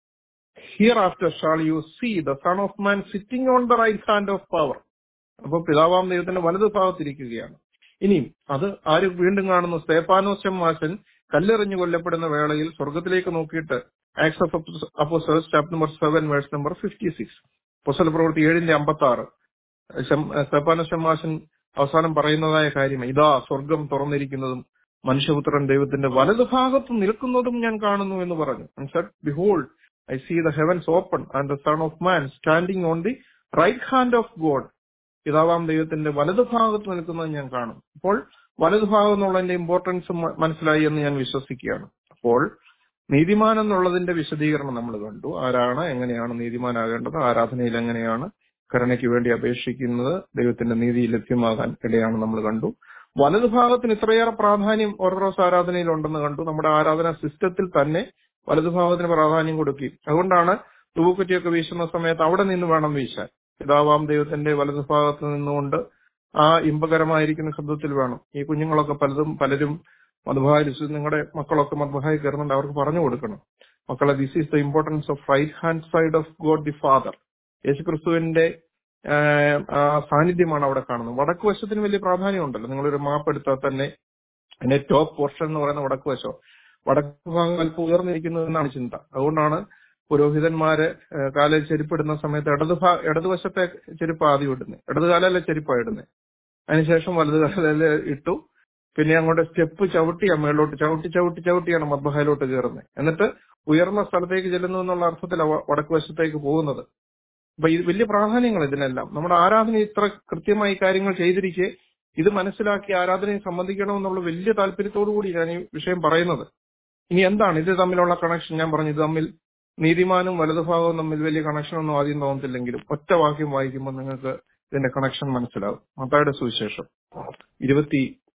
hereafter shall you see the son of man sitting on the right hand of power അപ്പൊ പിതാവാം ദൈവത്തിന്റെ വലത് ഭാഗത്തിരിക്കുകയാണ് ഇനിയും അത് ആര് വീണ്ടും കാണുന്നു സ്തേപ്പാനോസ് മാസൻ കല്ലെറിഞ്ഞു കൊല്ലപ്പെടുന്ന വേളയിൽ സ്വർഗത്തിലേക്ക് നോക്കിയിട്ട് Acts of apostles chapter number seven verse number fifty six പുസ്തക പ്രവൃത്തി ഏഴിന്റെ അമ്പത്തി ആറ് സ്തേപ്പാനോസ് ഷമ്മാശൻ അവസാനം പറയുന്നതായ കാര്യം ഇതാ സ്വർഗം തുറന്നിരിക്കുന്നതും മനുഷ്യപുത്രൻ ദൈവത്തിന്റെ വലത് ഭാഗത്ത് നിൽക്കുന്നതും ഞാൻ കാണുന്നു എന്ന് പറഞ്ഞു behold I see the heavens open and the son of man standing on the right hand of God പിതാവാം ദൈവത്തിന്റെ വലത് ഭാഗത്ത് നിൽക്കുന്നത് ഞാൻ കാണും അപ്പോൾ വലത് ഭാഗം എന്നുള്ളതിന്റെ ഇമ്പോർട്ടൻസ് മ- മനസ്സിലായി എന്ന് ഞാൻ വിശ്വസിക്കുകയാണ് അപ്പോൾ നീതിമാൻ എന്നുള്ളതിന്റെ വിശദീകരണം നമ്മൾ കണ്ടു ആരാണ് എങ്ങനെയാണ് നീതിമാനാകേണ്ടത് ആരാധനയിൽ എങ്ങനെയാണ് കരുണയ്ക്ക് വേണ്ടി അപേക്ഷിക്കുന്നത് ദൈവത്തിന്റെ നീതി ലഭ്യമാകാൻ ഇടയാണ് നമ്മൾ കണ്ടു വലത് ഭാഗത്തിന് ഇത്രയേറെ പ്രാധാന്യം ഓർത്തഡോക്സ് ആരാധനയിൽ ഉണ്ടെന്ന് കണ്ടു നമ്മുടെ ആരാധന സിസ്റ്റത്തിൽ തന്നെ വലത് ഭാഗത്തിന് പ്രാധാന്യം കൊടുക്കുകയും അതുകൊണ്ടാണ് തൂക്കുറ്റിയൊക്കെ വീശുന്ന സമയത്ത് അവിടെ നിന്ന് വേണം വീശാൻ പിതാവാം ദൈവത്തിന്റെ വലത് ഭാഗത്ത് നിന്നുകൊണ്ട് ആ ഇമ്പകരമായിരിക്കുന്ന ശബ്ദത്തിൽ വേണം ഈ കുഞ്ഞുങ്ങളൊക്കെ പലതും പലരും മധുഭാരിച്ചു നിങ്ങളുടെ മക്കളൊക്കെ മധുഭായി കയറുന്നുണ്ട് അവർക്ക് പറഞ്ഞു കൊടുക്കണം മക്കളെ this is the importance of right hand side of God the father യേശുക്രിസ്തുവിന്റെ ആഹ്, ആ സാന്നിധ്യമാണ് അവിടെ കാണുന്നത് വടക്ക് വശത്തിന് വലിയ പ്രാധാന്യമുണ്ടല്ലോ നിങ്ങളൊരു മാപ്പ് എടുത്താൽ തന്നെ അതിന്റെ ടോപ്പ് പോർഷൻ എന്ന് പറയുന്ന വടക്ക് വശം വടക്ക് ഭാഗം അല്പം ഉയർന്നിരിക്കുന്നു എന്നാണ് ചിന്ത അതുകൊണ്ടാണ് പുരോഹിതന്മാര് ഏഹ് കാലിൽ ചെരുപ്പിടുന്ന സമയത്ത് ഇടത് ഭാ ഇടതുവശത്തെ ചെരുപ്പ് ആദ്യം ഇടുന്നത് ഇടത് കാലല്ലേ ചെരുപ്പാണ് ഇടുന്നത് അതിനുശേഷം വലത് കാലില് ഇട്ടു പിന്നെ അങ്ങോട്ട് സ്റ്റെപ്പ് ചവിട്ടിയാ മേളിലോട്ട് ചവിട്ടി ചവിട്ടി ചവിട്ടിയാണ് മദ്ബഹയിലോട്ട് കയറുന്നത് എന്നിട്ട് ഉയർന്ന സ്ഥലത്തേക്ക് ചെല്ലുന്നു എന്നുള്ള അർത്ഥത്തിലാണ് വടക്ക് വശത്തേക്ക് പോകുന്നത് അപ്പൊ ഇത് വലിയ പ്രാധാന്യങ്ങൾ ഇതിനെല്ലാം നമ്മുടെ ആരാധന ഇത്ര കൃത്യമായി കാര്യങ്ങൾ ചെയ്തിരിക്കെ ഇത് മനസ്സിലാക്കി ആരാധനയെ സംബന്ധിക്കണമെന്നുള്ള വലിയ താല്പര്യത്തോടു കൂടി ഞാൻ ഈ വിഷയം പറയുന്നത് ഇനി എന്താണ് ഇത് തമ്മിലുള്ള കണക്ഷൻ ഞാൻ പറഞ്ഞു ഇത് തമ്മിൽ നീതിമാനും വലതുഭാഗവും തമ്മിൽ വലിയ കണക്ഷൻ ഒന്നും ആദ്യം തോന്നത്തില്ലെങ്കിലും ഒറ്റ വാക്യം വായിക്കുമ്പോൾ നിങ്ങൾക്ക് ഇതിന്റെ കണക്ഷൻ മനസ്സിലാവും മത്തായുടെ സുവിശേഷം ഇരുപത്തി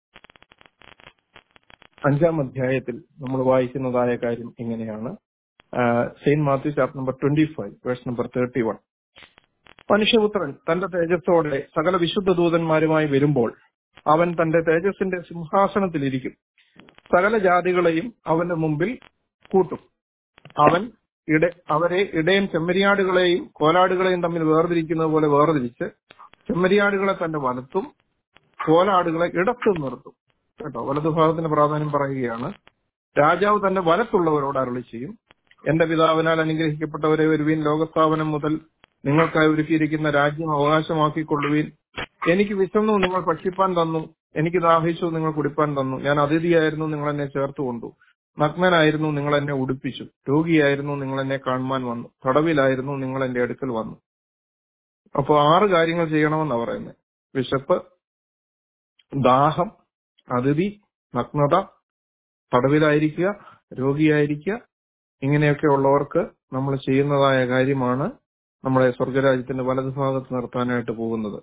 അഞ്ചാം അധ്യായത്തിൽ നമ്മൾ വായിക്കുന്നതായ കാര്യം ഇങ്ങനെയാണ് saint Matthew chapter number twenty five verse number thirty one മനുഷ്യപുത്രൻ തന്റെ തേജസ്സോടെ സകല വിശുദ്ധ ദൂതന്മാരുമായി വരുമ്പോൾ അവൻ തന്റെ തേജസ്സിന്റെ സിംഹാസനത്തിലിരിക്കും സകല ജാതികളെയും അവന്റെ മുമ്പിൽ കൂട്ടും അവൻ ഇട അവരെ ഇടയൻ ചെമ്മരിയാടുകളെയും കോലാടുകളെയും തമ്മിൽ വേർതിരിക്കുന്നത് പോലെ വേർതിരിച്ച് ചെമ്മരിയാടുകളെ തന്റെ വലത്തും കോലാടുകളെ ഇടത്തും നിർത്തും കേട്ടോ വലതുഭാഗത്തിന്റെ പ്രാധാന്യം പറയുകയാണ് രാജാവ് തന്റെ വലത്തുള്ളവരോട് അരുളി ചെയ്യും എന്റെ പിതാവിനാൽ അനുഗ്രഹിക്കപ്പെട്ടവരെ വരുവീൻ ലോകസ്ഥാപനം മുതൽ നിങ്ങൾക്കായി ഒരുക്കിയിരിക്കുന്ന രാജ്യം അവകാശമാക്കിക്കൊള്ളുവീൻ എനിക്ക് വിശന്നു നിങ്ങൾ ഭക്ഷിപ്പാൻ തന്നു എനിക്ക് ദാഹിച്ചു നിങ്ങൾ കുടിപ്പാൻ തന്നു ഞാൻ അതിഥിയായിരുന്നു നിങ്ങൾ എന്നെ ചേർത്ത് കൊണ്ടു നഗ്നനായിരുന്നു നിങ്ങൾ എന്നെ ഉടുപ്പിച്ചു രോഗിയായിരുന്നു നിങ്ങൾ എന്നെ കാണുവാൻ വന്നു തടവിലായിരുന്നു നിങ്ങൾ എന്റെ അടുക്കൽ വന്നു അപ്പൊ ആറ് കാര്യങ്ങൾ ചെയ്യണമെന്നാണ് പറയുന്നത് വിശപ്പ് ദാഹം അതിഥി നഗ്നത തടവിലായിരിക്കുക രോഗിയായിരിക്കുക ഇങ്ങനെയൊക്കെ ഉള്ളവർക്ക് നമ്മൾ ചെയ്യുന്നതായ കാര്യമാണ് നമ്മളെ സ്വർഗരാജ്യത്തിന്റെ വലതുഭാഗത്ത് നിർത്താനായിട്ട് പോകുന്നത്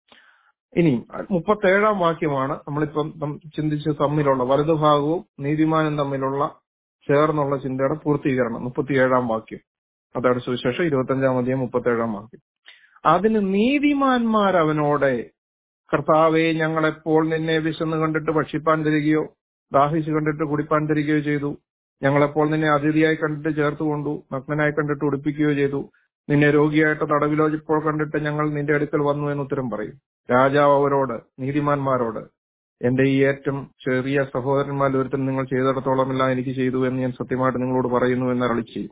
ഇനി മുപ്പത്തേഴാം വാക്യമാണ് നമ്മളിപ്പം നം- ചിന്തിച്ച് തമ്മിലുള്ള വലതുഭാഗവും നീതിമാനും തമ്മിലുള്ള ചേർന്നുള്ള ചിന്തയുടെ പൂർത്തീകരണം മുപ്പത്തിയേഴാം വാക്യം അതാണ് സുവിശേഷം ഇരുപത്തഞ്ചാം അധ്യായം മുപ്പത്തേഴാം വാക്യം അതിന് നീതിമാന്മാർ അവനോട് കർത്താവെ ഞങ്ങളെപ്പോൾ നിന്നെ വിശന്ന് കണ്ടിട്ട് ഭക്ഷിപ്പാൻ തരികയോ ദാഹിച്ചു കണ്ടിട്ട് കുടിപ്പാൻ തരികയോ ചെയ്തു ഞങ്ങളെപ്പോൾ നിന്നെ അതിഥിയായി കണ്ടിട്ട് ചേർത്ത് കൊണ്ടു നഗ്നനായി കണ്ടിട്ട് ഉടുപ്പിക്കുകയോ ചെയ്തു നിന്നെ രോഗിയായിട്ട് തടവിലോ ഇപ്പോൾ കണ്ടിട്ട് ഞങ്ങൾ നിന്റെ അടുക്കൽ വന്നു എന്ന് ഉത്തരം പറയും രാജാവ് അവരോട് നീതിമാന്മാരോട് എന്റെ ഈ ഏറ്റവും ചെറിയ സഹോദരന്മാരിൽ ഒരുത്തൻ നിങ്ങൾ ചെയ്തിടത്തോളമെല്ലാം എനിക്ക് ചെയ്തു എന്ന് ഞാൻ സത്യമായിട്ട് നിങ്ങളോട് പറയുന്നു എന്ന് അരളി ചെയ്യും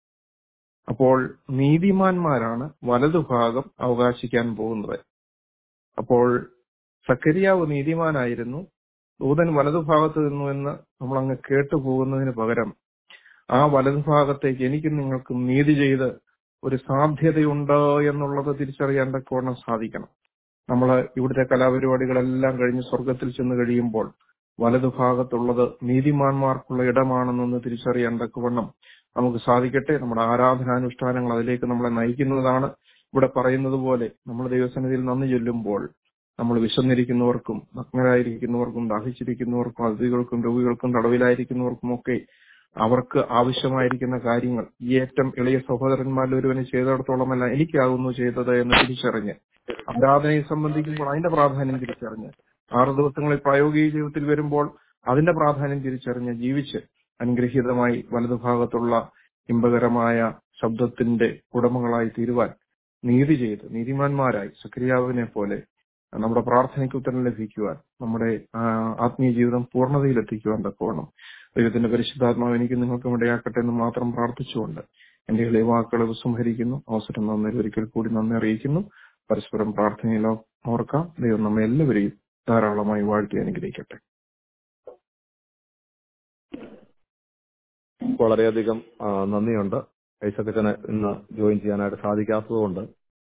അപ്പോൾ നീതിമാന്മാരാണ് വലതുഭാഗം അവകാശിക്കാൻ പോകുന്നത് അപ്പോൾ സക്കരിയാവ് നീതിമാനായിരുന്നു ദൂതൻ വലതുഭാഗത്ത് നിന്നു എന്ന് നമ്മൾ അങ്ങ് കേട്ടുപോകുന്നതിന് പകരം ആ വലതുഭാഗത്തേക്ക് എനിക്കും നിങ്ങൾക്കും നീതി ചെയ്ത് ഒരു സാധ്യതയുണ്ട് എന്നുള്ളത് തിരിച്ചറിയാൻ തക്കവണ്ണം സാധിക്കണം നമ്മൾ ഇവിടുത്തെ കലാപരിപാടികളെല്ലാം കഴിഞ്ഞ് സ്വർഗത്തിൽ ചെന്ന് കഴിയുമ്പോൾ വലതുഭാഗത്തുള്ളത് നീതിമാന്മാർക്കുള്ള ഇടമാണെന്നൊന്ന് തിരിച്ചറിയാൻ തക്കവണ്ണം നമുക്ക് സാധിക്കട്ടെ നമ്മുടെ ആരാധനാനുഷ്ഠാനങ്ങൾ അതിലേക്ക് നമ്മളെ നയിക്കുന്നതാണ് ഇവിടെ പറയുന്നത് പോലെ നമ്മൾ ദൈവസന്നിധിയിൽ നന്ദി ചൊല്ലുമ്പോൾ നമ്മൾ വിശന്നിരിക്കുന്നവർക്കും നഗ്നരായിരിക്കുന്നവർക്കും ദാഹിച്ചിരിക്കുന്നവർക്കും അതിഥികൾക്കും രോഗികൾക്കും തടവിലായിരിക്കുന്നവർക്കും ഒക്കെ അവർക്ക് ആവശ്യമായിരിക്കുന്ന കാര്യങ്ങൾ ഈ ഏറ്റവും എളിയ സഹോദരന്മാരിൽ ഒരുവന് ചെയ്തിടത്തോളമല്ല എനിക്കാകുന്നു ചെയ്തത് എന്ന് തിരിച്ചറിഞ്ഞ് ആരാധനയെ സംബന്ധിക്കുമ്പോൾ അതിന്റെ പ്രാധാന്യം തിരിച്ചറിഞ്ഞ് ആറ് ദിവസങ്ങളിൽ പ്രായോഗിക ജീവിതത്തിൽ വരുമ്പോൾ അതിന്റെ പ്രാധാന്യം തിരിച്ചറിഞ്ഞ് ജീവിച്ച് അനുഗ്രഹീതമായി വലതുഭാഗത്തുള്ള ഇമ്പകരമായ ശബ്ദത്തിന്റെ ഉടമകളായി തീരുവാൻ നീതി ചെയ്ത് നീതിമാന്മാരായി സക്രിയാവിനെ പോലെ നമ്മുടെ പ്രാർത്ഥനയ്ക്ക് ഉത്തരം ലഭിക്കുവാൻ നമ്മുടെ ആ, ആത്മീയ ജീവിതം പൂർണ്ണതയിൽ എത്തിക്കുവാൻ തക്കവണ്ണം ദൈവത്തിന്റെ പരിശുദ്ധാത്മാവ് എനിക്ക് നിങ്ങൾക്കും ഇടയാക്കട്ടെ എന്ന് മാത്രം പ്രാർത്ഥിച്ചുകൊണ്ട് എന്റെ ഇളയ വാക്കുകൾ ഉപസംഹരിക്കുന്നു അവസരം നന്ദി ഒരിക്കൽ കൂടി നന്ദി അറിയിക്കുന്നു പരസ്പരം പ്രാർത്ഥനയിൽ ഓർക്കാം ദൈവം നമ്മെ എല്ലാവരെയും ധാരാളമായി വാഴ്ത്തി അനുഗ്രഹിക്കട്ടെ വളരെയധികം ആ, നന്ദിയുണ്ട് ഐസക്കച്ചന് ഇന്ന് ജോയിൻ ചെയ്യാനായിട്ട് സാധിക്കാത്തതുകൊണ്ട്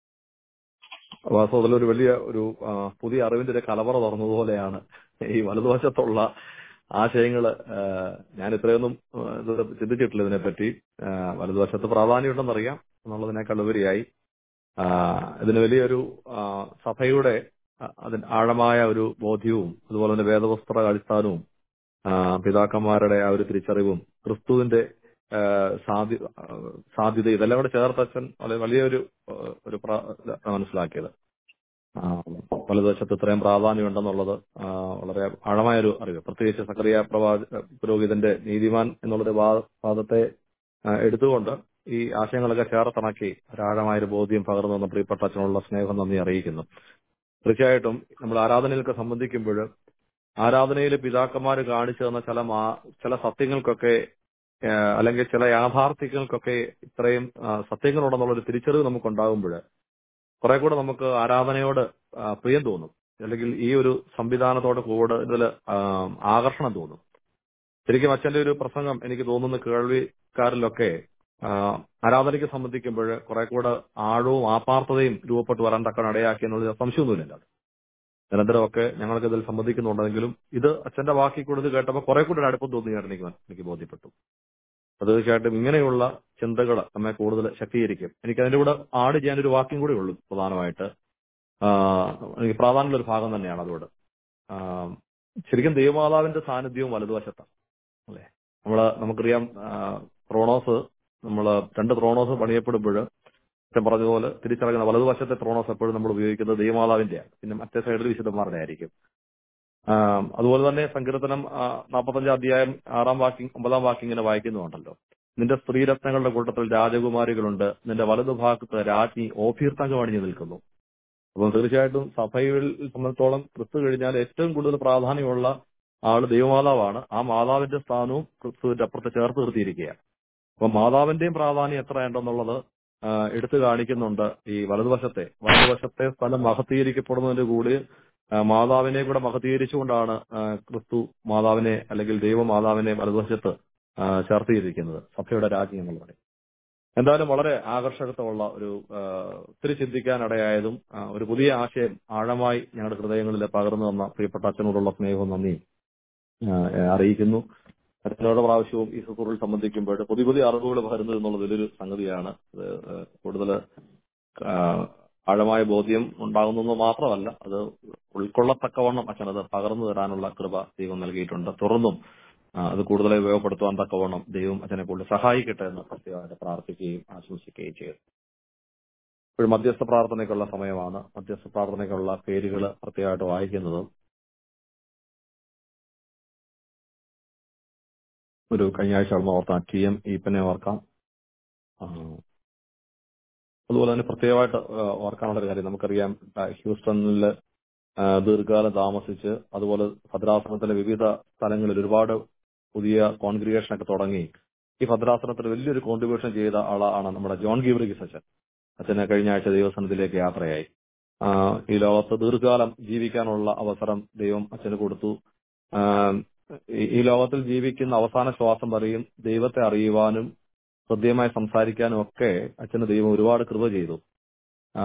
വാസ്തവത്തിൽ ഒരു വലിയ ഒരു ആ, പുതിയ അറിവിന്റെ ഒരു കലവറ തുറന്നതുപോലെയാണ് ഈ വലതുവശത്തുള്ള ആശയങ്ങള് ആ, ഞാൻ ഇത്രയൊന്നും ആ, ഇതുവരെ ചിന്തിച്ചിട്ടില്ല ഇതിനെപ്പറ്റി ആ, വലതുവശത്ത് പ്രാധാന്യമുണ്ടെന്നറിയാം എന്നുള്ളതിനേക്കാൾ ഉപരിയായി ആ, ഇതിന് വലിയൊരു ആ, സഭയുടെ ആ, അതിന് ആഴമായ ഒരു ബോധ്യവും അതുപോലെ തന്നെ വേദപുസ്തക അടിസ്ഥാനവും ആ, പിതാക്കന്മാരുടെ ആ ഒരു തിരിച്ചറിവും ക്രിസ്തുവിന്റെ ആ, സാധ്യ ആ, സാധ്യത ഇതെല്ലാം കൂടെ ചേർത്തച്ഛൻ വളരെ വലിയൊരു ആ, ഒരു പ്ര- ഇതാണ് മനസ്സിലാക്കിയത് ആ, വലതുവശത്ത് ഇത്രയും പ്രാധാന്യമുണ്ടെന്നുള്ളത് ആ, വളരെ ആഴമായൊരു അറിവ് പ്രത്യേകിച്ച് സക്രിയ പ്രവാ പുരോഹിതന്റെ നീതിമാൻ എന്നുള്ളൊരു വാ- വാദത്തെ ആ, എടുത്തുകൊണ്ട് ഈ ആശയങ്ങളൊക്കെ ചേർത്തിണക്കി ഒരാഴമായൊരു ബോധ്യം പകർന്നു തന്ന പ്രിയപ്പെട്ട അച്ഛനുള്ള സ്നേഹം നന്ദി അറിയിക്കുന്നു തീർച്ചയായിട്ടും നമ്മൾ ആരാധനയിലൊക്കെ സംബന്ധിക്കുമ്പോൾ ആരാധനയിൽ പിതാക്കന്മാർ കാണിച്ചു തന്ന ചില മാ ചില സത്യങ്ങൾക്കൊക്കെ ആ, അല്ലെങ്കിൽ ചില യാഥാർത്ഥ്യങ്ങൾക്കൊക്കെ ഇത്രയും ആ, സത്യങ്ങളുണ്ടെന്നുള്ളൊരു തിരിച്ചറിവ് നമുക്കുണ്ടാകുമ്പോൾ കുറെ കൂടെ നമുക്ക് ആരാധനയോട് ആ, പ്രിയം തോന്നും അല്ലെങ്കിൽ ഈ ഒരു സംവിധാനത്തോട് കൂടുതൽ ആകർഷണം തോന്നും ശരിക്കും അച്ഛന്റെ ഒരു പ്രസംഗം എനിക്ക് തോന്നുന്ന കേൾവിക്കാരിലൊക്കെ ആ, ആരാധനയ്ക്ക് സംബന്ധിക്കുമ്പോൾ കുറെ കൂടെ ആഴവും ആപാർത്ഥതയും രൂപപ്പെട്ടു വരാൻ തക്ക ഇടയാക്കി എന്നുള്ളത് സംശയമൊന്നുമില്ല നിരന്തരമൊക്കെ ഞങ്ങൾക്ക് ഇതിൽ സംബന്ധിക്കുന്നുണ്ടെങ്കിലും ഇത് അച്ഛന്റെ വാക്കി കൂടുതൽ കേട്ടപ്പോൾ കുറെ കൂടെ ഒരു അടുപ്പം തോന്നിയായിട്ട് എനിക്ക് എനിക്ക് ബോധ്യപ്പെട്ടു അത് തീർച്ചയായിട്ടും ഇങ്ങനെയുള്ള ചിന്തകൾ നമ്മെ കൂടുതൽ ശക്തീകരിക്കും എനിക്ക് അതിന്റെ കൂടെ ആഡ് ചെയ്യാനൊരു വാക്യം കൂടെ ഉള്ളൂ പ്രധാനമായിട്ട് ആ, എനിക്ക് പ്രാധാന്യമുള്ള ഒരു ഭാഗം തന്നെയാണ് അതോട് ആ, ശരിക്കും ദൈവമാതാവിന്റെ സാന്നിധ്യവും വലതുവശത്താണ് അല്ലെ നമ്മള് നമുക്കറിയാം ആ, ത്രോണോസ് നമ്മള് രണ്ട് ത്രോണോസ് പണിയപ്പെടുമ്പോൾ അച്ഛൻ പറഞ്ഞതുപോലെ തിരിച്ചറിയുന്ന വലതുവശത്തെ ത്രോണോസ് എപ്പോഴും നമ്മൾ ഉപയോഗിക്കുന്നത് ദൈവമാതാവിന്റെയാണ് പിന്നെ മറ്റേ സൈഡിൽ വിശുദ്ധന്മാരുടെ ആയിരിക്കും ആ, അതുപോലെ തന്നെ സങ്കീർത്തനം നാൽപ്പത്തഞ്ചാം അധ്യായം ആറാം വാക്യം ഒമ്പതാം വാക്യം ഇങ്ങനെ വായിക്കുന്നുണ്ടല്ലോ നിന്റെ സ്ത്രീരത്നങ്ങളുടെ കൂട്ടത്തിൽ രാജകുമാരികളുണ്ട് നിന്റെ വലതുഭാഗത്ത് രാജ്ഞി ഓഫീർത്തങ്കം അണിഞ്ഞു നിൽക്കുന്നു അപ്പോൾ തീർച്ചയായിട്ടും സഭയിൽ സംബന്ധിച്ചോളം ക്രിസ്തു കഴിഞ്ഞാൽ ഏറ്റവും കൂടുതൽ പ്രാധാന്യമുള്ള ആള് ദൈവമാതാവാണ് ആ മാതാവിന്റെ സ്ഥാനവും ക്രിസ്തുവിന്റെ അപ്പുറത്ത് ചേർത്ത് നിർത്തിയിരിക്കുകയാണ് അപ്പൊ മാതാവിന്റെയും പ്രാധാന്യം എത്രയുണ്ടെന്നുള്ളത് ആ, എടുത്തു കാണിക്കുന്നുണ്ട് ഈ വലതുവശത്തെ വലതുവശത്തെ സ്ഥലം മഹത്തീകരിക്കപ്പെടുന്നതിന്റെ കൂടി ആ, മാതാവിനെ കൂടെ മഹത്തീകരിച്ചുകൊണ്ടാണ് ആ, ക്രിസ്തു മാതാവിനെ അല്ലെങ്കിൽ ദൈവമാതാവിനെ വലതുവശത്ത് ആ, ചേർത്തിയിരിക്കുന്നത് സഭയുടെ രാജ്ഞി എന്നുള്ളത് എന്തായാലും വളരെ ആകർഷകത്വമുള്ള ഒരു ആ, ഒത്തിരി ചിന്തിക്കാനിടയായതും ആ, ഒരു പുതിയ ആശയം ആഴമായി ഞങ്ങളുടെ ഹൃദയങ്ങളിൽ പകർന്നു തന്ന പ്രിയപ്പെട്ട അച്ഛനോടുള്ള സ്നേഹവും നന്ദിയും ആ, അറിയിക്കുന്നു അച്ഛനോട് പ്രാവശ്യവും ഈ സുഹൃത്തിൽ സംബന്ധിക്കുമ്പോൾ പുതിയ പുതിയ അറിവുകൾ പകരുന്നത് എന്നുള്ളത് വലിയൊരു സംഗതിയാണ് അത് കൂടുതൽ ആഴമായ ബോധ്യം ഉണ്ടാകുന്നത് മാത്രമല്ല അത് ഉൾക്കൊള്ളത്തക്കവണ്ണം അച്ഛനത് പകർന്നു തരാനുള്ള കൃപ ദൈവം നൽകിയിട്ടുണ്ട് തുടർന്നും ആ, അത് കൂടുതലായി ഉപയോഗപ്പെടുത്തുവാൻ തക്കവണ്ണം ദൈവം അച്ഛനെ കൂടുതൽ സഹായിക്കട്ടെ എന്ന് പ്രത്യേകമായിട്ട് പ്രാർത്ഥിക്കുകയും ആശംസിക്കുകയും ചെയ്തു ഇപ്പോൾ മധ്യസ്ഥ പ്രാർത്ഥനയ്ക്കുള്ള സമയമാണ് മധ്യസ്ഥ പ്രാർത്ഥനയ്ക്കുള്ള പേരുകൾ പ്രത്യേകമായിട്ട് വായിക്കുന്നത് ഒരു കഴിഞ്ഞ ആഴ്ച നടന്ന ഓർത്താം ടി എം ഈപ്പനെ ഓർക്കാം ആ, അതുപോലെ തന്നെ പ്രത്യേകമായിട്ട് ആ, ഓർക്കാനുള്ള ഒരു കാര്യം നമുക്കറിയാം ആ, ഹ്യൂസ്റ്റണിൽ ആ, ദീർഘകാലം താമസിച്ച് അതുപോലെ ഭദ്രാസനത്തിലെ വിവിധ സ്ഥലങ്ങളിൽ ഒരുപാട് പുതിയ കോൺഗ്രിഗേഷൻ ഒക്കെ തുടങ്ങി ഈ ഭദ്രാസനത്തിൽ വലിയൊരു കോൺട്രിബ്യൂഷൻ ചെയ്ത ആളാണ് നമ്മുടെ ജോൺ ഗീബ്രിഗിസ് അച്ഛൻ അച്ഛന് കഴിഞ്ഞ ആഴ്ച ദൈവസനത്തിലേക്ക് യാത്രയായി ആ, ഈ ലോകത്ത് ദീർഘകാലം ജീവിക്കാനുള്ള അവസരം ദൈവം അച്ഛന് കൊടുത്തു ആ, ഈ- ഈ ലോകത്തിൽ ജീവിക്കുന്ന അവസാന ശ്വാസം വരെയും ദൈവത്തെ അറിയുവാനും ഹൃദ്യമായി സംസാരിക്കാനും ഒക്കെ അച്ഛന് ദൈവം ഒരുപാട് കൃപ ചെയ്തു ആ,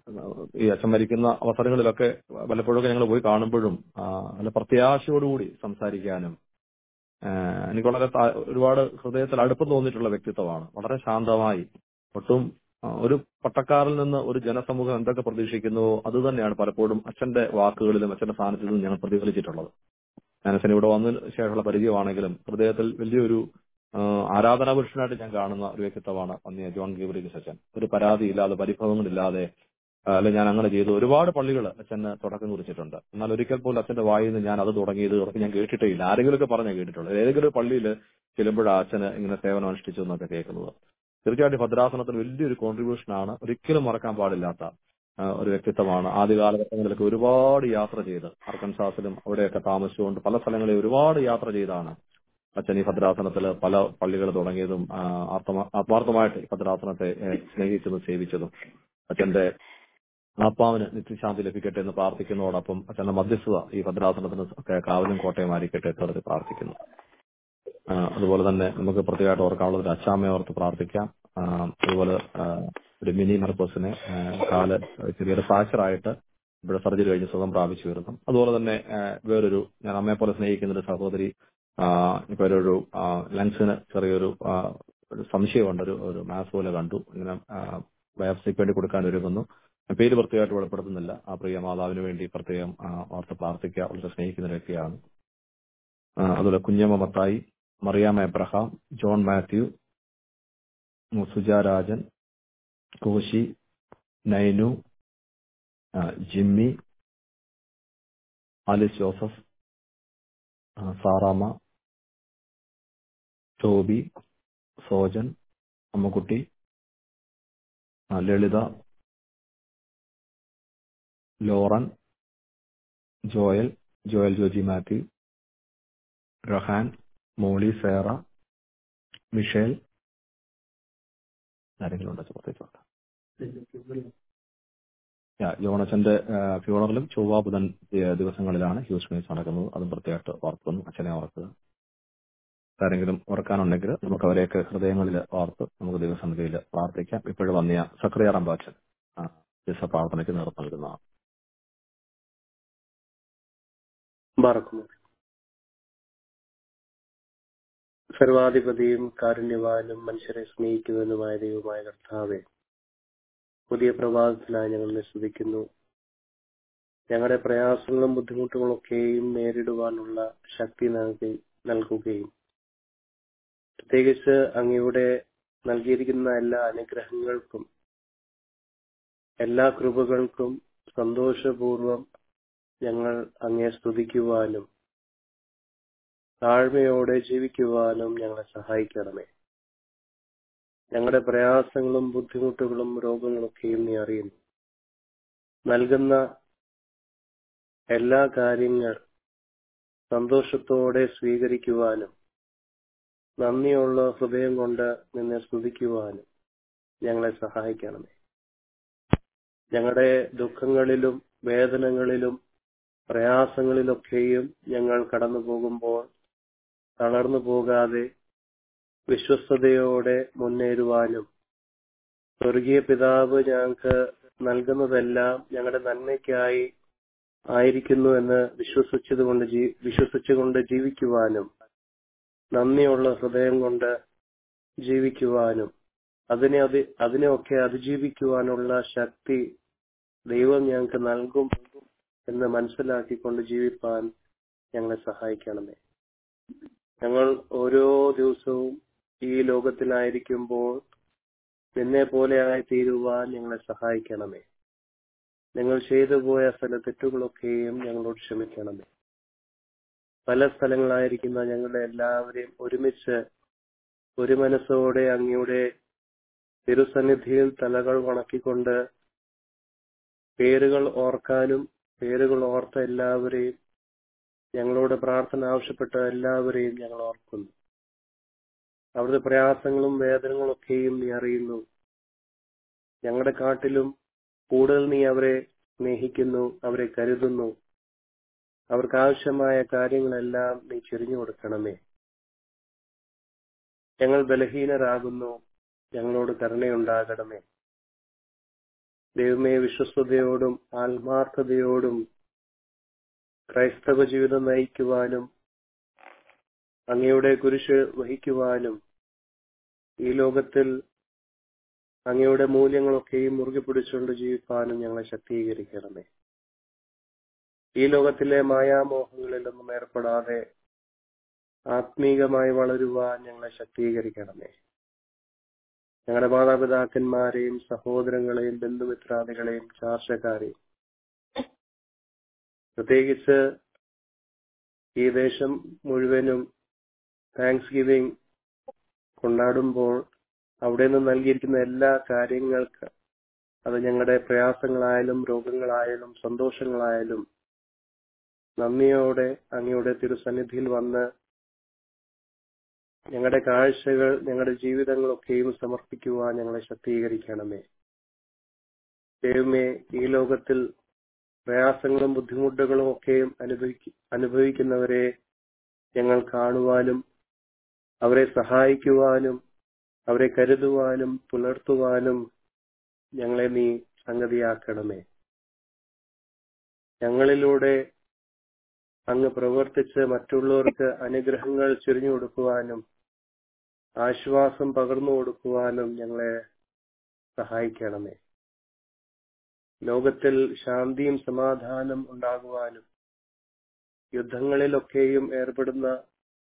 ഈ അച്ഛൻ മരിക്കുന്ന അവസരങ്ങളിലൊക്കെ പലപ്പോഴൊക്കെ ഞങ്ങൾ പോയി കാണുമ്പോഴും ആ, നല്ല പ്രത്യാശയോടുകൂടി സംസാരിക്കാനും ആ, എനിക്ക് വളരെ താ- ഒരുപാട് ഹൃദയത്തിൽ അടുപ്പം തോന്നിയിട്ടുള്ള വ്യക്തിത്വമാണ് വളരെ ശാന്തമായി ഒട്ടും ആ, ഒരു പട്ടക്കാരിൽ നിന്ന് ഒരു ജനസമൂഹം എന്തൊക്കെ പ്രതീക്ഷിക്കുന്നുവോ അത് തന്നെയാണ് പലപ്പോഴും അച്ഛന്റെ വാക്കുകളിലും അച്ഛന്റെ സാന്നിധ്യത്തിലും ഞങ്ങൾ പ്രതിഫലിച്ചിട്ടുള്ളത് ഞാൻ അച്ഛൻ ഇവിടെ വന്നതിന് ശേഷമുള്ള പരിചയമാണെങ്കിലും ഹൃദയത്തിൽ വലിയൊരു ആ, ആരാധനാ പുരുഷനായിട്ട് ഞാൻ കാണുന്ന ഒരു വ്യക്തിത്വമാണ് വന്നിയ ജോൺ ഗീബ്രിഗിസ് അച്ഛൻ ഒരു പരാതിയില്ലാതെ പരിഭവങ്ങളില്ലാതെ ആ, അല്ലെ ഞാൻ അങ്ങനെ ചെയ്തു ഒരുപാട് പള്ളികൾ അച്ഛന് തുടക്കം കുറിച്ചിട്ടുണ്ട് എന്നാൽ ഒരിക്കൽ പോലും അച്ഛന്റെ വായിൽ നിന്ന് ഞാൻ അത് തുടങ്ങിയത് ഉറപ്പ് ഞാൻ കേട്ടിട്ടേ ഇല്ല ആരെങ്കിലുമൊക്കെ പറഞ്ഞേ കേട്ടിട്ടുള്ളൂ ഏതെങ്കിലും ഒരു പള്ളിയിൽ ചെല്ലുമ്പോഴാണ് അച്ഛന് ഇങ്ങനെ സേവനം അനുഷ്ഠിച്ചു എന്നൊക്കെ കേൾക്കുന്നത് തീർച്ചയായിട്ടും ഭദ്രാസനത്തിന് വലിയൊരു കോൺട്രിബ്യൂഷൻ ആണ് ഒരിക്കലും മറക്കാൻ പാടില്ലാത്ത ആ, ഒരു വ്യക്തിത്വമാണ് ആദ്യ കാലഘട്ടങ്ങളിലൊക്കെ ഒരുപാട് യാത്ര ചെയ്ത് അർക്കൻസാസിലും അവിടെയൊക്കെ താമസിച്ചുകൊണ്ട് പല സ്ഥലങ്ങളിൽ ഒരുപാട് യാത്ര ചെയ്താണ് അച്ഛൻ ഈ ഭദ്രാസനത്തിൽ പല പള്ളികൾ തുടങ്ങിയതും ആ, ആത്മ- ആത്മാർത്ഥമായിട്ട് ഈ ഭദ്രാസനത്തെ ഏ, സ്നേഹിച്ചതും സേവിച്ചതും അച്ഛന്റെ ആത്മാവിന് നിത്യശാന്തി ലഭിക്കട്ടെ എന്ന് പ്രാർത്ഥിക്കുന്നതോടൊപ്പം അച്ഛന്റെ മധ്യസ്ഥത ഈ ഭദ്രാസനത്തിന് ഒക്കെ കാവലും കോട്ടയമായിരിക്കട്ടെ എന്ന് പ്രാർത്ഥിക്കുന്നു ആ, അതുപോലെ തന്നെ നമുക്ക് പ്രത്യേകമായിട്ട് ഓർക്കാനുള്ളത് ഒരു അച്ചാമ്മയെ ഓർത്ത് പ്രാർത്ഥിക്കാം ആ, അതുപോലെ ആ, ഒരു മിനി മർക്കോസിനെ ആ, കാല് ചെറിയൊരു ഫ്രാക്ചർ ആയിട്ട് ഇവിടെ സർജറി കഴിഞ്ഞ് സുഖം പ്രാപിച്ചു വരുന്നു അതുപോലെ തന്നെ ആ, വേറൊരു ഞാൻ അമ്മയെ പോലെ സ്നേഹിക്കുന്ന ഒരു സഹോദരി ആ, ഇപ്പൊ ഒരു ലങ്സിന് ചെറിയൊരു ആ, ഒരു സംശയമുണ്ട് ഒരു ഒരു മാസ് പോലെ കണ്ടു ഇങ്ങനെ ബയോപ്സിക്ക് വേണ്ടി കൊടുക്കാൻ ഒരുങ്ങുന്നു പേര് പ്രത്യേകമായിട്ട് വെളിപ്പെടുത്തുന്നില്ല ആ പ്രിയ മാതാവിന് വേണ്ടി പ്രത്യേകം ആ, ഓർത്ത് പ്രാർത്ഥിക്കുക വളരെ സ്നേഹിക്കുന്ന ഒരു വ്യക്തിയാണ് ആ, അതുപോലെ കുഞ്ഞമ്മ മത്തായി മറിയാമ്മ എബ്രഹാം ജോൺ മാത്യു ഉം, സുജ രാജൻ കോശി നൈനു ആ, ജിമ്മി ആലിസ് ജോസഫ് ആ, സാറാമ്മ ടോബി സോജൻ അമ്മക്കുട്ടി ആ, ലളിത ലോറൻ ജോയൽ ജോയൽ ജോജി മാത്യു റഹാൻ മോളി സേറ മിഷേൽ ആരെങ്കിലും ഉണ്ടോ പ്രത്യേകിച്ച് യാ, ജോണച്ചന്റെ ഫ്യൂണറിലും ചൊവ്വ ബുധൻ ഏ, ദിവസങ്ങളിലാണ് ഹ്യൂസ്റ്റണിൽ നടക്കുന്നത് അതും പ്രത്യേകമായിട്ട് ഓർക്കുന്നു അച്ഛനെ ഓർക്കുക ആരെങ്കിലും ഓർക്കാനുണ്ടെങ്കിൽ നമുക്ക് അവരെയൊക്കെ ഹൃദയങ്ങളിൽ ഓർത്ത് നമുക്ക് ദൈവസന്നിധിയിൽ പ്രാർത്ഥിക്കാം ഇപ്പോഴും വന്നിയ സക്രിയ റമ്പാച്ചൻ ദിവസ പ്രാർത്ഥനയ്ക്ക് നേതൃത്വം നൽകുന്നതാണ് മറക്കുന്നു സർവാധിപതിയും കാരുണ്യവാനും മനുഷ്യരെ സ്നേഹിക്കുന്നതിനുമായ ദൈവമായ കർത്താവെ പുതിയ പ്രഭാതത്തിനായി ഞങ്ങൾ നിസ്തുതിക്കുന്നു ഞങ്ങളുടെ പ്രയാസങ്ങളും ബുദ്ധിമുട്ടുകളും ഒക്കെയും നേരിടുവാനുള്ള ശക്തി നൽകി നൽകുകയും പ്രത്യേകിച്ച് അങ്ങയുടെ നൽകിയിരിക്കുന്ന എല്ലാ അനുഗ്രഹങ്ങൾക്കും എല്ലാ കൃപകൾക്കും സന്തോഷപൂർവം ഞങ്ങൾ അങ്ങേ സ്തുതിക്കുവാനും താഴ്മയോടെ ജീവിക്കുവാനും ഞങ്ങളെ സഹായിക്കണമേ ഞങ്ങളുടെ പ്രയാസങ്ങളും ബുദ്ധിമുട്ടുകളും രോഗങ്ങളൊക്കെയും നീ അറിയുന്നു നൽകുന്ന എല്ലാ കാര്യങ്ങൾ സന്തോഷത്തോടെ സ്വീകരിക്കുവാനും നന്ദിയുള്ള ഹൃദയം കൊണ്ട് നിന്നെ സ്തുതിക്കുവാനും ഞങ്ങളെ സഹായിക്കണമേ ഞങ്ങളുടെ ദുഃഖങ്ങളിലും വേദനകളിലും പ്രയാസങ്ങളിലൊക്കെയും ഞങ്ങൾ കടന്നു പോകുമ്പോൾ തളർന്നു പോകാതെ വിശ്വസ്തയോടെ മുന്നേറുവാനും സ്വർഗീയ പിതാവ് ഞങ്ങൾക്ക് നൽകുന്നതെല്ലാം ഞങ്ങളുടെ നന്മയ്ക്കായി ആയിരിക്കുന്നു എന്ന് വിശ്വസിച്ചതുകൊണ്ട് ജീ- വിശ്വസിച്ചുകൊണ്ട് ജീവിക്കുവാനും നന്ദിയുള്ള ഹൃദയം കൊണ്ട് ജീവിക്കുവാനും അതിനെ അതി അതിനെയൊക്കെ അതിജീവിക്കുവാനുള്ള ശക്തി ദൈവം ഞങ്ങൾക്ക് നൽകും എന്ന് മനസ്സിലാക്കിക്കൊണ്ട് ജീവിപ്പാൻ ഞങ്ങളെ സഹായിക്കണമേ ഞങ്ങൾ ഓരോ ദിവസവും ഈ ലോകത്തിലായിരിക്കുമ്പോൾ നിന്നെ പോലെ ആയി തീരുവാൻ ഞങ്ങളെ സഹായിക്കണമേ നിങ്ങൾ ചെയ്തു പോയ സ്ഥല തെറ്റുകളൊക്കെയും ഞങ്ങളോട് ക്ഷമിക്കണമേ പല സ്ഥലങ്ങളായിരിക്കുന്ന ഞങ്ങളുടെ എല്ലാവരെയും ഒരുമിച്ച് ഒരു മനസ്സോടെ അങ്ങയുടെ തിരുസന്നിധിയിൽ തലകൾ വണക്കിക്കൊണ്ട് പേരുകൾ ഓർക്കാനും പേരുകൾ ഓർത്ത എല്ലാവരെയും ഞങ്ങളോട് പ്രാർത്ഥന ആവശ്യപ്പെട്ട എല്ലാവരെയും ഞങ്ങൾ ഓർക്കുന്നു അവരുടെ പ്രയാസങ്ങളും വേദനകളൊക്കെയും നീ അറിയുന്നു ഞങ്ങളുടെ കാട്ടിലും കൂടുതൽ നീ അവരെ സ്നേഹിക്കുന്നു അവരെ കരുതുന്നു അവർക്ക് ആവശ്യമായ കാര്യങ്ങളെല്ലാം നീ ചെറിഞ്ഞു കൊടുക്കണമേ ഞങ്ങൾ ബലഹീനരാകുന്നു ഞങ്ങളോട് കരുണയുണ്ടാകണമേ ദൈവമേ വിശ്വസ്തയോടും ആത്മാർത്ഥതയോടും ക്രൈസ്തവ ജീവിതം നയിക്കുവാനും അങ്ങയുടെ കുരിശ് വഹിക്കുവാനും ഈ ലോകത്തിൽ അങ്ങയുടെ മൂല്യങ്ങളൊക്കെയും മുറുകെ പിടിച്ചുകൊണ്ട് ജീവിക്കാനും ഞങ്ങളെ ശക്തീകരിക്കണമേ ഈ ലോകത്തിലെ മായാമോഹങ്ങളിലൊന്നും ഏർപ്പെടാതെ ആത്മീകമായി വളരുവാൻ ഞങ്ങളെ ശക്തീകരിക്കണമേ ഞങ്ങളുടെ മാതാപിതാക്കന്മാരെയും സഹോദരങ്ങളെയും ബന്ധുമിത്രാദികളെയും ചാർച്ചക്കാരെയും പ്രത്യേകിച്ച് ഈ ദേശം മുഴുവനും താങ്ക്സ് ഗിവിംഗ് കൊണ്ടാടുമ്പോൾ അവിടെ നിന്ന് നൽകിയിരിക്കുന്ന എല്ലാ കാര്യങ്ങൾക്ക് അത് ഞങ്ങളുടെ പ്രയാസങ്ങളായാലും രോഗങ്ങളായാലും സന്തോഷങ്ങളായാലും നന്ദിയോടെ അങ്ങയുടെ തിരുസന്നിധിയിൽ വന്ന് ഞങ്ങളുടെ കാഴ്ചകൾ ഞങ്ങളുടെ ജീവിതങ്ങളൊക്കെയും സമർപ്പിക്കുവാൻ ഞങ്ങളെ ശക്തീകരിക്കണമേ ദൈവമേ ഈ ലോകത്തിൽ പ്രയാസങ്ങളും ബുദ്ധിമുട്ടുകളും ഒക്കെയും അനുഭവിക്ക അനുഭവിക്കുന്നവരെ ഞങ്ങൾ കാണുവാനും അവരെ സഹായിക്കുവാനും അവരെ കരുതുവാനും പുലർത്തുവാനും ഞങ്ങളെ നീ സംഗതിയാക്കണമേ ഞങ്ങളിലൂടെ അങ്ങ് പ്രവർത്തിച്ച് മറ്റുള്ളവർക്ക് അനുഗ്രഹങ്ങൾ ചൊരിഞ്ഞു കൊടുക്കുവാനും ആശ്വാസം പകർന്നു കൊടുക്കുവാനും ഞങ്ങളെ സഹായിക്കണമേ ലോകത്തിൽ ശാന്തിയും സമാധാനം ഉണ്ടാകുവാനും യുദ്ധങ്ങളിലൊക്കെയും ഏർപ്പെടുന്ന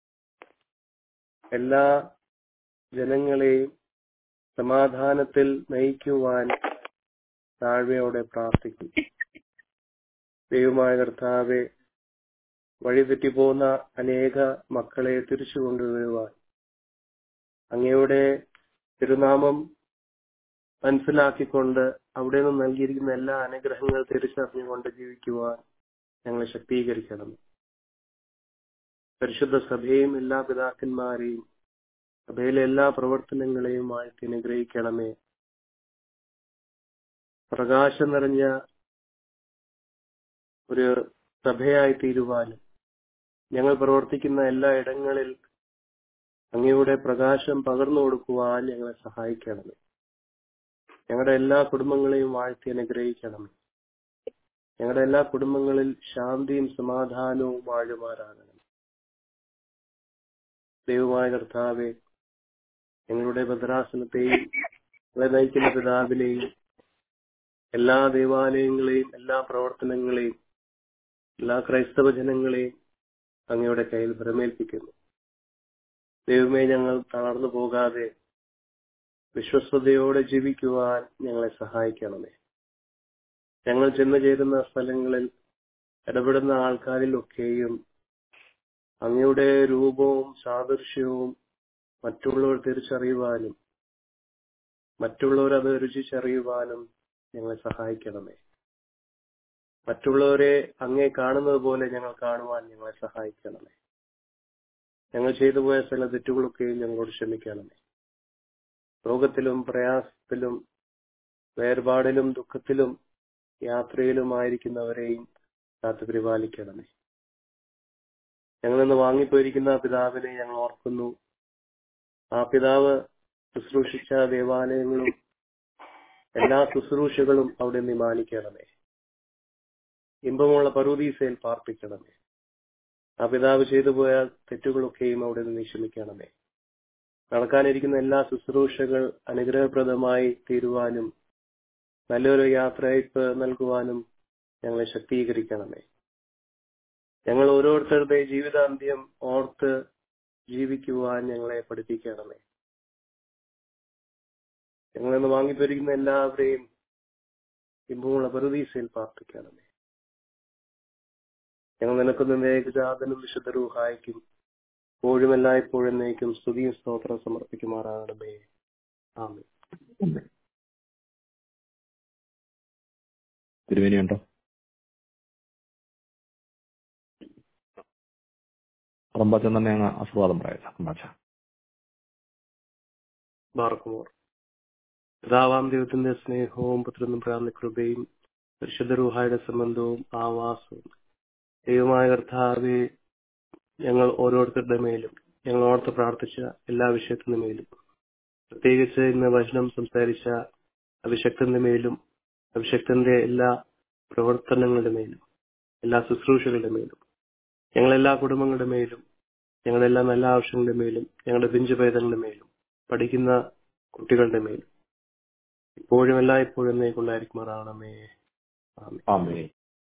എല്ലാ ജനങ്ങളെയും സമാധാനത്തിൽ നയിക്കുവാൻ താഴ്മയോടെ പ്രാർത്ഥിക്കും ദൈവമായ കർത്താവെ വഴിതെറ്റിപ്പോകുന്ന അനേക മക്കളെ തിരിച്ചു കൊണ്ടുവരുവാൻ അങ്ങയുടെ തിരുനാമം മനസ്സിലാക്കിക്കൊണ്ട് അവിടെ നിന്ന് നൽകിയിരിക്കുന്ന എല്ലാ അനുഗ്രഹങ്ങൾ തിരിച്ചറിഞ്ഞുകൊണ്ട് ജീവിക്കുവാൻ ഞങ്ങളെ ശക്തീകരിക്കണം പരിശുദ്ധ സഭയെയും എല്ലാ പിതാക്കന്മാരെയും സഭയിലെ എല്ലാ പ്രവർത്തനങ്ങളെയും വാഴ്ത്തി അനുഗ്രഹിക്കണമേ പ്രകാശം നിറഞ്ഞ ഒരു സഭയായി തീരുവാനും ഞങ്ങൾ പ്രവർത്തിക്കുന്ന എല്ലാ ഇടങ്ങളിൽ അങ്ങയുടെ പ്രകാശം പകർന്നു കൊടുക്കുവാൻ ഞങ്ങളെ സഹായിക്കണമേ ഞങ്ങളുടെ എല്ലാ കുടുംബങ്ങളെയും വാഴ്ത്തി അനുഗ്രഹിക്കണമേ ഞങ്ങളുടെ എല്ലാ കുടുംബങ്ങളിൽ ശാന്തിയും സമാധാനവും വാഴുമാറാകണം ദൈവമായ കർത്താവെ ഞങ്ങളുടെ ഭദ്രാസനത്തെയും ഞങ്ങളെ നയിക്കുന്ന പിതാവിനെയും എല്ലാ ദേവാലയങ്ങളെയും എല്ലാ പ്രവർത്തനങ്ങളെയും എല്ലാ ക്രൈസ്തവ ജനങ്ങളെയും അങ്ങയുടെ കയ്യിൽ ഭ്രമേൽപ്പിക്കുന്നു ദൈവമേ ഞങ്ങൾ തളർന്നു പോകാതെ വിശ്വസ്തയോടെ ജീവിക്കുവാൻ ഞങ്ങളെ സഹായിക്കണമേ ഞങ്ങൾ ചെന്നു ചേരുന്ന സ്ഥലങ്ങളിൽ ഇടപെടുന്ന ആൾക്കാരിലൊക്കെയും അങ്ങയുടെ രൂപവും സാദൃശ്യവും മറ്റുള്ളവർ തിരിച്ചറിയുവാനും മറ്റുള്ളവർ അത് രുചിച്ചറിയുവാനും ഞങ്ങളെ സഹായിക്കണമേ മറ്റുള്ളവരെ അങ്ങേ കാണുന്നത് പോലെ ഞങ്ങൾ കാണുവാൻ ഞങ്ങളെ സഹായിക്കണമേ ഞങ്ങൾ ചെയ്തു പോയ ചില തെറ്റുകളൊക്കെയും ഞങ്ങളോട് ക്ഷമിക്കണമേ രോഗത്തിലും പ്രയാസത്തിലും വേർപാടിലും ദുഃഖത്തിലും യാത്രയിലുമായിരിക്കുന്നവരെയും കാത്തു പരിപാലിക്കണമേ ഞങ്ങൾ ഇന്ന് വാങ്ങിപ്പോയിരിക്കുന്ന പിതാവിനെ ഞങ്ങൾ ഓർക്കുന്നു ആ പിതാവ് ശുശ്രൂഷിച്ച ദേവാലയങ്ങളും എല്ലാ ശുശ്രൂഷകളും അവിടെ നീ മാനിക്കണമേ ഇമ്പമുള്ള പറുദീസയിൽ പാർപ്പിക്കണമേ ആ പിതാവ് ചെയ്തു പോയ തെറ്റുകളൊക്കെയും അവിടെ നിന്ന് ക്ഷമിക്കണമേ നടക്കാനിരിക്കുന്ന എല്ലാ ശുശ്രൂഷകൾ അനുഗ്രഹപ്രദമായി തീരുവാനും നല്ലൊരു യാത്രയപ്പ് നൽകുവാനും ഞങ്ങളെ ശക്തീകരിക്കണമേ ഞങ്ങൾ ഓരോരുത്തരുടെ ജീവിതാന്ത്യം ഓർത്ത് ജീവിക്കുവാൻ ഞങ്ങളെ പഠിപ്പിക്കണമേ ഞങ്ങളിന്ന് വാങ്ങിപ്പോയിരിക്കുന്ന എല്ലാവരെയും ഇമ്പമുള്ള പറുദീസയിൽ പ്രാർത്ഥിക്കണമേ ഞങ്ങൾ നിനക്കൊന്ന് ഏകജാതനും വിശുദ്ധ റൂഹായിക്കും എപ്പോഴും എല്ലായ്പ്പോഴും എന്നേക്കും സ്തുതിയും സ്തോത്രം സമർപ്പിക്കുമാറാകണമേ ആമേ തിരുവേനിയുണ്ടോ റമ്പാച്ചൻ തന്നെ അങ്ങ് ആസ്വാദം പറയാം റമ്പാച്ച ബാർക്കുമോർ പിതാവാം ദൈവത്തിന്റെ സ്നേഹവും പുത്രനും പ്രാർത്ഥന കൃപയും പരിശുദ്ധ റൂഹായുടെ സംബന്ധവും ആവാസവും ദൈവമായ കർത്താവെ ഞങ്ങൾ ഓരോരുത്തരുടെ മേലും ഞങ്ങൾ ഓർത്ത് പ്രാർത്ഥിച്ച എല്ലാ വിഷയത്തിന്റെ മേലും പ്രത്യേകിച്ച് ഇന്ന് വചനം സംസാരിച്ച അഭിഷക്തന്റെ മേലും അഭിഷക്തന്റെ എല്ലാ പ്രവർത്തനങ്ങളുടെ മേലും എല്ലാ ശുശ്രൂഷകളുടെ മേലും ഞങ്ങളെല്ലാ കുടുംബങ്ങളുടെ മേലും ഞങ്ങളുടെ എല്ലാ നല്ല ആവശ്യങ്ങളുടെ മേലും ഞങ്ങളുടെ പിഞ്ചുഭേദങ്ങളുടെ മേലും പഠിക്കുന്ന കുട്ടികളുടെ മേലും ഇപ്പോഴും എല്ലായ്പ്പോഴും എന്നേക്കുള്ളായിരിക്കുമാറാണമേ ആമേൻ ആമേ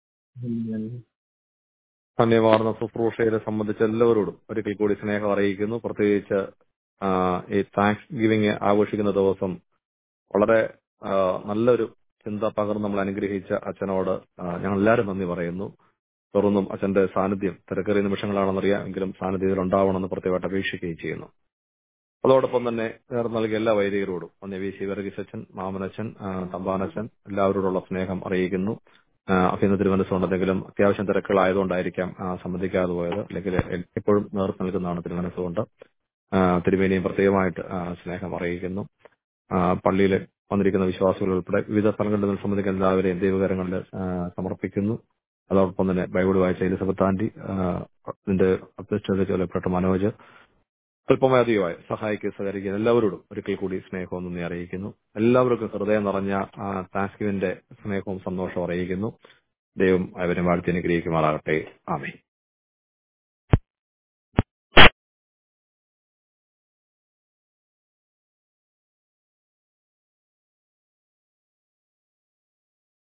ധന്യവാർന്ന ശുശ്രൂഷയെ സംബന്ധിച്ച് എല്ലാവരോടും ഒരിക്കൽ കൂടി സ്നേഹം അറിയിക്കുന്നു പ്രത്യേകിച്ച് ആ, ഈ താങ്ക്സ് ഗിവിംഗ് ആഘോഷിക്കുന്ന ദിവസം വളരെ ആ, നല്ലൊരു ചിന്ത പകർന്ന് നമ്മൾ അനുഗ്രഹിച്ച അച്ഛനോട് ആ, ഞങ്ങൾ എല്ലാവരും നന്ദി പറയുന്നു തുറന്നും അച്ഛന്റെ സാന്നിധ്യം തിരക്കേറിയ നിമിഷങ്ങളാണെന്നറിയാം എങ്കിലും സാന്നിധ്യത്തിൽ ഉണ്ടാവണമെന്ന് പ്രത്യേകമായിട്ട് അപേക്ഷിക്കുകയും ചെയ്യുന്നു അതോടൊപ്പം തന്നെ നേർന്ന് നൽകിയ എല്ലാ വൈദികരോടും ഒന്ന് വി സി വർഗീസ് അച്ഛൻ മാമനച്ഛൻ ആ, തമ്പാനച്ഛൻ എല്ലാവരോടുള്ള സ്നേഹം അറിയിക്കുന്നു ആ, അഭിനന്ദ തിരുമനസ്സുണ്ടെങ്കിലും അത്യാവശ്യം തിരക്കുകളായതുകൊണ്ടായിരിക്കാം ആ, സംബന്ധിക്കാതെ പോയത് അല്ലെങ്കിൽ എ- എപ്പോഴും നേർത്ത് നൽകുന്നതാണ് തിരുമനസ്സുകൊണ്ട് ആ, തിരുമേനിയും പ്രത്യേകമായിട്ട് ആ, സ്നേഹം അറിയിക്കുന്നു ആ, പള്ളിയിൽ വന്നിരിക്കുന്ന വിശ്വാസികൾ ഉൾപ്പെടെ വിവിധ സ്ഥലങ്ങളിൽ നിന്ന് സംബന്ധിക്കുന്ന എല്ലാവരെയും ദൈവകരങ്ങളിൽ ആ, സമർപ്പിക്കുന്നു അതോടൊപ്പം തന്നെ ബൈബിൾ വായിച്ച എലിസബത്ത് ആന്റി ആ, ഇതിന്റെ അധ്യക്ഷത ചൊല്ലപ്പെട്ട മനോജ് അല്പമായി അധികമായി സഹായിക്കുക സഹകരിക്കുക എല്ലാവരോടും ഒരിക്കൽ കൂടി സ്നേഹവും നന്ദി അറിയിക്കുന്നു എല്ലാവർക്കും ഹൃദയം നിറഞ്ഞ താങ്ക്സ്ഗിവിന്റെ സ്നേഹവും സന്തോഷവും അറിയിക്കുന്നു ദൈവം അവരെ വാഴ്ത്തി അനുഗ്രഹിക്കുമാറാകട്ടെ ആമേ